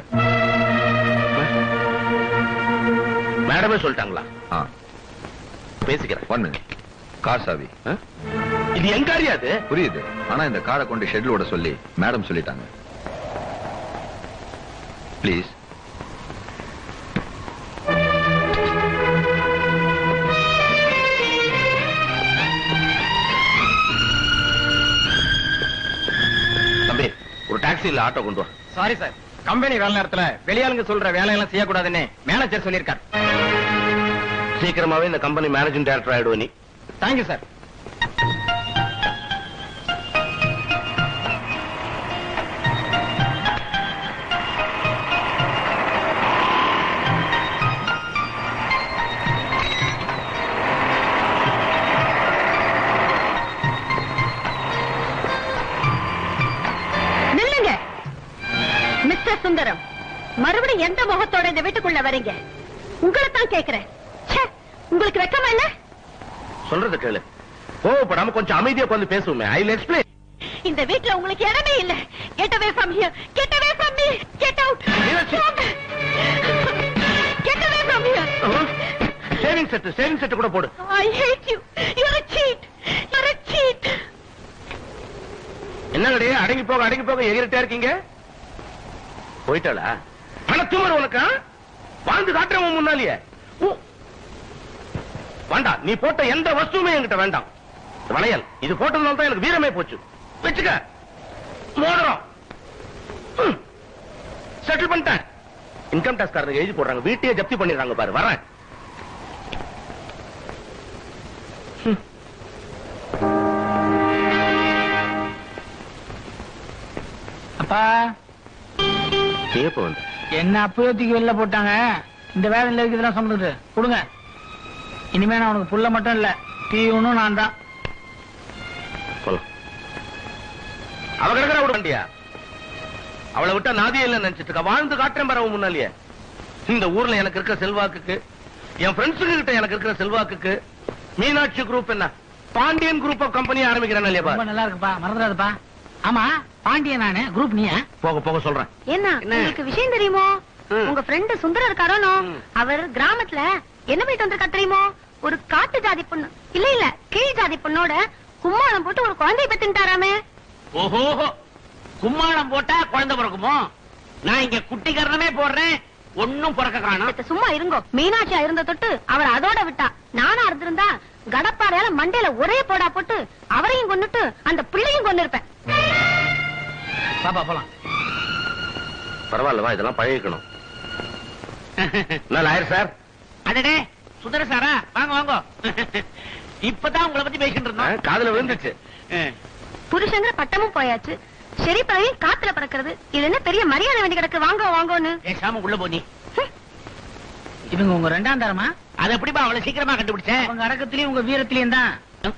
மேடமே சொல்லிட்டாங்களா ஆ பேசிக்கிறேன் ஒன் மினிட் கார் சாவி இது எங்க காரியா அது புரியுது ஆனா இந்த காரை கொண்டு ஷெட்ல விட சொல்லி மேடம் சொல்லிட்டாங்க ப்ளீஸ் தம்பி ஒரு டாக்ஸி இல்ல ஆட்டோ கொண்டு வா சாரி சார் கம்பெனி வேலை நேரத்துல வெளியாளுங்க சொல்ற வேலையெல்லாம் செய்யக்கூடாதுன்னு மேனேஜர் சொல்லியிருக்காரு சீக்கிரமாவே இந்த கம்பெனி மேனேஜிங் டைரக்டர் ஆயிடுவ நீ தேங்க்யூ சார் நில்லுங்க மிஸ்டர் சுந்தரம் மறுபடியும் எந்த முகத்தோட இந்த வீட்டுக்குள்ள வரீங்க உங்களை தான் கேக்குறேன் ச்சே, உங்களுக்கு வெக்கமா இல்ல சொல்றது கேளு கோவப்படாம கொஞ்சம் அமைதியா உட்கார்ந்து பேசுவோமே ஐ வில் எக்ஸ்பிளைன் இந்த வீட்ல உங்களுக்கு இடமே இல்ல get away from here get away from me get out get away from here shaving set shaving set கூட போடு I hate you you are a cheat you are a cheat என்னங்கடி அடங்கி போக அடங்கி போக எகிரிட்டே இருக்கீங்க போயிட்டாளா பணத்துமர் உனக்கு ஆ? வாழ்ந்து காட்டுறேன் உன் முன்னாலேயே ஊ. வேண்டாம் நீ போட்ட எந்த வஸ்துவுமே என்கிட்ட வேண்டாம் இந்த வளையல் இது போட்டதுனால தான் எனக்கு வீரமே போச்சு வச்சுக்க மோதிரம் செட்டில் பண்ணிட்டேன் இன்கம் டாக்ஸ் காரங்க எழுதி போடுறாங்க வீட்டையே ஜப்தி பண்ணிடுறாங்க பாரு வரேன் அப்பா நீ எப்ப வந்த என்ன அப்பவே தூக்கி வெளில போட்டாங்க இந்த வேலையில இருக்கிறதெல்லாம் சொன்னது கொடுங்க இனிமே நான் உனக்கு புள்ள மட்டும் இல்ல தீவனும் நான் தான் போலாம் அவ கிடக்குற விட வண்டியா அவளை விட்டா நாதியே இல்ல நினைச்சிட்டு இருக்கா வாழ்ந்து காட்டுறேன் பாரு அவன் முன்னாலேயே இந்த ஊர்ல எனக்கு இருக்கிற செல்வாக்குக்கு என் ஃப்ரெண்ட்ஸுக்கு கிட்ட எனக்கு இருக்கிற செல்வாக்குக்கு மீனாட்சி குரூப் என்ன பாண்டியன் குரூப் ஆஃப் கம்பெனி ஆரம்பிக்கிறேன் இல்லையா ரொம்ப பாரு நல்லா இருக்குப்பா மறந்துடாதப்பா ஆமா பாண்டியன் நானு குரூப் நீயா போக போக சொல்றேன் என்ன உங்களுக்கு விஷயம் தெரியுமோ உங்க ஃப்ரெண்டு சுந்தரம் இருக்காரோனோ அவர் கிராமத்துல என்ன போயிட்டு வந்திருக்கா தெரியுமோ ஒரு காட்டு ஜாதி பொண்ணு இல்ல இல்ல கீழ் ஜாதி பொண்ணோட கும்மாளம் போட்டு ஒரு குழந்தைய பெத்துட்டாராமே ஓஹோ கும்மாளம் போட்டா குழந்தை பிறக்குமோ நான் இங்க குட்டி கரணமே போடுறேன் ஒன்னும் பிறக்க காணும் சும்மா இருங்கோ மீனாட்சியா இருந்த தொட்டு அவர் அதோட விட்டா நானா இருந்திருந்தா கடப்பாறையால மண்டையில ஒரே போடா போட்டு அவரையும் கொன்னுட்டு அந்த பிள்ளையும் கொண்டு இருப்பேன் பாப்பா போலாம் பரவாயில்ல வா இதெல்லாம் பழகிக்கணும் என்ன லாயர் சார் அடடே சுந்தர சாரா வாங்க வாங்க இப்பதான் உங்களை பத்தி பேசிட்டு இருந்தோம் காதுல விழுந்துச்சு புருஷங்கிற பட்டமும் போயாச்சு சரி பழைய காத்துல பறக்கிறது இது என்ன பெரிய மரியாதை வேண்டி கிடக்கு வாங்க வாங்கன்னு பேசாம உள்ள போனி இவங்க உங்க ரெண்டாம் தரமா அது எப்படிப்பா அவ்வளவு சீக்கிரமா கண்டுபிடிச்சேன் உங்க அடக்கத்திலயும் உங்க வீரத்திலயும் தான்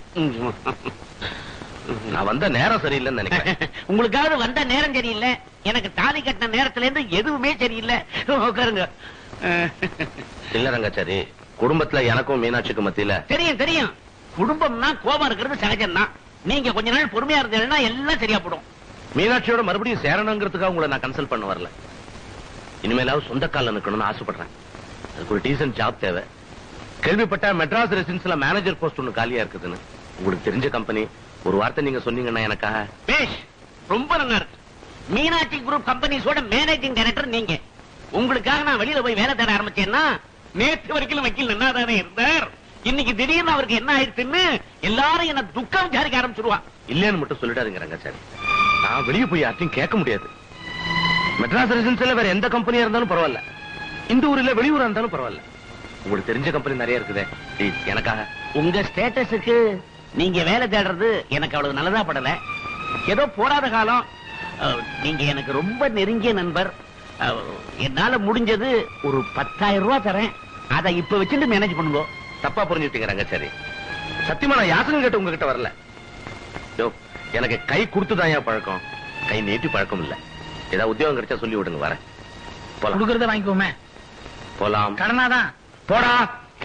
நான் வந்த நேரம் சரியில்லைன்னு நினைக்கிறேன் உங்களுக்காவது வந்த நேரம் சரியில்லை எனக்கு தாலி கட்டின நேரத்துல இருந்து எதுவுமே சரியில்லை உட்காருங்க இல்ல ரங்காச்சாரி குடும்பத்துல எனக்கும் மீனாட்சிக்கும் மத்தியில தெரியும் தெரியும் குடும்பம்னா கோபம் இருக்கிறது சகஜம்தான் நீங்க கொஞ்ச நாள் பொறுமையா இருந்தீங்கன்னா எல்லாம் சரியா போடும் மீனாட்சியோட மறுபடியும் சேரணுங்கிறதுக்காக உங்களை நான் கன்சல்ட் பண்ண வரல இனிமேலாவது சொந்த கால்ல நிக்கணும்னு ஆசைப்படுறேன் அதுக்கு ஒரு டீசன்ட் ஜாப் தேவை கேள்விப்பட்ட மெட்ராஸ் ரெசிடென்ஸ்ல மேனேஜர் போஸ்ட் ஒண்ணு காலியா இருக்குதுன்னு உங்களுக்கு தெரிஞ்ச கம்பெனி ஒரு வார்த்தை நீங்க சொன்னீங்கன்னா எனக்காக பேஷ் ரொம்ப நல்லா இருக்கு மீனாட்சி குரூப் கம்பெனிஸோட மேனேஜிங் டைரக்டர் நீங்க உங்களுக்காக நான் வெளியில போய் வேலை தேட ஆரம்பிச்சேன்னா நேற்று வரைக்கும் வக்கீல் நன்னாதானே இருந்தார் இன்னைக்கு திடீர்னு அவருக்கு என்ன ஆயிடுச்சுன்னு எல்லாரும் என்ன துக்கம் விசாரிக்க ஆரம்பிச்சிருவா இல்லைன்னு மட்டும் சொல்லிடாதீங்க ரங்கச்சாரி நான் வெளியே போய் யார்ட்டையும் கேட்க முடியாது மெட்ராஸ் ரெசிடென்ஸ்ல வேற எந்த கம்பெனியா இருந்தாலும் பரவாயில்ல இந்த ஊர்ல வெளியூரா இருந்தாலும் பரவாயில்ல உங்களுக்கு தெரிஞ்ச கம்பெனி நிறைய இருக்குதே Please, எனக்காக உங்க ஸ்டேட்டஸுக்கு நீங்க வேலை தேடுறது எனக்கு அவ்வளவு நல்லதா படல ஏதோ போராத காலம் அஹ், நீங்க எனக்கு ரொம்ப நெருங்கிய நண்பர் அஹ், என்னால முடிஞ்சது ஒரு பத்தாயிரம் ரூபாய் தரேன் அதை இப்ப வச்சுட்டு மேனேஜ் பண்ணுங்க தப்பா புரிஞ்சுட்டீங்க ரங்கச்சாரி சத்தியமா நான் யாசகம் கேட்டு உங்ககிட்ட வரல யோ, எனக்கு கை கொடுத்துதான் ஏன் பழக்கம் கை நீட்டி பழக்கம் இல்ல ஏதாவது உத்தியோகம் கிடைச்சா சொல்லி விடுங்க வரேன் போலாம் கொடுக்கறத வாங்கிக்கோமே போலாம் கடனாதான் போடா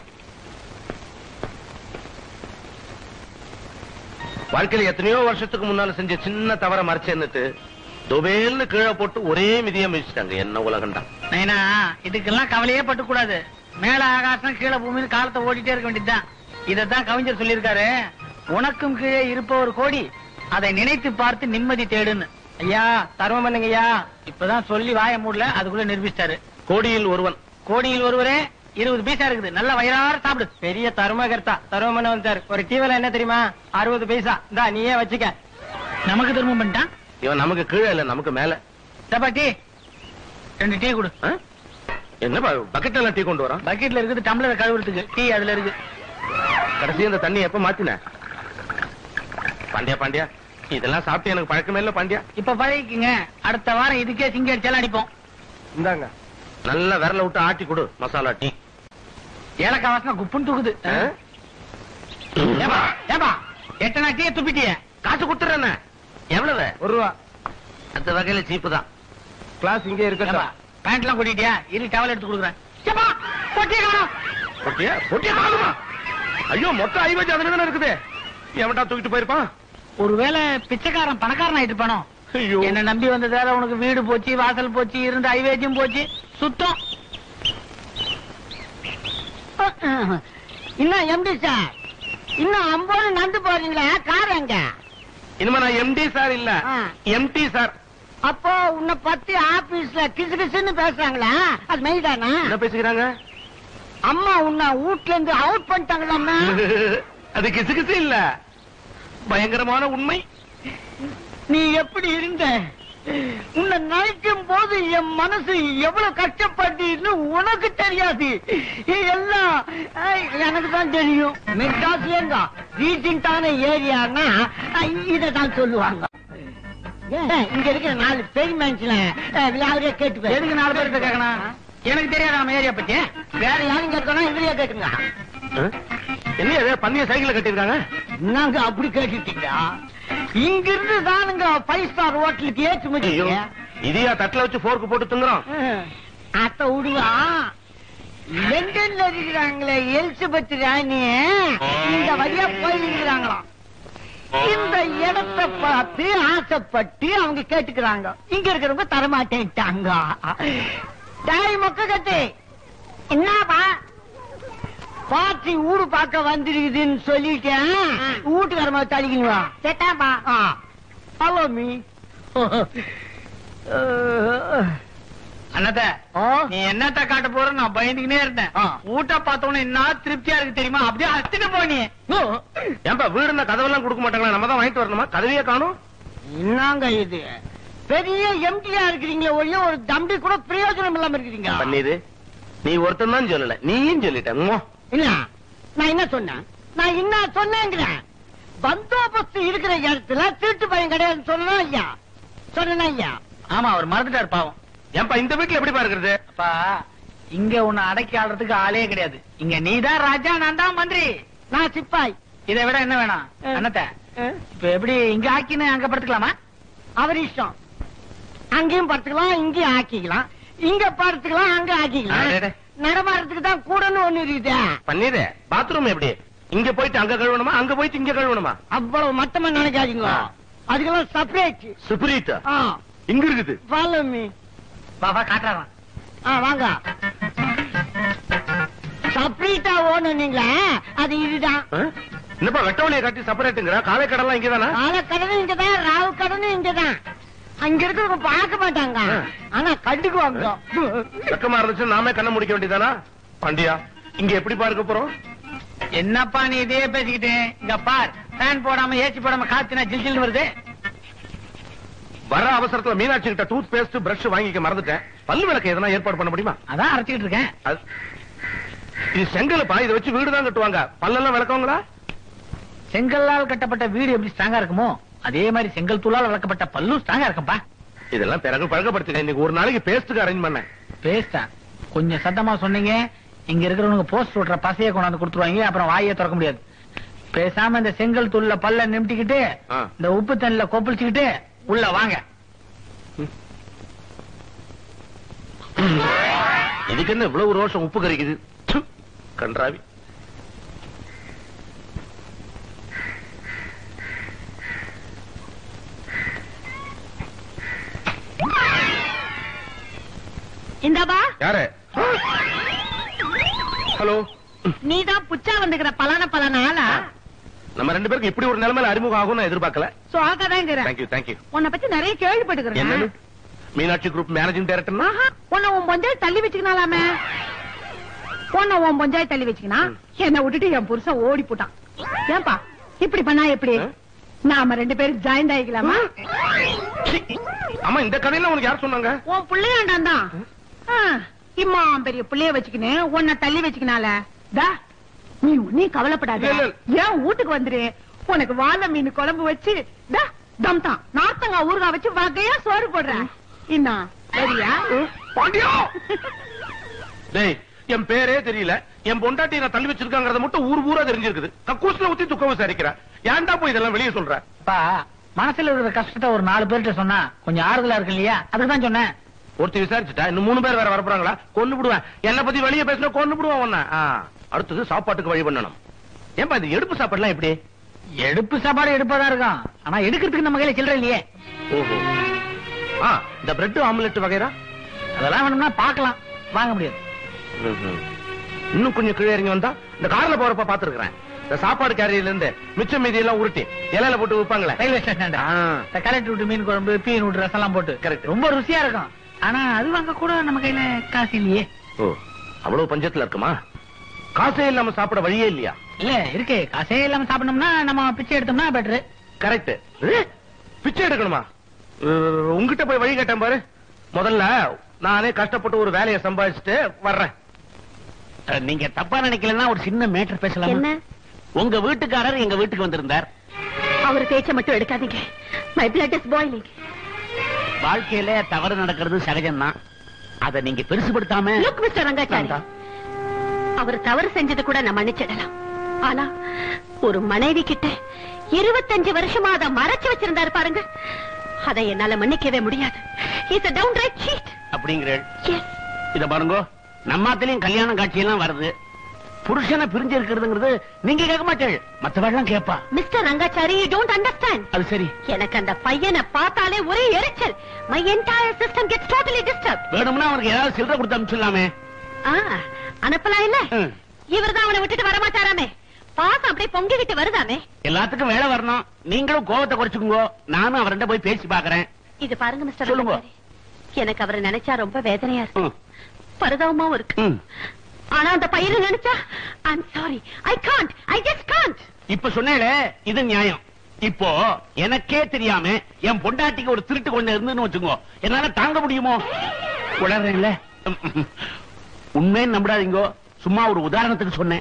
வாழ்க்கையில எத்தனையோ வருஷத்துக்கு முன்னால செஞ்ச சின்ன தவற மறைச்சேன்னுட்டு துபேல்னு கீழே போட்டு ஒரே மிதியா மிதிச்சிட்டாங்க என்ன உலகண்டா நைனா இதுக்கெல்லாம் கவலையே பட்டுக்கூடாது மேல ஆகாசம் கீழே பூமின்னு காலத்தை ஓடிட்டே இருக்க வேண்டியதுதான் இதத்தான் கவிஞர் சொல்லியிருக்காரு உனக்கும் கீழே இருப்பவர் கோடி அதை நினைத்து பார்த்து நிம்மதி தேடுன்னு ஐயா தர்மம் பண்ணுங்க ஐயா இப்பதான் சொல்லி வாய மூடல அதுக்குள்ள நிரூபிச்சிட்டாரு கோடியில் ஒருவன் கோடியில் ஒருவரே இருபது பைசா இருக்குது நல்ல வயிறார சாப்பிடு பெரிய தர்மகர்த்தா தர்மம் பண்ண வந்தார் ஒரு டீவில என்ன தெரியுமா அறுபது பைசா இந்தா நீயே வச்சுக்க நமக்கு தர்மம் பண்ணிட்டான் இவன் நமக்கு கீழே இல்ல நமக்கு மேல டப்பா டீ ரெண்டு டீ கொடு என்ன பக்கெட் எல்லாம் டீ கொண்டு வரான் பக்கெட்ல இருக்குது டம்ளர் கழுவுறதுக்கு டீ அதுல இருக்கு கடைசி அந்த தண்ணி எப்ப மாத்தின பாண்டியா பாண்டியா இதெல்லாம் சாப்பிட்டு எனக்கு பழக்கமே இல்ல பாண்டியா இப்ப பழகிக்குங்க அடுத்த வாரம் இதுக்கே சிங்க அடிச்சாலும் அடிப்போம் இந்தாங்க நல்ல விரல விட்டு ஆட்டி கொடு மசாலா டீ ஏலக்காய் வாசனை குப்புன்னு தூக்குது ஏப்பா ஏப்பா எட்டனா டீ துப்பிட்டிய காசு கொடுத்துறேன் எவ்வளவு ஒரு ரூபா அந்த வகையில சீப்பு தான் கிளாஸ் இங்கே இருக்கட்டும் பேண்ட் எல்லாம் கொட்டிட்டியா இரு டவல் எடுத்து கொடுக்குறேன் ஏப்பா, பொட்டியை காணோம். பொட்டியா பொட்டியா காணுமா ஐயோ மொத்தம் ஐவத்தி அதுல தானே இருக்குது எவன்டா தூக்கிட்டு போயிருப்பான் ஒருவேளை பிச்சைக்காரன் பணக்காரன் ஆயிட்டு இருப்பானோ ஐயோ என்ன நம்பி வந்ததால உனக்கு வீடு போச்சு வாசல் போச்சு இருந்த ஐவேஜும் போச்சு சுத்தம் இன்னும் எம்டி சார் இன்னும் அம்போடு நடந்து போறீங்களா கார் எங்க இனிமே நான் எம்டி சார் இல்ல ஆ. எம்டி சார் அப்போ உன்னை பத்தி ஆபீஸ்ல கிசு கிசுன்னு பேசுறாங்களா அது மெய்தானா என்ன பேசிக்கிறாங்க அம்மா உன்னை வீட்ல இருந்து அவுட் பண்ணிட்டாங்களா அது கிசு கிசு இல்ல பயங்கரமான உண்மை நீ எப்படி இருந்த உன்னை நினைக்கும் போது என் மனசு எவ்வளவு கஷ்டப்பட்டுன்னு உனக்கு தெரியாது எல்லாம் ஐ, எனக்கு தான் தெரியும் மெட்ராஸ் ஏங்க ரீசெண்டான ஏரியானா இதை தான் சொல்லுவாங்க ஏன், இங்க இருக்கிற நாலு பெரிய மனுஷன யாரையா கேட்டு எதுக்கு நாலு பேர்கிட்ட கேட்கணும் எனக்கு தெரியாத நம்ம ஏரியா பத்தி வேற யாரும் கேட்கணும் இதுலயே கேட்டுங்க என்ன இது பன்னிய சைக்கிள் கட்டிருக்காங்க நாங்க அப்படி கேட்டுட்டீங்க இங்க இருந்து தானுங்க ஃபைவ் ஸ்டார் ஹோட்டலுக்கு ஏற்று ஐயோ முடியும் இதையா தட்டுல வச்சு போர்க்கு போட்டு திங்குறோம் அத்த விடுவா லண்டன்ல இருக்கிறாங்களே எலிசபெத் ராணி இந்த வழியா போயிருக்கிறாங்களாம் இந்த இடத்தை பார்த்து ஆசைப்பட்டு அவங்க கேட்டுக்கிறாங்க இங்க இருக்கிறவங்க தரமாட்டேன்ட்டாங்க தாய் மொக்க கட்டு என்னப்பா பாட்டி ஊடு பார்க்க வந்துருக்குதுன்னு சொல்லிட்டேன் வீட்டுக்காரமா தள்ளிக்கணுவா சேட்டாப்பா ஹலோ மீ அண்ணாத்த நீ என்னத்த காட்ட போற நான் பயந்துக்கினே இருந்தேன் ஊட்ட பார்த்தவொடனே என்ன திருப்தியா இருக்கு தெரியுமா அப்படியே அத்திட்டு போனி ஏன்பா வீடு இருந்தா கதவெல்லாம் கொடுக்க மாட்டாங்களா நம்ம தான் வாங்கிட்டு வரணுமா கதவையே காணும் என்னங்க இது பெரிய எம்டியா இருக்கிறீங்களே ஒழிய ஒரு தம்பி கூட பிரயோஜனம் இல்லாம இருக்கிறீங்க பண்ணிது நீ ஒருத்தன் தான் சொல்லல நீயும் சொல்லிட்ட உம்மா. இல்ல நான் என்ன சொன்னேன் நான் என்ன சொன்னேங்கிறேன் பந்தோபஸ்து இருக்கிற இடத்துல திருட்டு பையன் கிடையாதுன்னு சொன்னா ஐயா சொன்னா ஐயா ஆமா அவர் மறந்துட்டாரு பாவம் ஏன்பா இந்த வீட்டுல எப்படி பாருக்கிறது அப்பா இங்க உன்னை அடக்கி ஆடுறதுக்கு ஆளே கிடையாது இங்க நீதான் ராஜா நான் தான் மந்திரி நான் சிப்பாய் இதை விட என்ன வேணாம் அண்ணத்த இப்ப எப்படி இங்க ஆக்கின்னு அங்க படுத்துக்கலாமா அவர் இஷ்டம் அங்கேயும் படுத்துக்கலாம் இங்கேயும் ஆக்கிக்கலாம் இங்க படுத்துக்கலாம் அங்க ஆக்கிக்கலாம் அடடே. நடமாடுறதுக்கு தான் கூடன்னு ஒண்ணு இருக்குது பன்னீரு பாத்ரூம் எப்படி இங்க போயிட்டு அங்க கழுவணுமா அங்க போயிட்டு இங்க கழுவணுமா அவ்வளவு மட்டமா நினைக்காதீங்க அதுக்கெல்லாம் செப்பரேட் சுப்ரீட்டா ஆ இங்க இருக்குது ஃபாலோ மீ பாபா காட்டுறான் ஆ வாங்க செப்பரேட்டா ஓணும் நீங்க அது இதுதான் ஆ? என்னப்பா வெட்டவழியை கட்டி செப்பரேட்டுங்கிற காலை கடலாம் இங்கதானா கால கடனும் இங்கதான் ராவு கடனும் இங்கதான் அங்க இருக்கிறவங்க பார்க்க மாட்டாங்க ஆனா கண்டுக்குவாங்க வெக்கமா இருந்துச்சு நாமே கண்ண முடிக்க வேண்டியதானா பாண்டியா இங்க எப்படி பார்க்க போறோம் என்னப்பா நீ இதே பேசிக்கிட்டு இங்க பார் ஃபேன் போடாம ஏசி போடாம காத்துனா ஜில் ஜில் வருது வர அவசரத்துல மீனாட்சி கிட்ட டூத் பேஸ்ட் பிரஷ் வாங்கிக்க மறந்துட்டேன் பல்லு விளக்கு எதனா ஏற்பாடு பண்ண முடியுமா அதான் அரைச்சிக்கிட்டு இருக்கேன் அது- இது செங்கலுப்பா இதை வச்சு வீடு தான் கட்டுவாங்க பல்லெல்லாம் விளக்குவாங்களா செங்கல்லால் கட்டப்பட்ட வீடு எப்படி ஸ்ட்ராங்கா இருக்குமோ அதே மாதிரி செங்கல் தூளால் வளர்க்கப்பட்ட பல்லும் ஸ்ட்ராங்கா இருக்கும்பா இதெல்லாம் பிறகு பழக்கப்படுத்துங்க இன்னைக்கு ஒரு நாளைக்கு பேஸ்ட்டுக்கு அரேஞ்ச் பண்ணேன் பேஸ்டா கொஞ்சம் சத்தமா சொன்னீங்க இங்க இருக்கிறவங்க போஸ்ட் ஓட்டுற பசைய கொண்டாந்து கொடுத்துருவாங்க அப்புறம் வாயே திறக்க முடியாது பேசாம இந்த செங்கல் தூள்ல பல்ல நிமிட்டிக்கிட்டு ஆ. இந்த உப்பு தண்ணில கொப்பளிச்சுக்கிட்டு உள்ள வாங்க இதுக்கு என்ன இவ்வளவு ரோஷம் உப்பு கறிக்குது ச்சு, கன்றாவி இந்தாபா யாரு ஹலோ நீதான் புச்சா வந்துக்கிற பலான பலான ஆளா நம்ம ரெண்டு பேருக்கு இப்படி ஒரு நிலைமையில அறிமுகம் ஆகும் நான் எதிர்பார்க்கல சோகதாங்கிற தேங்க்யூ தேங்க்யூ உன்னை பத்தி நிறைய கேள்விப்பட்டுக்கிறேன் என்னன்னு மீனாட்சி குரூப் மேனேஜிங் டைரக்டர்னா ஆஹா, உன்னை உன் பஞ்சாயத்து தள்ளி வச்சுக்கனாலாமே உன்னை உன் பஞ்சாயத்து தள்ளி வச்சுக்கினா என்னை விட்டுட்டு என் புருஷன் ஓடி போட்டான் ஏன்பா இப்படி பண்ணா எப்படி நாம ரெண்டு பேரும் ஜாயின் ஆயிக்கலாமா ஆமா இந்த கதையில உனக்கு யார் சொன்னாங்க உன் பிள்ளையாண்டான் தான் இம்மா பெரிய பிள்ளைய வச்சுக்கின்னு உன்னை தள்ளி வச்சுக்கினால தா நீ ஒன்னும் கவலைப்படாத இல்ல, இல்ல. ஏன் வீட்டுக்கு வந்துரு உனக்கு வாழை மீன் குழம்பு வச்சு தா தம் தான் நார்த்தங்காய் ஊறுகாய் வச்சு வகையா சோறு போடுறேன் என்ன சரியா பாண்டியா டேய் என் பேரே தெரியல என் பொண்டாட்டி நான் தள்ளி வச்சிருக்காங்கறத மட்டும் ஊர் ஊரா தெரிஞ்சிருக்குது கக்கூஸ்ல ஊத்தி துக்கம் விசாரிக்கிற ஏன்டா போய் இதெல்லாம் வெளியே சொல்ற அப்பா மனசுல இருக்கிற கஷ்டத்தை ஒரு நாலு பேர்கிட்ட சொன்னா கொஞ்சம் ஆறுதலா இருக்கு இல்லையா அதுதான் சொன்னேன் ஒருத்தி விசாரிச்சுட்டா இன்னும் மூணு பேர் வேற வரப்போறாங்களா கொண்டு விடுவேன் என்ன பத்தி வெளியே பேசினா கொண்டு விடுவான் உன்னை ஆ, அடுத்தது சாப்பாட்டுக்கு வழி பண்ணணும் ஏன்பா இது எடுப்பு சாப்பாடுலாம் எப்படி எடுப்பு சாப்பாடு எடுப்பாதான் இருக்கும் ஆனா எடுக்கிறதுக்கு நம்ம கையில சில்லற இல்லையே ஓஹோ ஆ இந்த பிரெட் ஆம்லெட் வகைரா அதெல்லாம் வேணும்னா பார்க்கலாம் வாங்க முடியாது ம்ஹும். இன்னும் கொஞ்சம் கீழே இறங்கி வந்தா இந்த கார்ல போறப்ப பாத்துருக்கேன் இந்த சாப்பாடு கேரியர்ல இருந்து மிச்சம் மீதி எல்லாம் உருட்டி இலையில போட்டு விற்பாங்களே ரயில்வே ஸ்டேஷன் ஆ. இந்த கரெக்ட் விட்டு மீன் குழம்பு பீன் விட்டு ரசம் எல்லாம் போட்டு Correct. ரொம்ப ருசியா இருக்கும் ஆனா அது வாங்க கூட நம்ம கையில காசு இல்லையே ஓ அவ்வளவு பஞ்சத்துல இருக்குமா காசே இல்லாம சாப்பிட வழியே இல்லையா இல்ல இருக்கு காசே இல்லாம சாப்பிடணும்னா நம்ம பிச்சை எடுத்தோம்னா பெட்ரு கரெக்ட் பிச்சை எடுக்கணுமா அஹ், உன்கிட்ட போய் வழி கேட்டேன் பாரு முதல்ல நானே கஷ்டப்பட்டு ஒரு வேலையை சம்பாதிச்சுட்டு வர்றேன் அஹ், நீங்க தப்பா நினைக்கலன்னா ஒரு சின்ன மேட்டர் பேசலாம் என்ன உங்க வீட்டுக்காரர் எங்க வீட்டுக்கு வந்திருந்தார் அவர் பேச்ச மட்டும் எடுக்காதீங்க மை பிளட் இஸ் பாய்லிங் வாழ்க்கையில தவறு நடக்கிறது சகஜம்தான் அதை நீங்க பெருசுபடுத்தாம லுக் மிஸ்டர் ரங்காச்சாரி அவர் தவறு செஞ்சது கூட நான் மன்னிச்சிடலாம் ஆனா ஒரு மனைவி கிட்ட இருபத்தஞ்சு வருஷமா அதை மறைச்சு வச்சிருந்தாரு பாருங்க அதை என்னால மன்னிக்கவே முடியாது இஸ் டவுன் ரைட் சீட் அப்படிங்கிறேன் இத பாருங்க நம்மாத்திலையும் கல்யாண காட்சி எல்லாம் வருது புருஷனை பிரிஞ்சு இருக்கிறதுங்கிறது நீங்க கேட்க மாட்டேள் மத்தவெல்லாம் கேப்பா mister Rangachari you don't understand அது சரி எனக்கு அந்த பையனை பார்த்தாலே ஒரே எரிச்சல் my entire system gets totally disturb வேணும்னா அவனுக்கு ஏதாவது சில்லறை கொடுத்து அனுப்பிச்சிடலாமே அனுப்பலாம் இல்ல ம். இவர்தான் அவனை விட்டுட்டு வர மாட்டாராமே பாசம் அப்படியே பொங்கிக்கிட்டு வருதாமே எல்லாத்துக்கும் வேலை வரணும் நீங்களும் கோவத்தை குறைச்சுக்குங்க நானும் அவர்கிட்ட போய் பேசி பாக்குறேன் இது பாருங்க மிஸ்டர் சொல்லுங்க. ரங்காச்சாரி எனக்கு அவரை நினைச்சா ரொம்ப வேதனையா இருக்கு ம். பரிதாபமாவும் இருக்கு ம். ஆனா அந்த பையனை நினைச்சா I'm sorry I can't I just can't இப்ப சொன்னேளே இது நியாயம் இப்போ எனக்கே தெரியாம என் பொண்டாட்டிக்கு ஒரு திருட்டு கொண்டு இருந்துன்னு வச்சுக்கோ என்னால தாங்க முடியுமோ உளறேன்ல உண்மைன்னு நம்பிடாதீங்கோ சும்மா ஒரு உதாரணத்துக்கு சொன்னேன்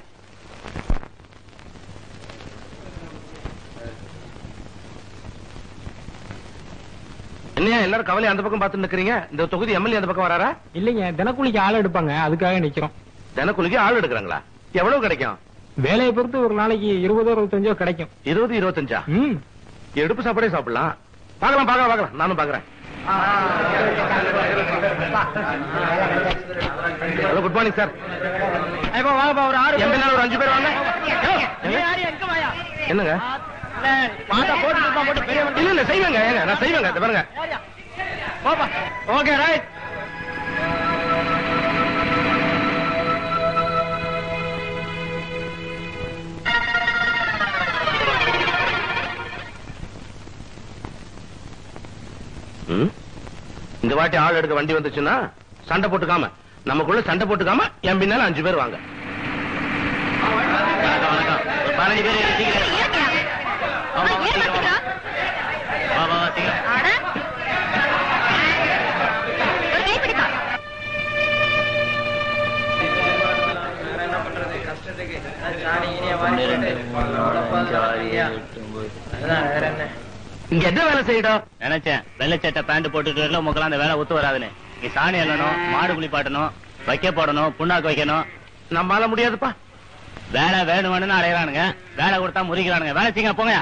என்னையா எல்லாரும் கவலை அந்த பக்கம் பார்த்து நிக்கிறீங்க இந்த தொகுதி எம்எல்ஏ அந்த பக்கம் வராரா இல்லைங்க தினக்கூலிக்கு ஆள் எடுப்பாங்க அதுக்காக நிக்கிறோம் தினக்கூலிக்கு ஆள் எடுக்கிறாங்களா எவ்வளவு கிடைக்கும் வேலையை பொறுத்து ஒரு நாளைக்கு இருபதோ இருபத்தஞ்சோ கிடைக்கும் இருபது இருபத்தஞ்சா ம் எடுப்பு சாப்பாடே சாப்பிடலாம் பார்க்கலாம் பார்க்கலாம் பார்க்கலாம் நானும் பாக்குறேன் ஹலோ குட் மார்னிங் சார் வாங்கப்பா ஒரு ஆறு எம்எல்ஏ ஒரு அஞ்சு பேர் வாங்க என்னங்க இல்ல இல்ல செய்வேங்க ஏங்க நான் செய்வேங்க இதை பாருங்க ஓகே ரைட் ம்? இந்த வாட்டி ஆள் எடுக்க வண்டி வந்துச்சுன்னா சண்டை போட்டுக்காம நமக்குள்ள சண்டை போட்டுக்காம என் பின்னால அஞ்சு பேர் வாங்க வணக்கம், வணக்கம். ஒரு பதினஞ்சு பேர் ஏறி சீக்கிரம். வா, வா, வா, சீக்கிரம் வா. வா, வா, வா, சீக்கிரம். இங்க என்ன வேலை செய்யணும் நினைச்சேன் வெள்ளை சட்டை பேண்ட் போட்டுட்டு வரல உங்களுக்கெல்லாம் அந்த வேலை ஒத்து வராதுன்னு நீ சாணி அள்ளணும் மாடு குளிப்பாட்டணும் வைக்க போடணும் புண்ணாக்கு வைக்கணும் நம்மால முடியாதுப்பா வேலை வேணும் வேணும்னு அடையறானுங்க வேலை கொடுத்தா முறிக்கிறானுங்க வேலை செய்யுங்க போங்க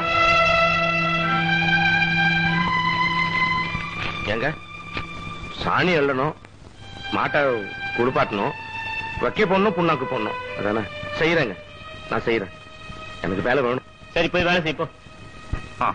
ஏங்க சாணி அள்ளணும் மாட்டை குளிப்பாட்டணும் வைக்க போடணும் புண்ணாக்கு போடணும் அதானே செய்யறேங்க நான் செய்யறேன் எனக்கு வேலை வேணும் சரி போய் வேலை செய்ப்போ ஆ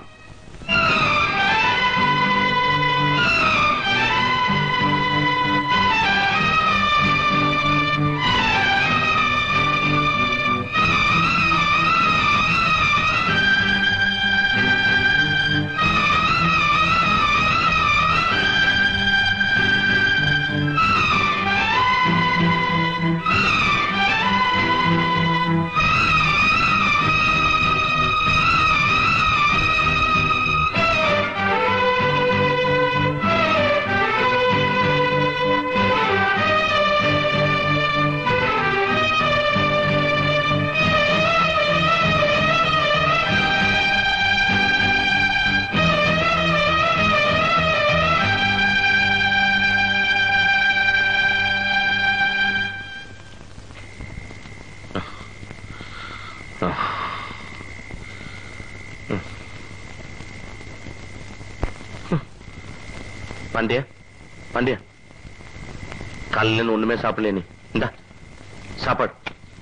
பாண்டியா பாண்டியா காலையில ஒண்ணுமே சாப்பிடல நீ இந்தா சாப்பாடு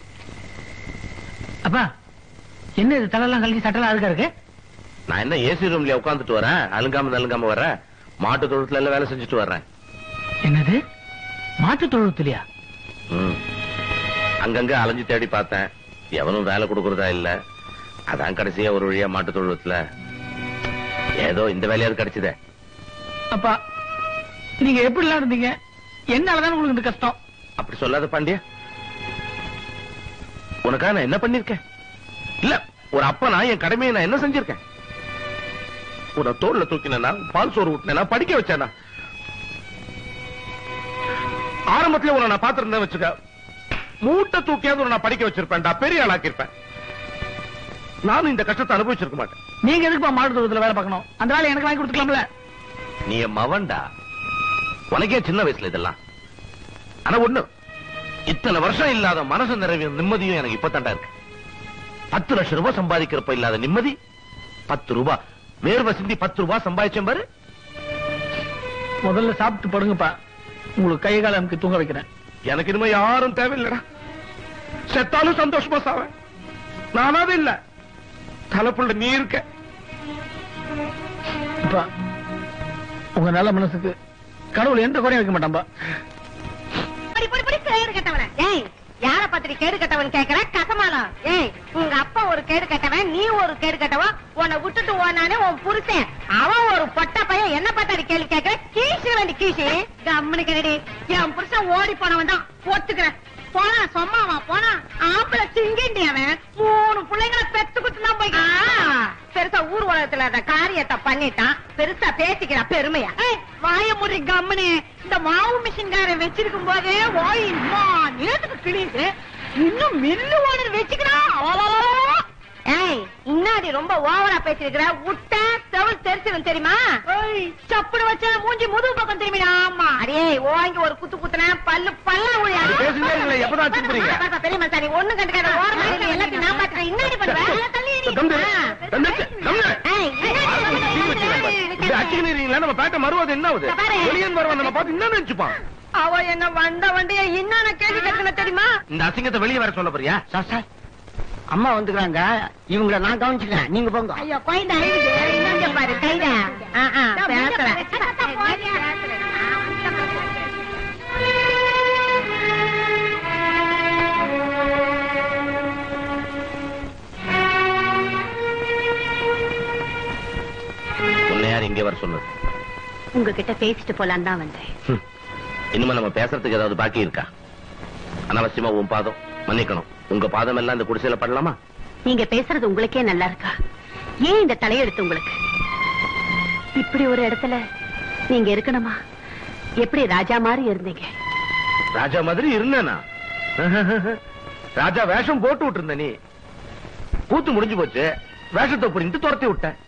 அப்பா என்ன இது தலையெல்லாம் கழட்டி சட்டெல்லாம் அழுக்கா இருக்கு நான் என்ன ஏசி ரூம்ல உட்காந்துட்டு வரேன் அலுங்காம அலுங்காம வரேன் மாட்டு தொழுத்துல எல்லாம் வேலை செஞ்சுட்டு வர்றேன் என்னது மாட்டு தொழுத்துலயா ம். அங்கங்க அலைஞ்சு தேடி பார்த்தேன் எவனும் வேலை கொடுக்கறதா இல்ல அதான் கடைசியா ஒரு வழியா மாட்டு தொழுவத்துல ஏதோ இந்த வேலையாவது கிடைச்சதே அப்பா நீங்க எப்படிலாம் இருந்தீங்க என்னாலதான் உங்களுக்கு இந்த கஷ்டம் அப்படி சொல்லாத பாண்டியா உனக்காக நான் என்ன பண்ணிருக்கேன் இல்ல ஒரு அப்பனா என் கடமையை நான் என்ன செஞ்சிருக்கேன் உன்னை தோல்ல தூக்கினா பால் சோறு ஊட்டினா படிக்க வச்சேனா ஆரம்பத்துல உன்னை நான் பாத்திருந்தேன் வச்சுக்க மூட்டை தூக்கியாவது உன்னை நான் படிக்க வச்சிருப்பேன்டா பெரிய ஆளாக்கிருப்பேன் நானும் இந்த கஷ்டத்தை அனுபவிச்சிருக்க மாட்டேன் நீங்க எதுக்குப்பா மாட்டு தொழுத்துல வேலை பார்க்கணும் அந்த வேலை எனக்கு வாங்கி கொடுத்துக்கலாம்ல நீ என் மவன்டா உனக்கே சின்ன வயசுல இதெல்லாம் ஆனா ஒண்ணு இத்தனை வருஷம் இல்லாத மனசு நிறைவு நிம்மதியும் எனக்கு இப்ப இருக்கு பத்து லட்சம் ரூபாய் சம்பாதிக்கிறப்ப இல்லாத நிம்மதி பத்து ரூபாய் வேர்வை சிந்தி பத்து ரூபாய் சம்பாதிச்சேன் பாரு முதல்ல சாப்பிட்டு படுங்கப்பா உங்களுக்கு கை கால எனக்கு தூங்க வைக்கிறேன் எனக்கு இனிமே யாரும் தேவையில்லடா செத்தாலும் சந்தோஷமா சாவேன் நானாவே இல்ல தலைப்புள்ள நீ இருக்க அப்பா உங்க நல்ல மனசுக்கு கடவுள் எந்த குறையும் வைக்க மாட்டான்பா படி படி படி கேடு கட்டவன ஏய் யார பத்திரி கேடு கட்டவன் கேக்குற கசமாலம் ஏய் உங்க அப்பா ஒரு கேடு கட்டவன் நீ ஒரு கேடு கட்டவன் உன்னை விட்டுட்டு ஓனானே உன் புருஷன் அவன் ஒரு பொட்ட பையன் என்ன பார்த்தாடி கேள்வி கேக்குற கீசு வேண்டி கீசு கம்முனு கிடையாது என் புருஷன் ஓடி போனவன் தான் ஒத்துக்கிறேன் போனா சொம்மாவா போனா ஆம்பளை சிங்கண்டி அவன் மூணு பிள்ளைங்களை பெத்து குத்துனா போய் பெருசா ஊர் உலகத்துல அந்த காரியத்தை பண்ணிட்டான் பெருசா பேசிக்கிறா பெருமையா ஏய், வாய முறி கம்முனு இந்த மாவு மிஷின்காரன் வச்சிருக்கும் போதே வாய் நேரத்துக்கு கிழியுது இன்னும் மில்லு ஓனர் வச்சுக்கிறான் ஏய் இன்னாடி ரொம்ப ஓவரா பேசிருக்கிற விட்ட செவல் தெரிச்சிடும் தெரியுமா சப்புடு வச்ச மூஞ்சி முதுகு பக்கம் திரும்பிடா ஆமா அடே ஓங்கி ஒரு குத்து குத்துன பல்லு பல்ல ஊழி பேசுனே இருக்கீங்களே, எப்பதான் திருப்புறீங்க? பெரிய மனுஷாரி ஒண்ணு கண்டுக்காத ஓரமா இருக்க எல்லாத்தையும் நான் பாத்துறேன் இன்னாடி பண்ணுவேன் தள்ளி எறி. தம்பி, ஆ. தம்பி, தம்பி. ஏய், இந்த அச்சுக்கிறீங்களா நம்ம பேட்ட மறுவது என்ன ஆகுது பாரு. வெளியே வருவான் நம்ம பார்த்து என்ன நினைச்சுப்பான் அவ என்ன வந்த வண்டிய இன்னான கேள்வி கேட்கணும் தெரியுமா இந்த அசிங்கத்தை வெளியே வர சொல்ல போறியா சார் சார் அம்மா வந்துக்கிறாங்க இவங்கள நான் கவனிச்சுக்கிறேன் நீங்க போங்க ஐயோ குழந்தை அழுகுது இன்னொங்க பாரு கைத பேசல உன்னை யார் இங்கே வர சொன்னது உங்ககிட்ட பேசிட்டு போலான்னு தான் வந்தேன் இனிமே நம்ம பேசுறதுக்கு ஏதாவது பாக்கி இருக்கா அனாவசியமா உன் பாதம் மன்னிக்கணும் உங்க பாதம் எல்லாம் இந்த குடிசையில படலாமா நீங்க பேசுறது உங்களுக்கே நல்லா இருக்கா ஏன் இந்த தலையெழுத்து உங்களுக்கு இப்படி ஒரு இடத்துல நீங்க இருக்கணுமா எப்படி ராஜா மாதிரி இருந்தீங்க ராஜா மாதிரி இருந்தேனா ராஜா வேஷம் போட்டு விட்டு நீ கூத்து முடிஞ்சு போச்சு வேஷத்தை புரிஞ்சு துரத்தி விட்டேன்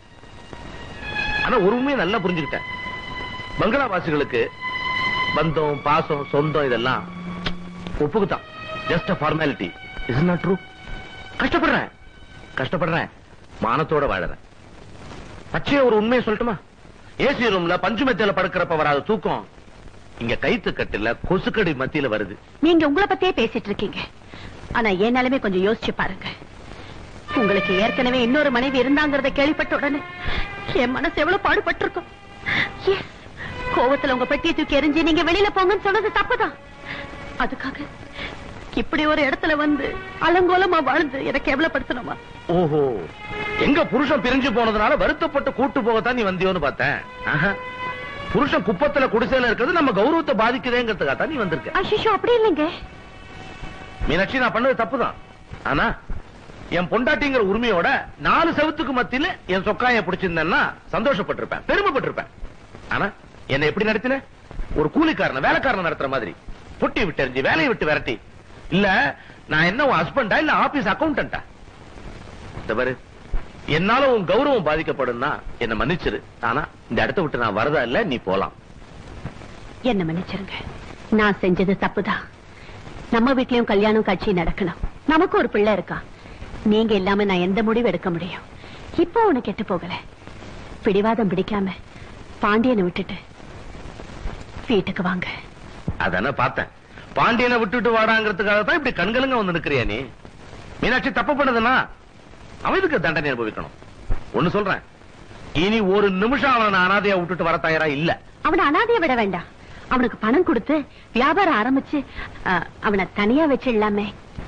ஆனா ஒரு உண்மையை நல்லா புரிஞ்சுக்கிட்டேன் பங்களாவாசிகளுக்கு பந்தம் பாசம் சொந்தம் இதெல்லாம் ஒப்புக்குதான் just formality is not true கஷ்டப்படுறேன் கஷ்டப்படுறேன் மானத்தோட வாழறேன் பச்சைய ஒரு உண்மையை சொல்லட்டுமா ஏசி ரூம்ல பஞ்சு மெத்தையில படுக்கிறப்ப வராத தூக்கம் இங்க கைத்து கட்டுல கொசுக்கடி மத்தியில வருது நீங்க உங்களை பத்தியே பேசிட்டு இருக்கீங்க ஆனா என் நிலைமை கொஞ்சம் யோசிச்சு பாருங்க உங்களுக்கு ஏற்கனவே இன்னொரு மனைவி இருந்தாங்கிறத கேள்விப்பட்ட உடனே என் மனசு எவ்வளவு பாடுபட்டிருக்கும் Yes, கோவத்துல உங்க பெட்டியை தூக்கி எறிஞ்சு நீங்க வெளியில போங்கன்னு சொன்னது தப்புதான் அதுக்காக இப்படி ஒரு இடத்துல வந்து அலங்கோலமா வாழ்ந்து எனக்கு எவ்வளவுப்படுத்தணுமா ஓஹோ எங்க புருஷன் பிரிஞ்சு போனதுனால வருத்தப்பட்டு கூட்டு போகத்தான் நீ வந்தியோன்னு பார்த்தேன் ஆஹா. புருஷன் குப்பத்துல குடிசையில இருக்கிறது நம்ம கௌரவத்தை பாதிக்குதேங்கிறதுக்காக தான் நீ வந்திருக்க அஷிஷோ அப்படி இல்லைங்க மீனாட்சி நான் பண்ணது தப்புதான் ஆனா என் பொண்டாட்டிங்கிற உரிமையோட நாலு செவத்துக்கு மத்தியில என் சொக்காய பிடிச்சிருந்தேன்னா சந்தோஷப்பட்டிருப்பேன் பெருமைப்பட்டிருப்பேன் ஆனா என்னை எப்படி நடத்தின ஒரு கூலிக்காரன வேலைக்காரன நடத்துற மாதிரி பொட்டி விட்டு எறிஞ்சு வேலையை விட்டு விரட்டி இல்ல நான் என்ன உன் ஹஸ்பண்டா இல்ல ஆபீஸ் அக்கௌண்டன்டா இந்த பாரு என்னால உன் கௌரவம் பாதிக்கப்படும்னா என்ன மன்னிச்சிரு ஆனா இந்த இடத்த விட்டு நான் வரதா இல்ல நீ போலாம் என்ன மன்னிச்சிருங்க நான் செஞ்சது தப்புதான் நம்ம வீட்லயும் கல்யாணம் காட்சி நடக்கணும் நமக்கு ஒரு பிள்ளை இருக்கா நீங்க இல்லாம நான் எந்த முடிவு எடுக்க முடியும் இப்போ உனக்கு கெட்டு போகல பிடிவாதம் பிடிக்காம பாண்டியனை விட்டுட்டு வீட்டுக்கு வாங்க அதானே பார்த்தேன் பாண்டியனை விட்டுட்டு வாடாங்கிறதுக்காக தான் இப்படி கண்களுங்க வந்து நிக்கிறியா நீ மீனாட்சி தப்பு பண்ணதுன்னா அவன் இதுக்கு தண்டனை அனுபவிக்கணும் ஒண்ணு சொல்றேன் இனி ஒரு நிமிஷம் அவனை அனாதையா விட்டுட்டு வர தயாரா இல்ல அவனை அனாதைய விட வேண்டாம் அவனுக்கு பணம் கொடுத்து வியாபாரம் ஆரம்பிச்சு அ, அவனை தனியா வச்சிடலாமே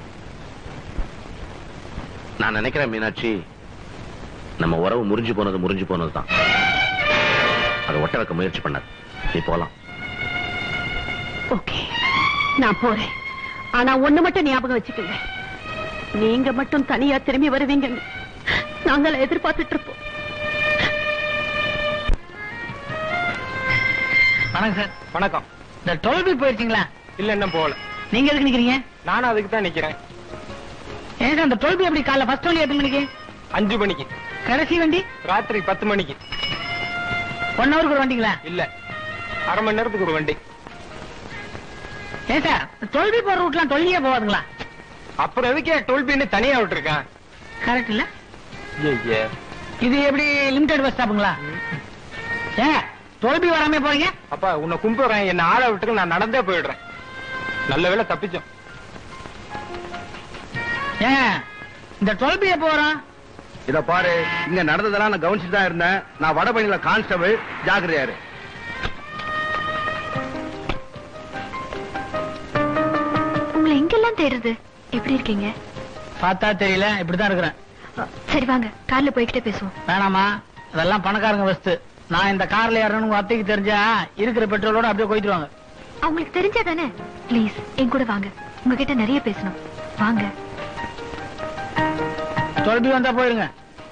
நான் நினைக்கிறேன் மீனாட்சி நம்ம உறவு முறிஞ்சு போனது முறிஞ்சு போனதுதான் அதை ஒட்ட வைக்க முயற்சி பண்ணாது நீ போலாம் ஓகே நான் போறேன் ஆனா ஒண்ணு மட்டும் ஞாபகம் வச்சுக்கோங்க நீங்க மட்டும் தனியா திரும்பி வருவீங்கன்னு நாங்கள எதிர்பார்த்துட்டு இருப்போம் வணக்கம் சார் வணக்கம் இந்த டுவெல் போயிருச்சீங்களா இல்ல இன்னும் போகல நீங்க எதுக்கு நிக்கிறீங்க நானும் அதுக்கு தான் நிக்கிறேன் ஏன் சார் அந்த டுவெல் எப்படி காலைல ஃபர்ஸ்ட் வண்டி எத்தனை மணிக்கு அஞ்சு மணிக்கு கடைசி வண்டி ராத்திரி பத்து மணிக்கு ஒன் ஹவருக்கு ஒரு வண்டிங்களா இல்ல அரை மணி நேரத்துக்கு ஒரு வண்டி ஏன் சார் டுவெல் பி போற ரூட்லாம் டுவெல்லியே போவாதுங்களா அப்புறம் எதுக்கே டோல் பின்னு தனியா விட்டுருக்கான் கரெக்ட் இல்ல ஐயே இது எப்படி லிமிடெட் பஸ் ஸ்டாப்புங்களா ஏன் டுவெல் பி வராம போறீங்க அப்பா உன்னை கும்பிடுறேன் என்ன ஆளை விட்டுக்கு நான் நடந்தே போயிடுறேன் நல்ல வேளை தப்பிச்சோம் ஏன் இந்த டுவெல் பி எப்போ வரும் இத பாரு இங்க நடந்ததெல்லாம் நான் கவனிச்சுட்டு தான் இருந்தேன் நான் வடபழனியில கான்ஸ்டபிள் ஜாக்கிரதையாரு உங்களை எங்கெல்லாம் தேடுறது எப்படி இருக்கீங்க பார்த்தா தெரியல இப்படிதான் இருக்கிறேன் சரி வாங்க கார்ல போய்கிட்டே பேசுவோம் வேணாமா அதெல்லாம் பணக்காரங்க வஸ்து நான் இந்த கார்ல ஏறணும்னு உங்க அத்தைக்கு தெரிஞ்சா இருக்கிற பெட்ரோலோட அப்படியே போயிட்டுருவாங்க அவங்களுக்கு தெரிஞ்சா தானே ப்ளீஸ் என் கூட வாங்க உங்ககிட்ட நிறைய பேசணும் வாங்க டுவெல் பி வந்தா போயிருங்க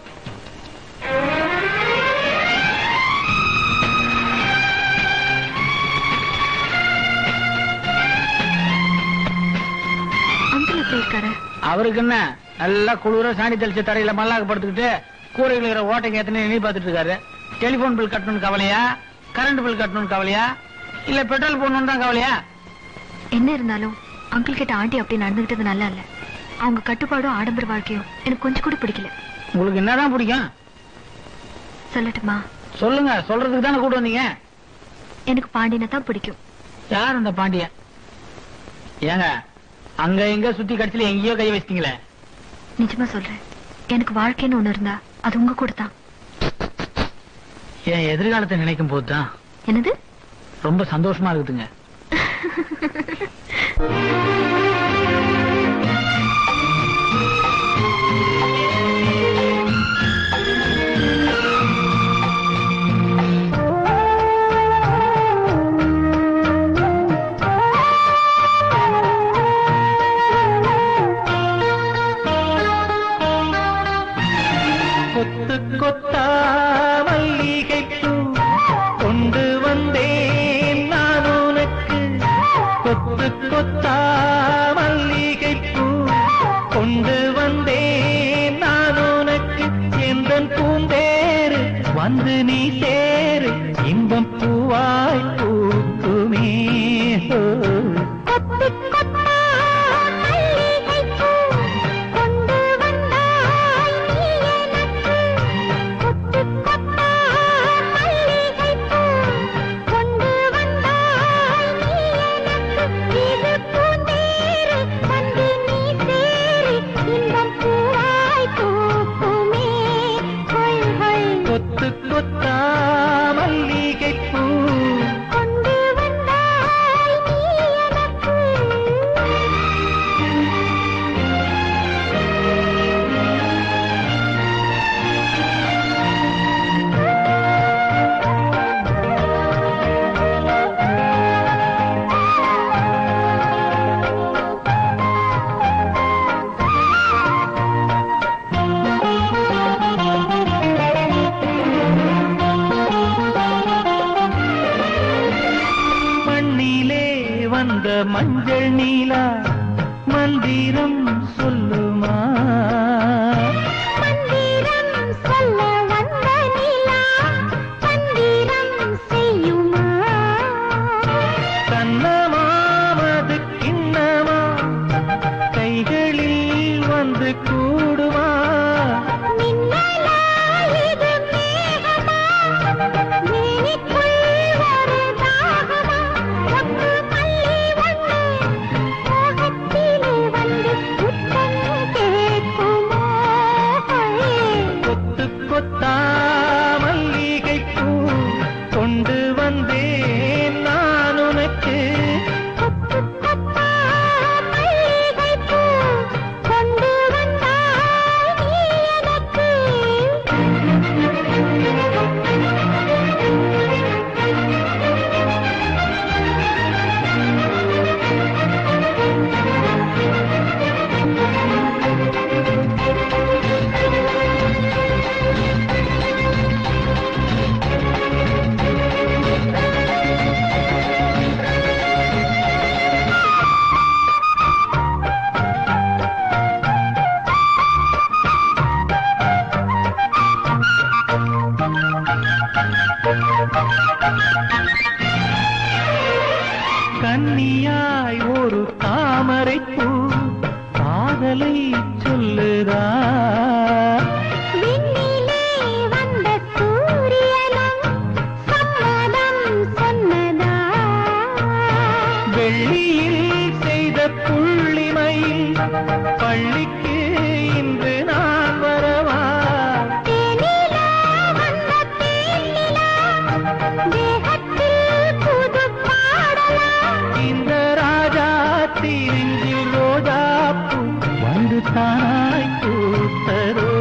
அங்கிள் எப்படி இருக்காரு அவருக்கு என்ன நல்லா குளிர சாணி தெளிச்ச தரையில மல்லாக்க படுத்துக்கிட்டு கூரையில் இருக்கிற ஓட்டைங்க எத்தனை எண்ணி பார்த்துட்டு இருக்காரு டெலிபோன் பில் கட்டணும்னு கவலையா கரண்ட் பில் கட்டணும்னு கவலையா இல்ல பெட்ரோல் போடணும்னு தான் கவலையா என்ன இருந்தாலும் அங்கிள் கிட்ட ஆண்டி அப்படி நடந்துகிட்டது நல்லா இல்ல அவங்க கட்டுப்பாடும் ஆடம்பர வாழ்க்கையும் எனக்கு கொஞ்சம் கூட பிடிக்கல உங்களுக்கு என்னதான் பிடிக்கும் சொல்லட்டுமா சொல்லுங்க சொல்றதுக்கு தானே கூட்டு வந்தீங்க எனக்கு பாண்டியனை தான் பிடிக்கும் யார் அந்த பாண்டியன் ஏங்க அங்க எங்க சுத்தி கடைசியில எங்கேயோ கை வச்சிட்டீங்களே நிஜமா சொல்றேன் எனக்கு வாழ்க்கைன்னு ஒண்ணு இருந்தா அது உங்க கூட தான் என் எதிர்காலத்தை நினைக்கும் போதுதான் என்னது ரொம்ப சந்தோஷமா இருக்குதுங்க கொத்து கொத்தா மல்லிகை பூ கொண்டு வந்தேன் நான் உனக்கு கொத்து கொத்தா மல்லிகை பூ கொண்டு வந்தேன் நான் உனக்கு எந்தன் பூந்தேரு வந்து நீ சேரு இன்பம் பூவாய் பூக்குமே ஓ. கொத்து கொத்தா மல்லிகை பூ மண்ணிலே வந்த மஞ்சள் நீலா மந்திரம் சொல்லுமா கண்ணமாமது கிண்ணமா கைகளில் வந்து கூடுமா கொத்து கொத்தா மல்லிகை பூ கொண்டு வந்தேன் நான் உனக்கு கன்னியாய் ஒரு தாமரை பூ காதலை சொல்லுதா வெள்ளியில் செய்த புள்ளிமையில் பள்ளிக்கு இன்று நான் வரவா இந்த ராஜா தீரிஞ்சில் ரோஜா பூ வந்து தானாய் பூத்தரோ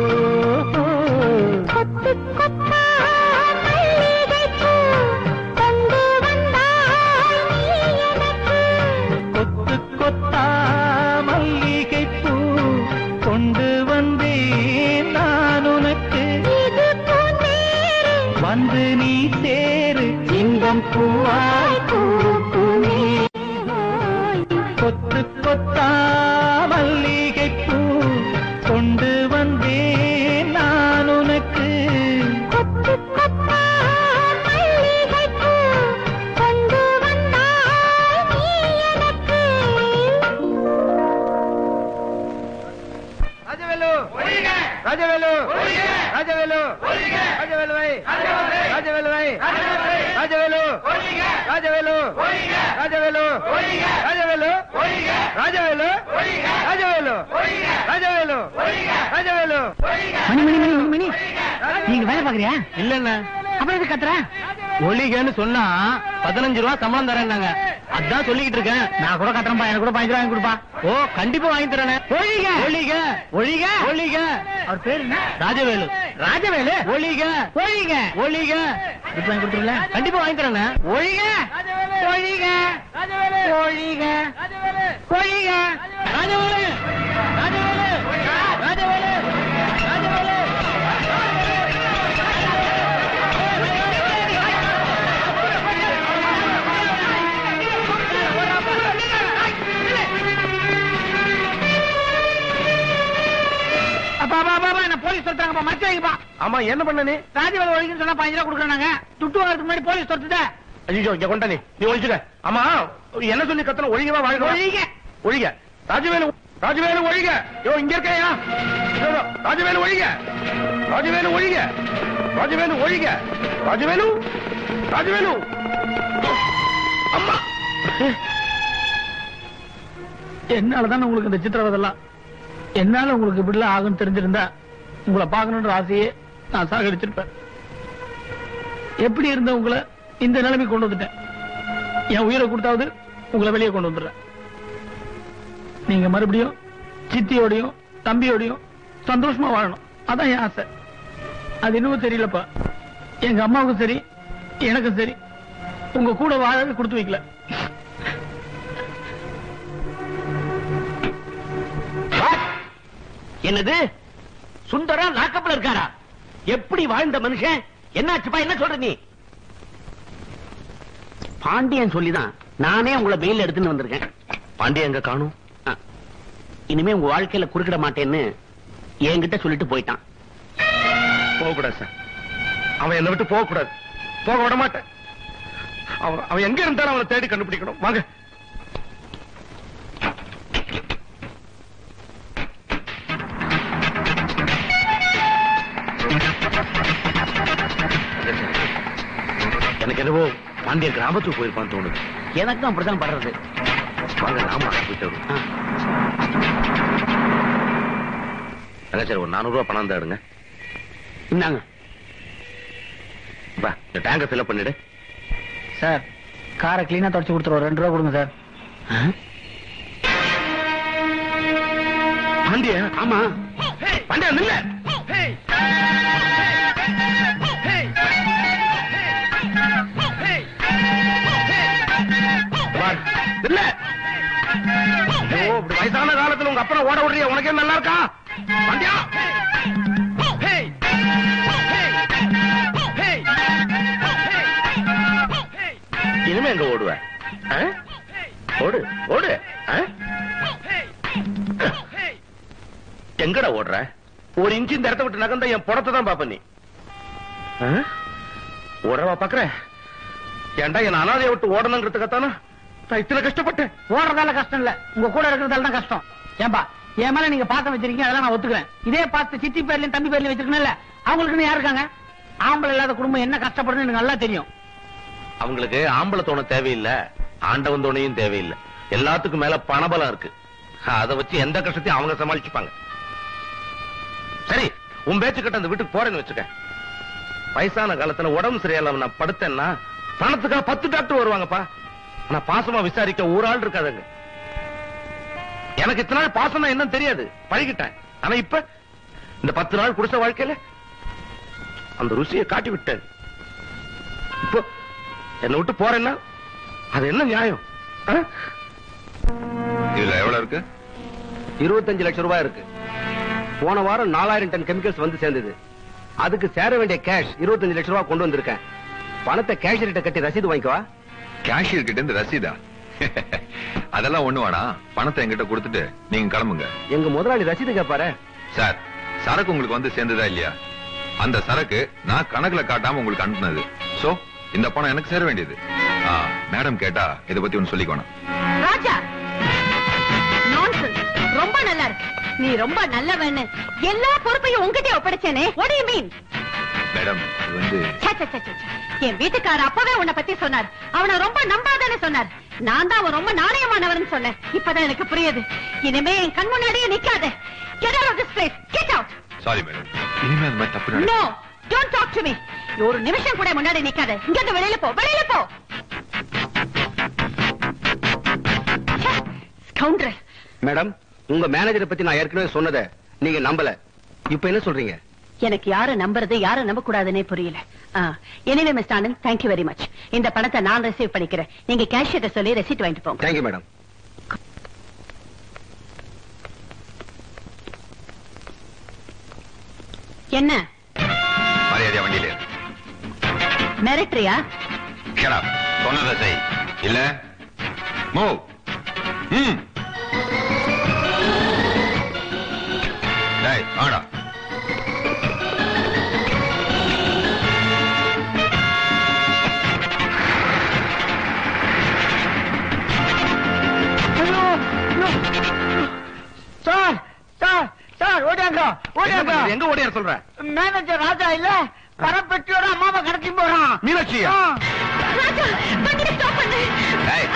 கொத்து கொத்தா மல்லிகை பூ கொண்டு வந்தேன் நான் உனக்கு வந்து நீ சேரு இன்பம் பூவாய் பூக்குமே கொத்து கொத்தா மல்லிகை பூ கொண்டு வந்தேன் நான் உனக்கு ராஜவேலு ராஜவேலு ராஜவேலு ராஜவேலுவை ராஜவேலுவை ராஜவேலு ராஜவேலு ராஜவேலு ராஜவேலு ராஜவேலு ராஜவேலு ராஜவேலு ராஜவேலு மணி மணி மணி மணி மணி நீங்க வேலை பாக்குறியா இல்லண்ணா அப்புறம் எதுக்கு கத்துற ஒளிகன்னு சொன்னா பதினஞ்சு ரூபா சம்பளம் தரேன்னாங்க அதான் சொல்லிக்கிட்டு இருக்கேன் நான் கூட கத்துறேன்பா எனக்கு கூட பதினஞ்சு ரூபாய் வாங்கி கொடுப்பா ஓ கண்டிப்பா வாங்கி தரேனே ஒழிக ஒளிக ஒழிக ஒளிக அவர் பேர் என்ன ராஜவேலு ராஜவேலு ஒளிக ஒழிக ஒளிக துட்டு வாங்கி கொடுத்துருல கண்டிப்பா வாங்கி தரேனே ஒழிக ஒழிக ஒழிக ஒழிக ராஜவேலு ராஜவேலு ராஜவேலு ராஜவேலு அப்பா அப்பா அப்பா, அப்பா என்ன போலீஸ் சொல்றாங்கப்பா மறைச்சு வைங்கப்பா ஆமா என்ன பண்ண நீ ராஜவேலு ஒழிகன்னு சொன்னா பதினஞ்சு ரூபா கொடுக்குறாங்க துட்டு வாங்குறதுக்கு முன்னாடி போலீஸ் தொட்டுட்ட ஐயோ இங்க கொண்ட நீ நீ ஒழிச்சுக்க ஆமா என்ன சொல்லி கத்தன ஒழிகவா வாங்க ஒழிக ஒழிக ராஜவேலு ராஜவேலு ஒழிக யோ இங்க இருக்கையா ராஜவேலு ஒழிக ராஜவேலு ஒழிக ராஜவேலு ஒழிக ராஜவேலு ராஜவேலு அம்மா என்னாலதான் உங்களுக்கு இந்த சித்திரவதெல்லாம் என்னால உங்களுக்கு இப்படிலாம் ஆகும்னு தெரிஞ்சிருந்தா உங்களை பார்க்கணுன்ற ஆசையே நான் சாகடிச்சிருப்பேன் எப்படி இருந்த உங்களை இந்த நிலைமை கொண்டு வந்துட்டேன் என் உயிரை கொடுத்தாவது உங்களை வெளியே கொண்டு வந்துடுறேன் நீங்க மறுபடியும் சித்தியோடையும் தம்பியோடையும் சந்தோஷமா வாழணும் அதான் என் ஆசை அது இன்னும் தெரியலப்பா எங்க அம்மாவுக்கும் சரி எனக்கும் சரி உங்க கூட வாழவே கொடுத்து வைக்கல என்னது சுந்தரா லாக்கப்ல இருக்காரா எப்படி வாழ்ந்த மனுஷன் என்னாச்சுப்பா என்ன சொல்ற நீ பாண்டியன் சொல்லிதான் நானே உங்களை மெயில் எடுத்துன்னு வந்திருக்கேன் பாண்டியன் எங்க காணும் இனிமே உங்க வாழ்க்கையில குறுக்கிட மாட்டேன்னு என்கிட்ட சொல்லிட்டு போயிட்டான் போகக்கூடாது சார் அவன் என்னை விட்டு போகக்கூடாது போக விட மாட்டேன் அவன் அவன் எங்க இருந்தாலும் அவனை தேடி கண்டுபிடிக்கணும் வாங்க எனக்கு என்னவோ பாண்டியன் கிராமத்துக்கு போயிருப்பான்னு தோணுது எனக்கும் அப்படித்தான் படுறது வாங்க நாம போயிட்டு வருவோம் அங்க சரி ஒரு நானூறு ரூபாய் பணம் தான் எடுங்க இந்தாங்க பா இந்த டேங்கை ஃபில்அப் பண்ணிடு சார் காரை கிளீனா தொடச்சு கொடுத்துருவோம் ரெண்டு ரூபா கொடுங்க சார் பாண்டியன் ஆமா பாண்டியன் நில்ல பார், நில்ல ஐயோ இப்படி வயசான காலத்துல உங்க அப்பனை ஓட விடுறிய உனக்கே நல்லா இருக்கா பாண்டியா இனிமே எங்க ஓடுவ ஆ? ஓடு ஓடு ஆ? எங்கடா ஓடுற ஒரு இன்ச்சு இந்த இடத்த விட்டு நகர்ந்தா என் புடத்தை தான் பாப்ப நீ ஆ? ஓடவா பாக்குற ஏன்டா என் அனாதையை விட்டு ஓடணுங்கிறதுக்கத்தானா நான் இத்தனை கஷ்டப்பட்டேன் ஓடுறதால கஷ்டம் இல்ல உங்க கூட இருக்கிறதால தான் கஷ்டம் ஏன்பா என் மேல நீங்க பாசம் வச்சிருக்கீங்க அதெல்லாம் நான் ஒத்துக்கிறேன் இதே பார்த்து சித்தி பேர்லயும் தம்பி பேர்லயும் வச்சிருக்கணும்ல அவங்களுக்குன்னு யார் இருக்காங்க ஆம்பளை இல்லாத குடும்பம் என்ன கஷ்டப்படுன்னு எனக்கு நல்லா தெரியும் அவங்களுக்கு ஆம்பளை தோண தேவையில்லை ஆண்டவன் தோணையும் தேவையில்லை எல்லாத்துக்கும் மேல பணபலம் இருக்கு அதை வச்சு எந்த கஷ்டத்தையும் அவங்க சமாளிச்சுப்பாங்க சரி உன் பேச்சு கிட்ட அந்த வீட்டுக்கு போறேன்னு வச்சுக்க வயசான காலத்துல உடம்பு சரியில்லாம நான் படுத்தேன்னா பணத்துக்காக பத்து டாக்டர் வருவாங்கப்பா ஆனா பாசமா விசாரிக்க ஒரு ஆள் இருக்காதுங்க எனக்கு இத்தனை நாள் பாசம்னா என்னன்னு தெரியாது பழகிட்டேன் ஆனா இப்ப இந்த பத்து நாள் குடிச வாழ்க்கையில அந்த ருசியை காட்டி விட்டேன் இப்போ என்னை விட்டு போறேன்னா அது என்ன நியாயம் ஆ? இதுல எவ்வளவு இருக்கு இருபத்தஞ்சு லட்சம் ரூபாய் இருக்கு போன வாரம் நாலாயிரம் டன் கெமிக்கல்ஸ் வந்து சேர்ந்தது அதுக்கு சேர வேண்டிய கேஷ் இருபத்தஞ்சு லட்சம் ரூபாய் கொண்டு வந்திருக்கேன் பணத்தை கேஷியர்கிட்ட கட்டி ரசீது வாங்கிக்கவா கேஷியர் கிட்ட இருந்து ரசீதா அதெல்லாம் ஒண்ணு வேணாம் பணத்தை என்கிட்ட கொடுத்துட்டு நீங்க கிளம்புங்க எங்க முதலாளி ரசீது கேட்பாரு சார் சரக்கு உங்களுக்கு வந்து சேர்ந்ததா இல்லையா அந்த சரக்கு நான் கணக்குல காட்டாம உங்களுக்கு அனுப்புனது சோ இந்த பணம் எனக்கு சேர வேண்டியது ஆ, மேடம் கேட்டா இத பத்தி ஒன்னு சொல்லிக்கணும் ராஜா நான்சென்ஸ் ரொம்ப நல்லா இருக்கு நீ ரொம்ப நல்லவன்னு எல்லா பொறுப்பையும் உன்கிட்டயே ஒப்படைச்சேனே what do you mean madam இது வந்து ச்சே, ச்சே, ச்சே, ச்சே, ச்சே. என் வீட்டுக்காரர் அப்பவே உன்னை பத்தி சொன்னார் அவனை ரொம்ப நம்பாதானே சொன்னார் நான் தான் அவன் ரொம்ப நாணயமானவர்னு சொன்னேன் இப்பதான் எனக்கு புரியுது இனிமே என் கண் முன்னாடியே நிக்காத Get out of this place. Get out. Sorry madam இனிமே அந்த மாதிரி தப்பு நடக்கும் No. Don't talk to me. ஒரு நிமிஷம் கூட முன்னாடி நிக்காத இங்க இருந்து வெளியில போ வெளியில போ Scoundrel. மேடம் உங்க மேனேஜரை பத்தி நான் ஏற்கனவே சொன்னதை நீங்க நம்பல இப்ப என்ன சொல்றீங்க எனக்கு யார நம்புறது யார நம்ப கூடாதுன்னே புரியல anyway miss Anand thank you very much இந்த பணத்தை நான் ரிசீவ் பண்ணிக்கிறேன் நீங்க கேஷியர்ட்ட சொல்லி ரெசிப்ட் வாங்கிட்டு போங்க தேங்க்யூ மேடம் என்ன மரியாதையா வண்டியில ஏறு. மிரட்டுறியா Shut up. சொன்னதை செய் இல்ல மூவ் ம் டேய் ஆடா சார் சார் சார் ஓடியாங்க ஓடியாங்க எங்க ஓடியார் சொல்ற மேனேஜர் ராஜா இல்ல பரப்பெட்டியோட அம்மாவை கடத்தி போறான் மீனாட்சியா? ஆ. ராஜா வண்டியை ஸ்டாப் பண்ணு டேய்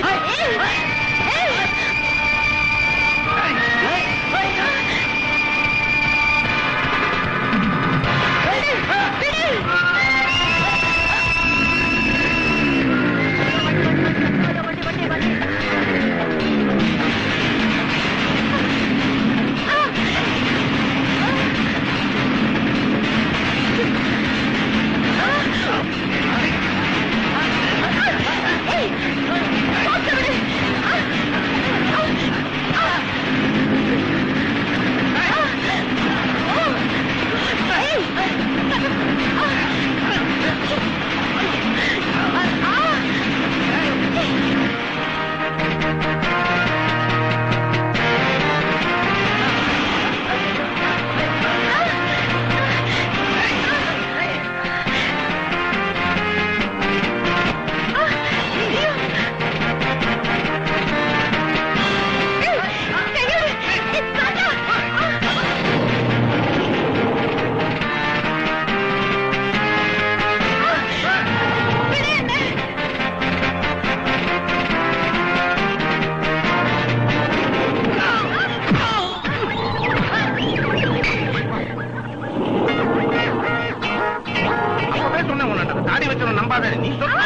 அப்பவே சொன்னேன் உன்னை தாடி வச்சவன் நம்பாத நீ சொல்ல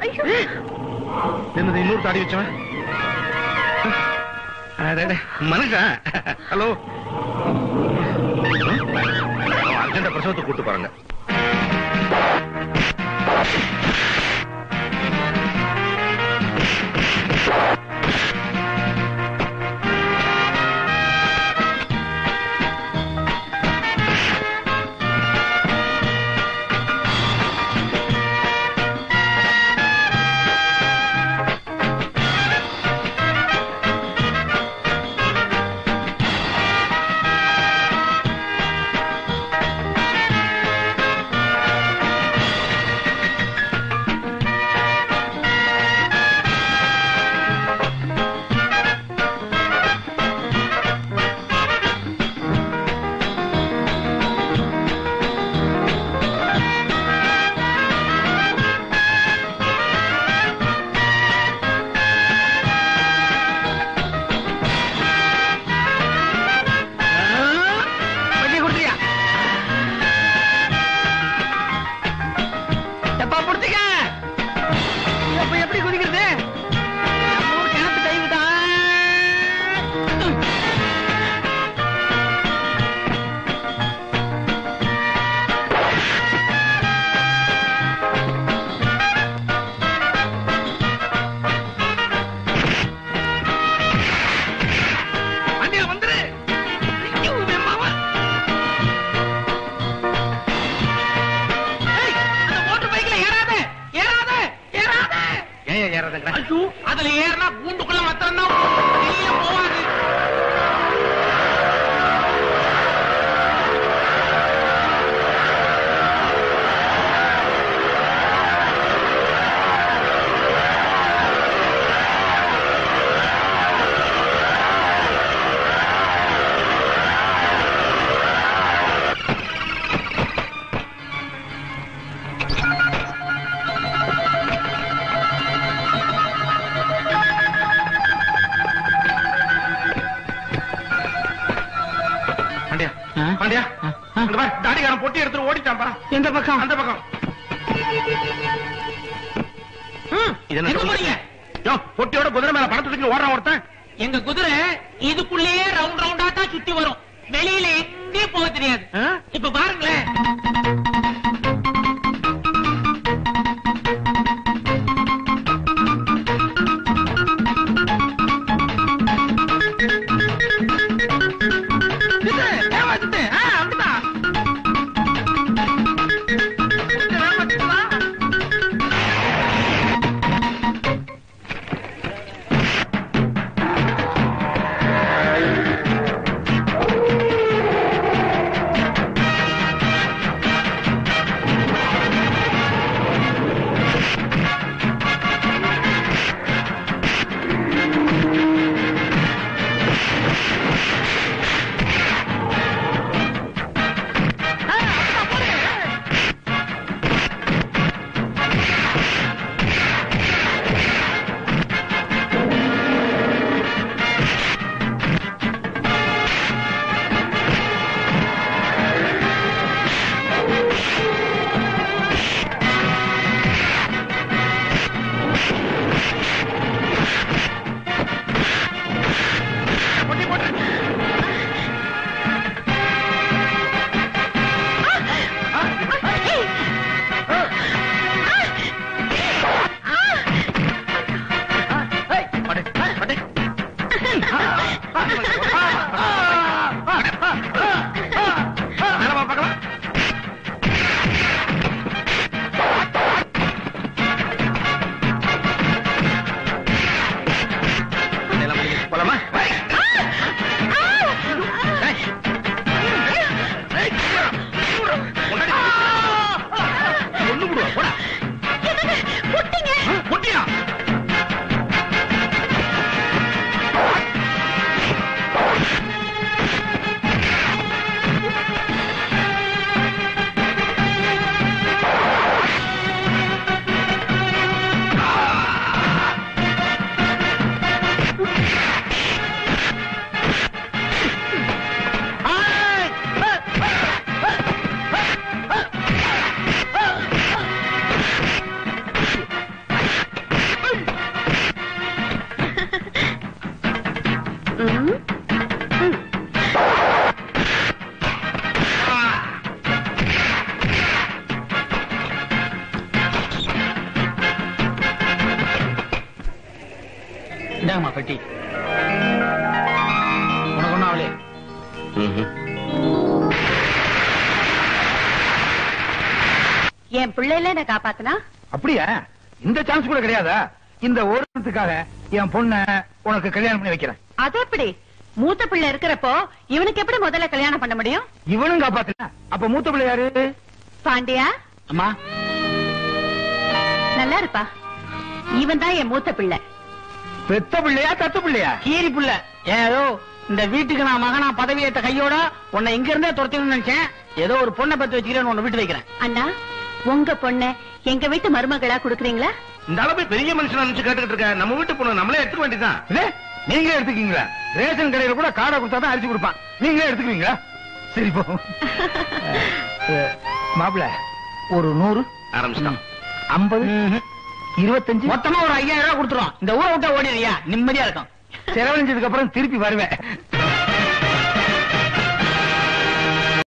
என்னது இன்னொரு தாடி வச்சவன் அடடே, மனுஷன் ஹலோ அர்ஜென்ட பிரசவத்தை கூட்டு போறாங்க பாண்டியா அங்க பாரு, தாடிக்காரன் பொட்டி எடுத்துட்டு ஓடிட்டான்பா எந்த பக்கம் அந்த பக்கம் இது என்ன எங்க சொல்றது? போறீங்க? யோ, பொட்டியோட குதிரை மேல பணத்தை தூக்கி ஓடுறான் ஒருத்தன் எங்க குதிரை இதுக்குள்ளேயே ரவுண்ட் ரவுண்டா தான் சுத்தி வரும் வெளியில எங்கேயும் போக தெரியாது இப்ப பாருங்களேன் போலாமா ஒண்ணு விடுவா போடா முட்டியா இந்தாங்கம்மா பெட்டி உனக்கு ஒண்ணும் ஆகலையே என் பிள்ளைல என்ன காப்பாத்துனா அப்படியா இந்த சான்ஸ் கூட கிடையாதா இந்த ஓரத்துக்காக என் பொண்ண உனக்கு கல்யாணம் பண்ணி வைக்கிறேன் அது எப்படி மூத்த பிள்ளை இருக்கிறப்போ இவனுக்கு எப்படி முதல்ல கல்யாணம் பண்ண முடியும் இவனும் காப்பாத்துல அப்ப மூத்த பிள்ளை யாரு பாண்டியா அம்மா நல்லா இருப்பா இவன் தான் என் மூத்த பிள்ளை பெத்த பிள்ளையா தத்த பிள்ளையா கீரி புள்ள ஏதோ இந்த வீட்டுக்கு நான் மகனா பதவி ஏத்த கையோட உன்னை இங்க இருந்தே துரத்தணும்னு நினைச்சேன் ஏதோ ஒரு பொண்ணை பத்து வச்சுக்கிறேன் உன்னை வீட்டு வைக்கிறேன் அண்ணா உங்க பொண்ண எங்க வீட்டு மருமகளா குடுக்குறீங்களா இந்த அளவு பெரிய மனுஷன் நினைச்சு கேட்டுக்கிட்டு இருக்க நம்ம வீட்டு பொண்ணு நம்மளே எடுத்துக்க வேண்டியதான் இதே, நீங்களே எடுத்துக்கீங்களா ரேஷன் கடையில கூட காடை கொடுத்தா தான் அரிசி கொடுப்பான் நீங்களே எடுத்துக்குவீங்களா சரி போ மாப்பிள ஒரு நூறு ஆரம்பிச்சிட்டான் ஐம்பது இருபத்தஞ்சு மொத்தமா ஒரு ஐயாயிரம் ரூபாய் கொடுத்துரும் இந்த ஊரை விட்டா ஓடிடுறியா நிம்மதியா இருக்கும் செலவழிஞ்சதுக்கு அப்புறம் திருப்பி வருவேன்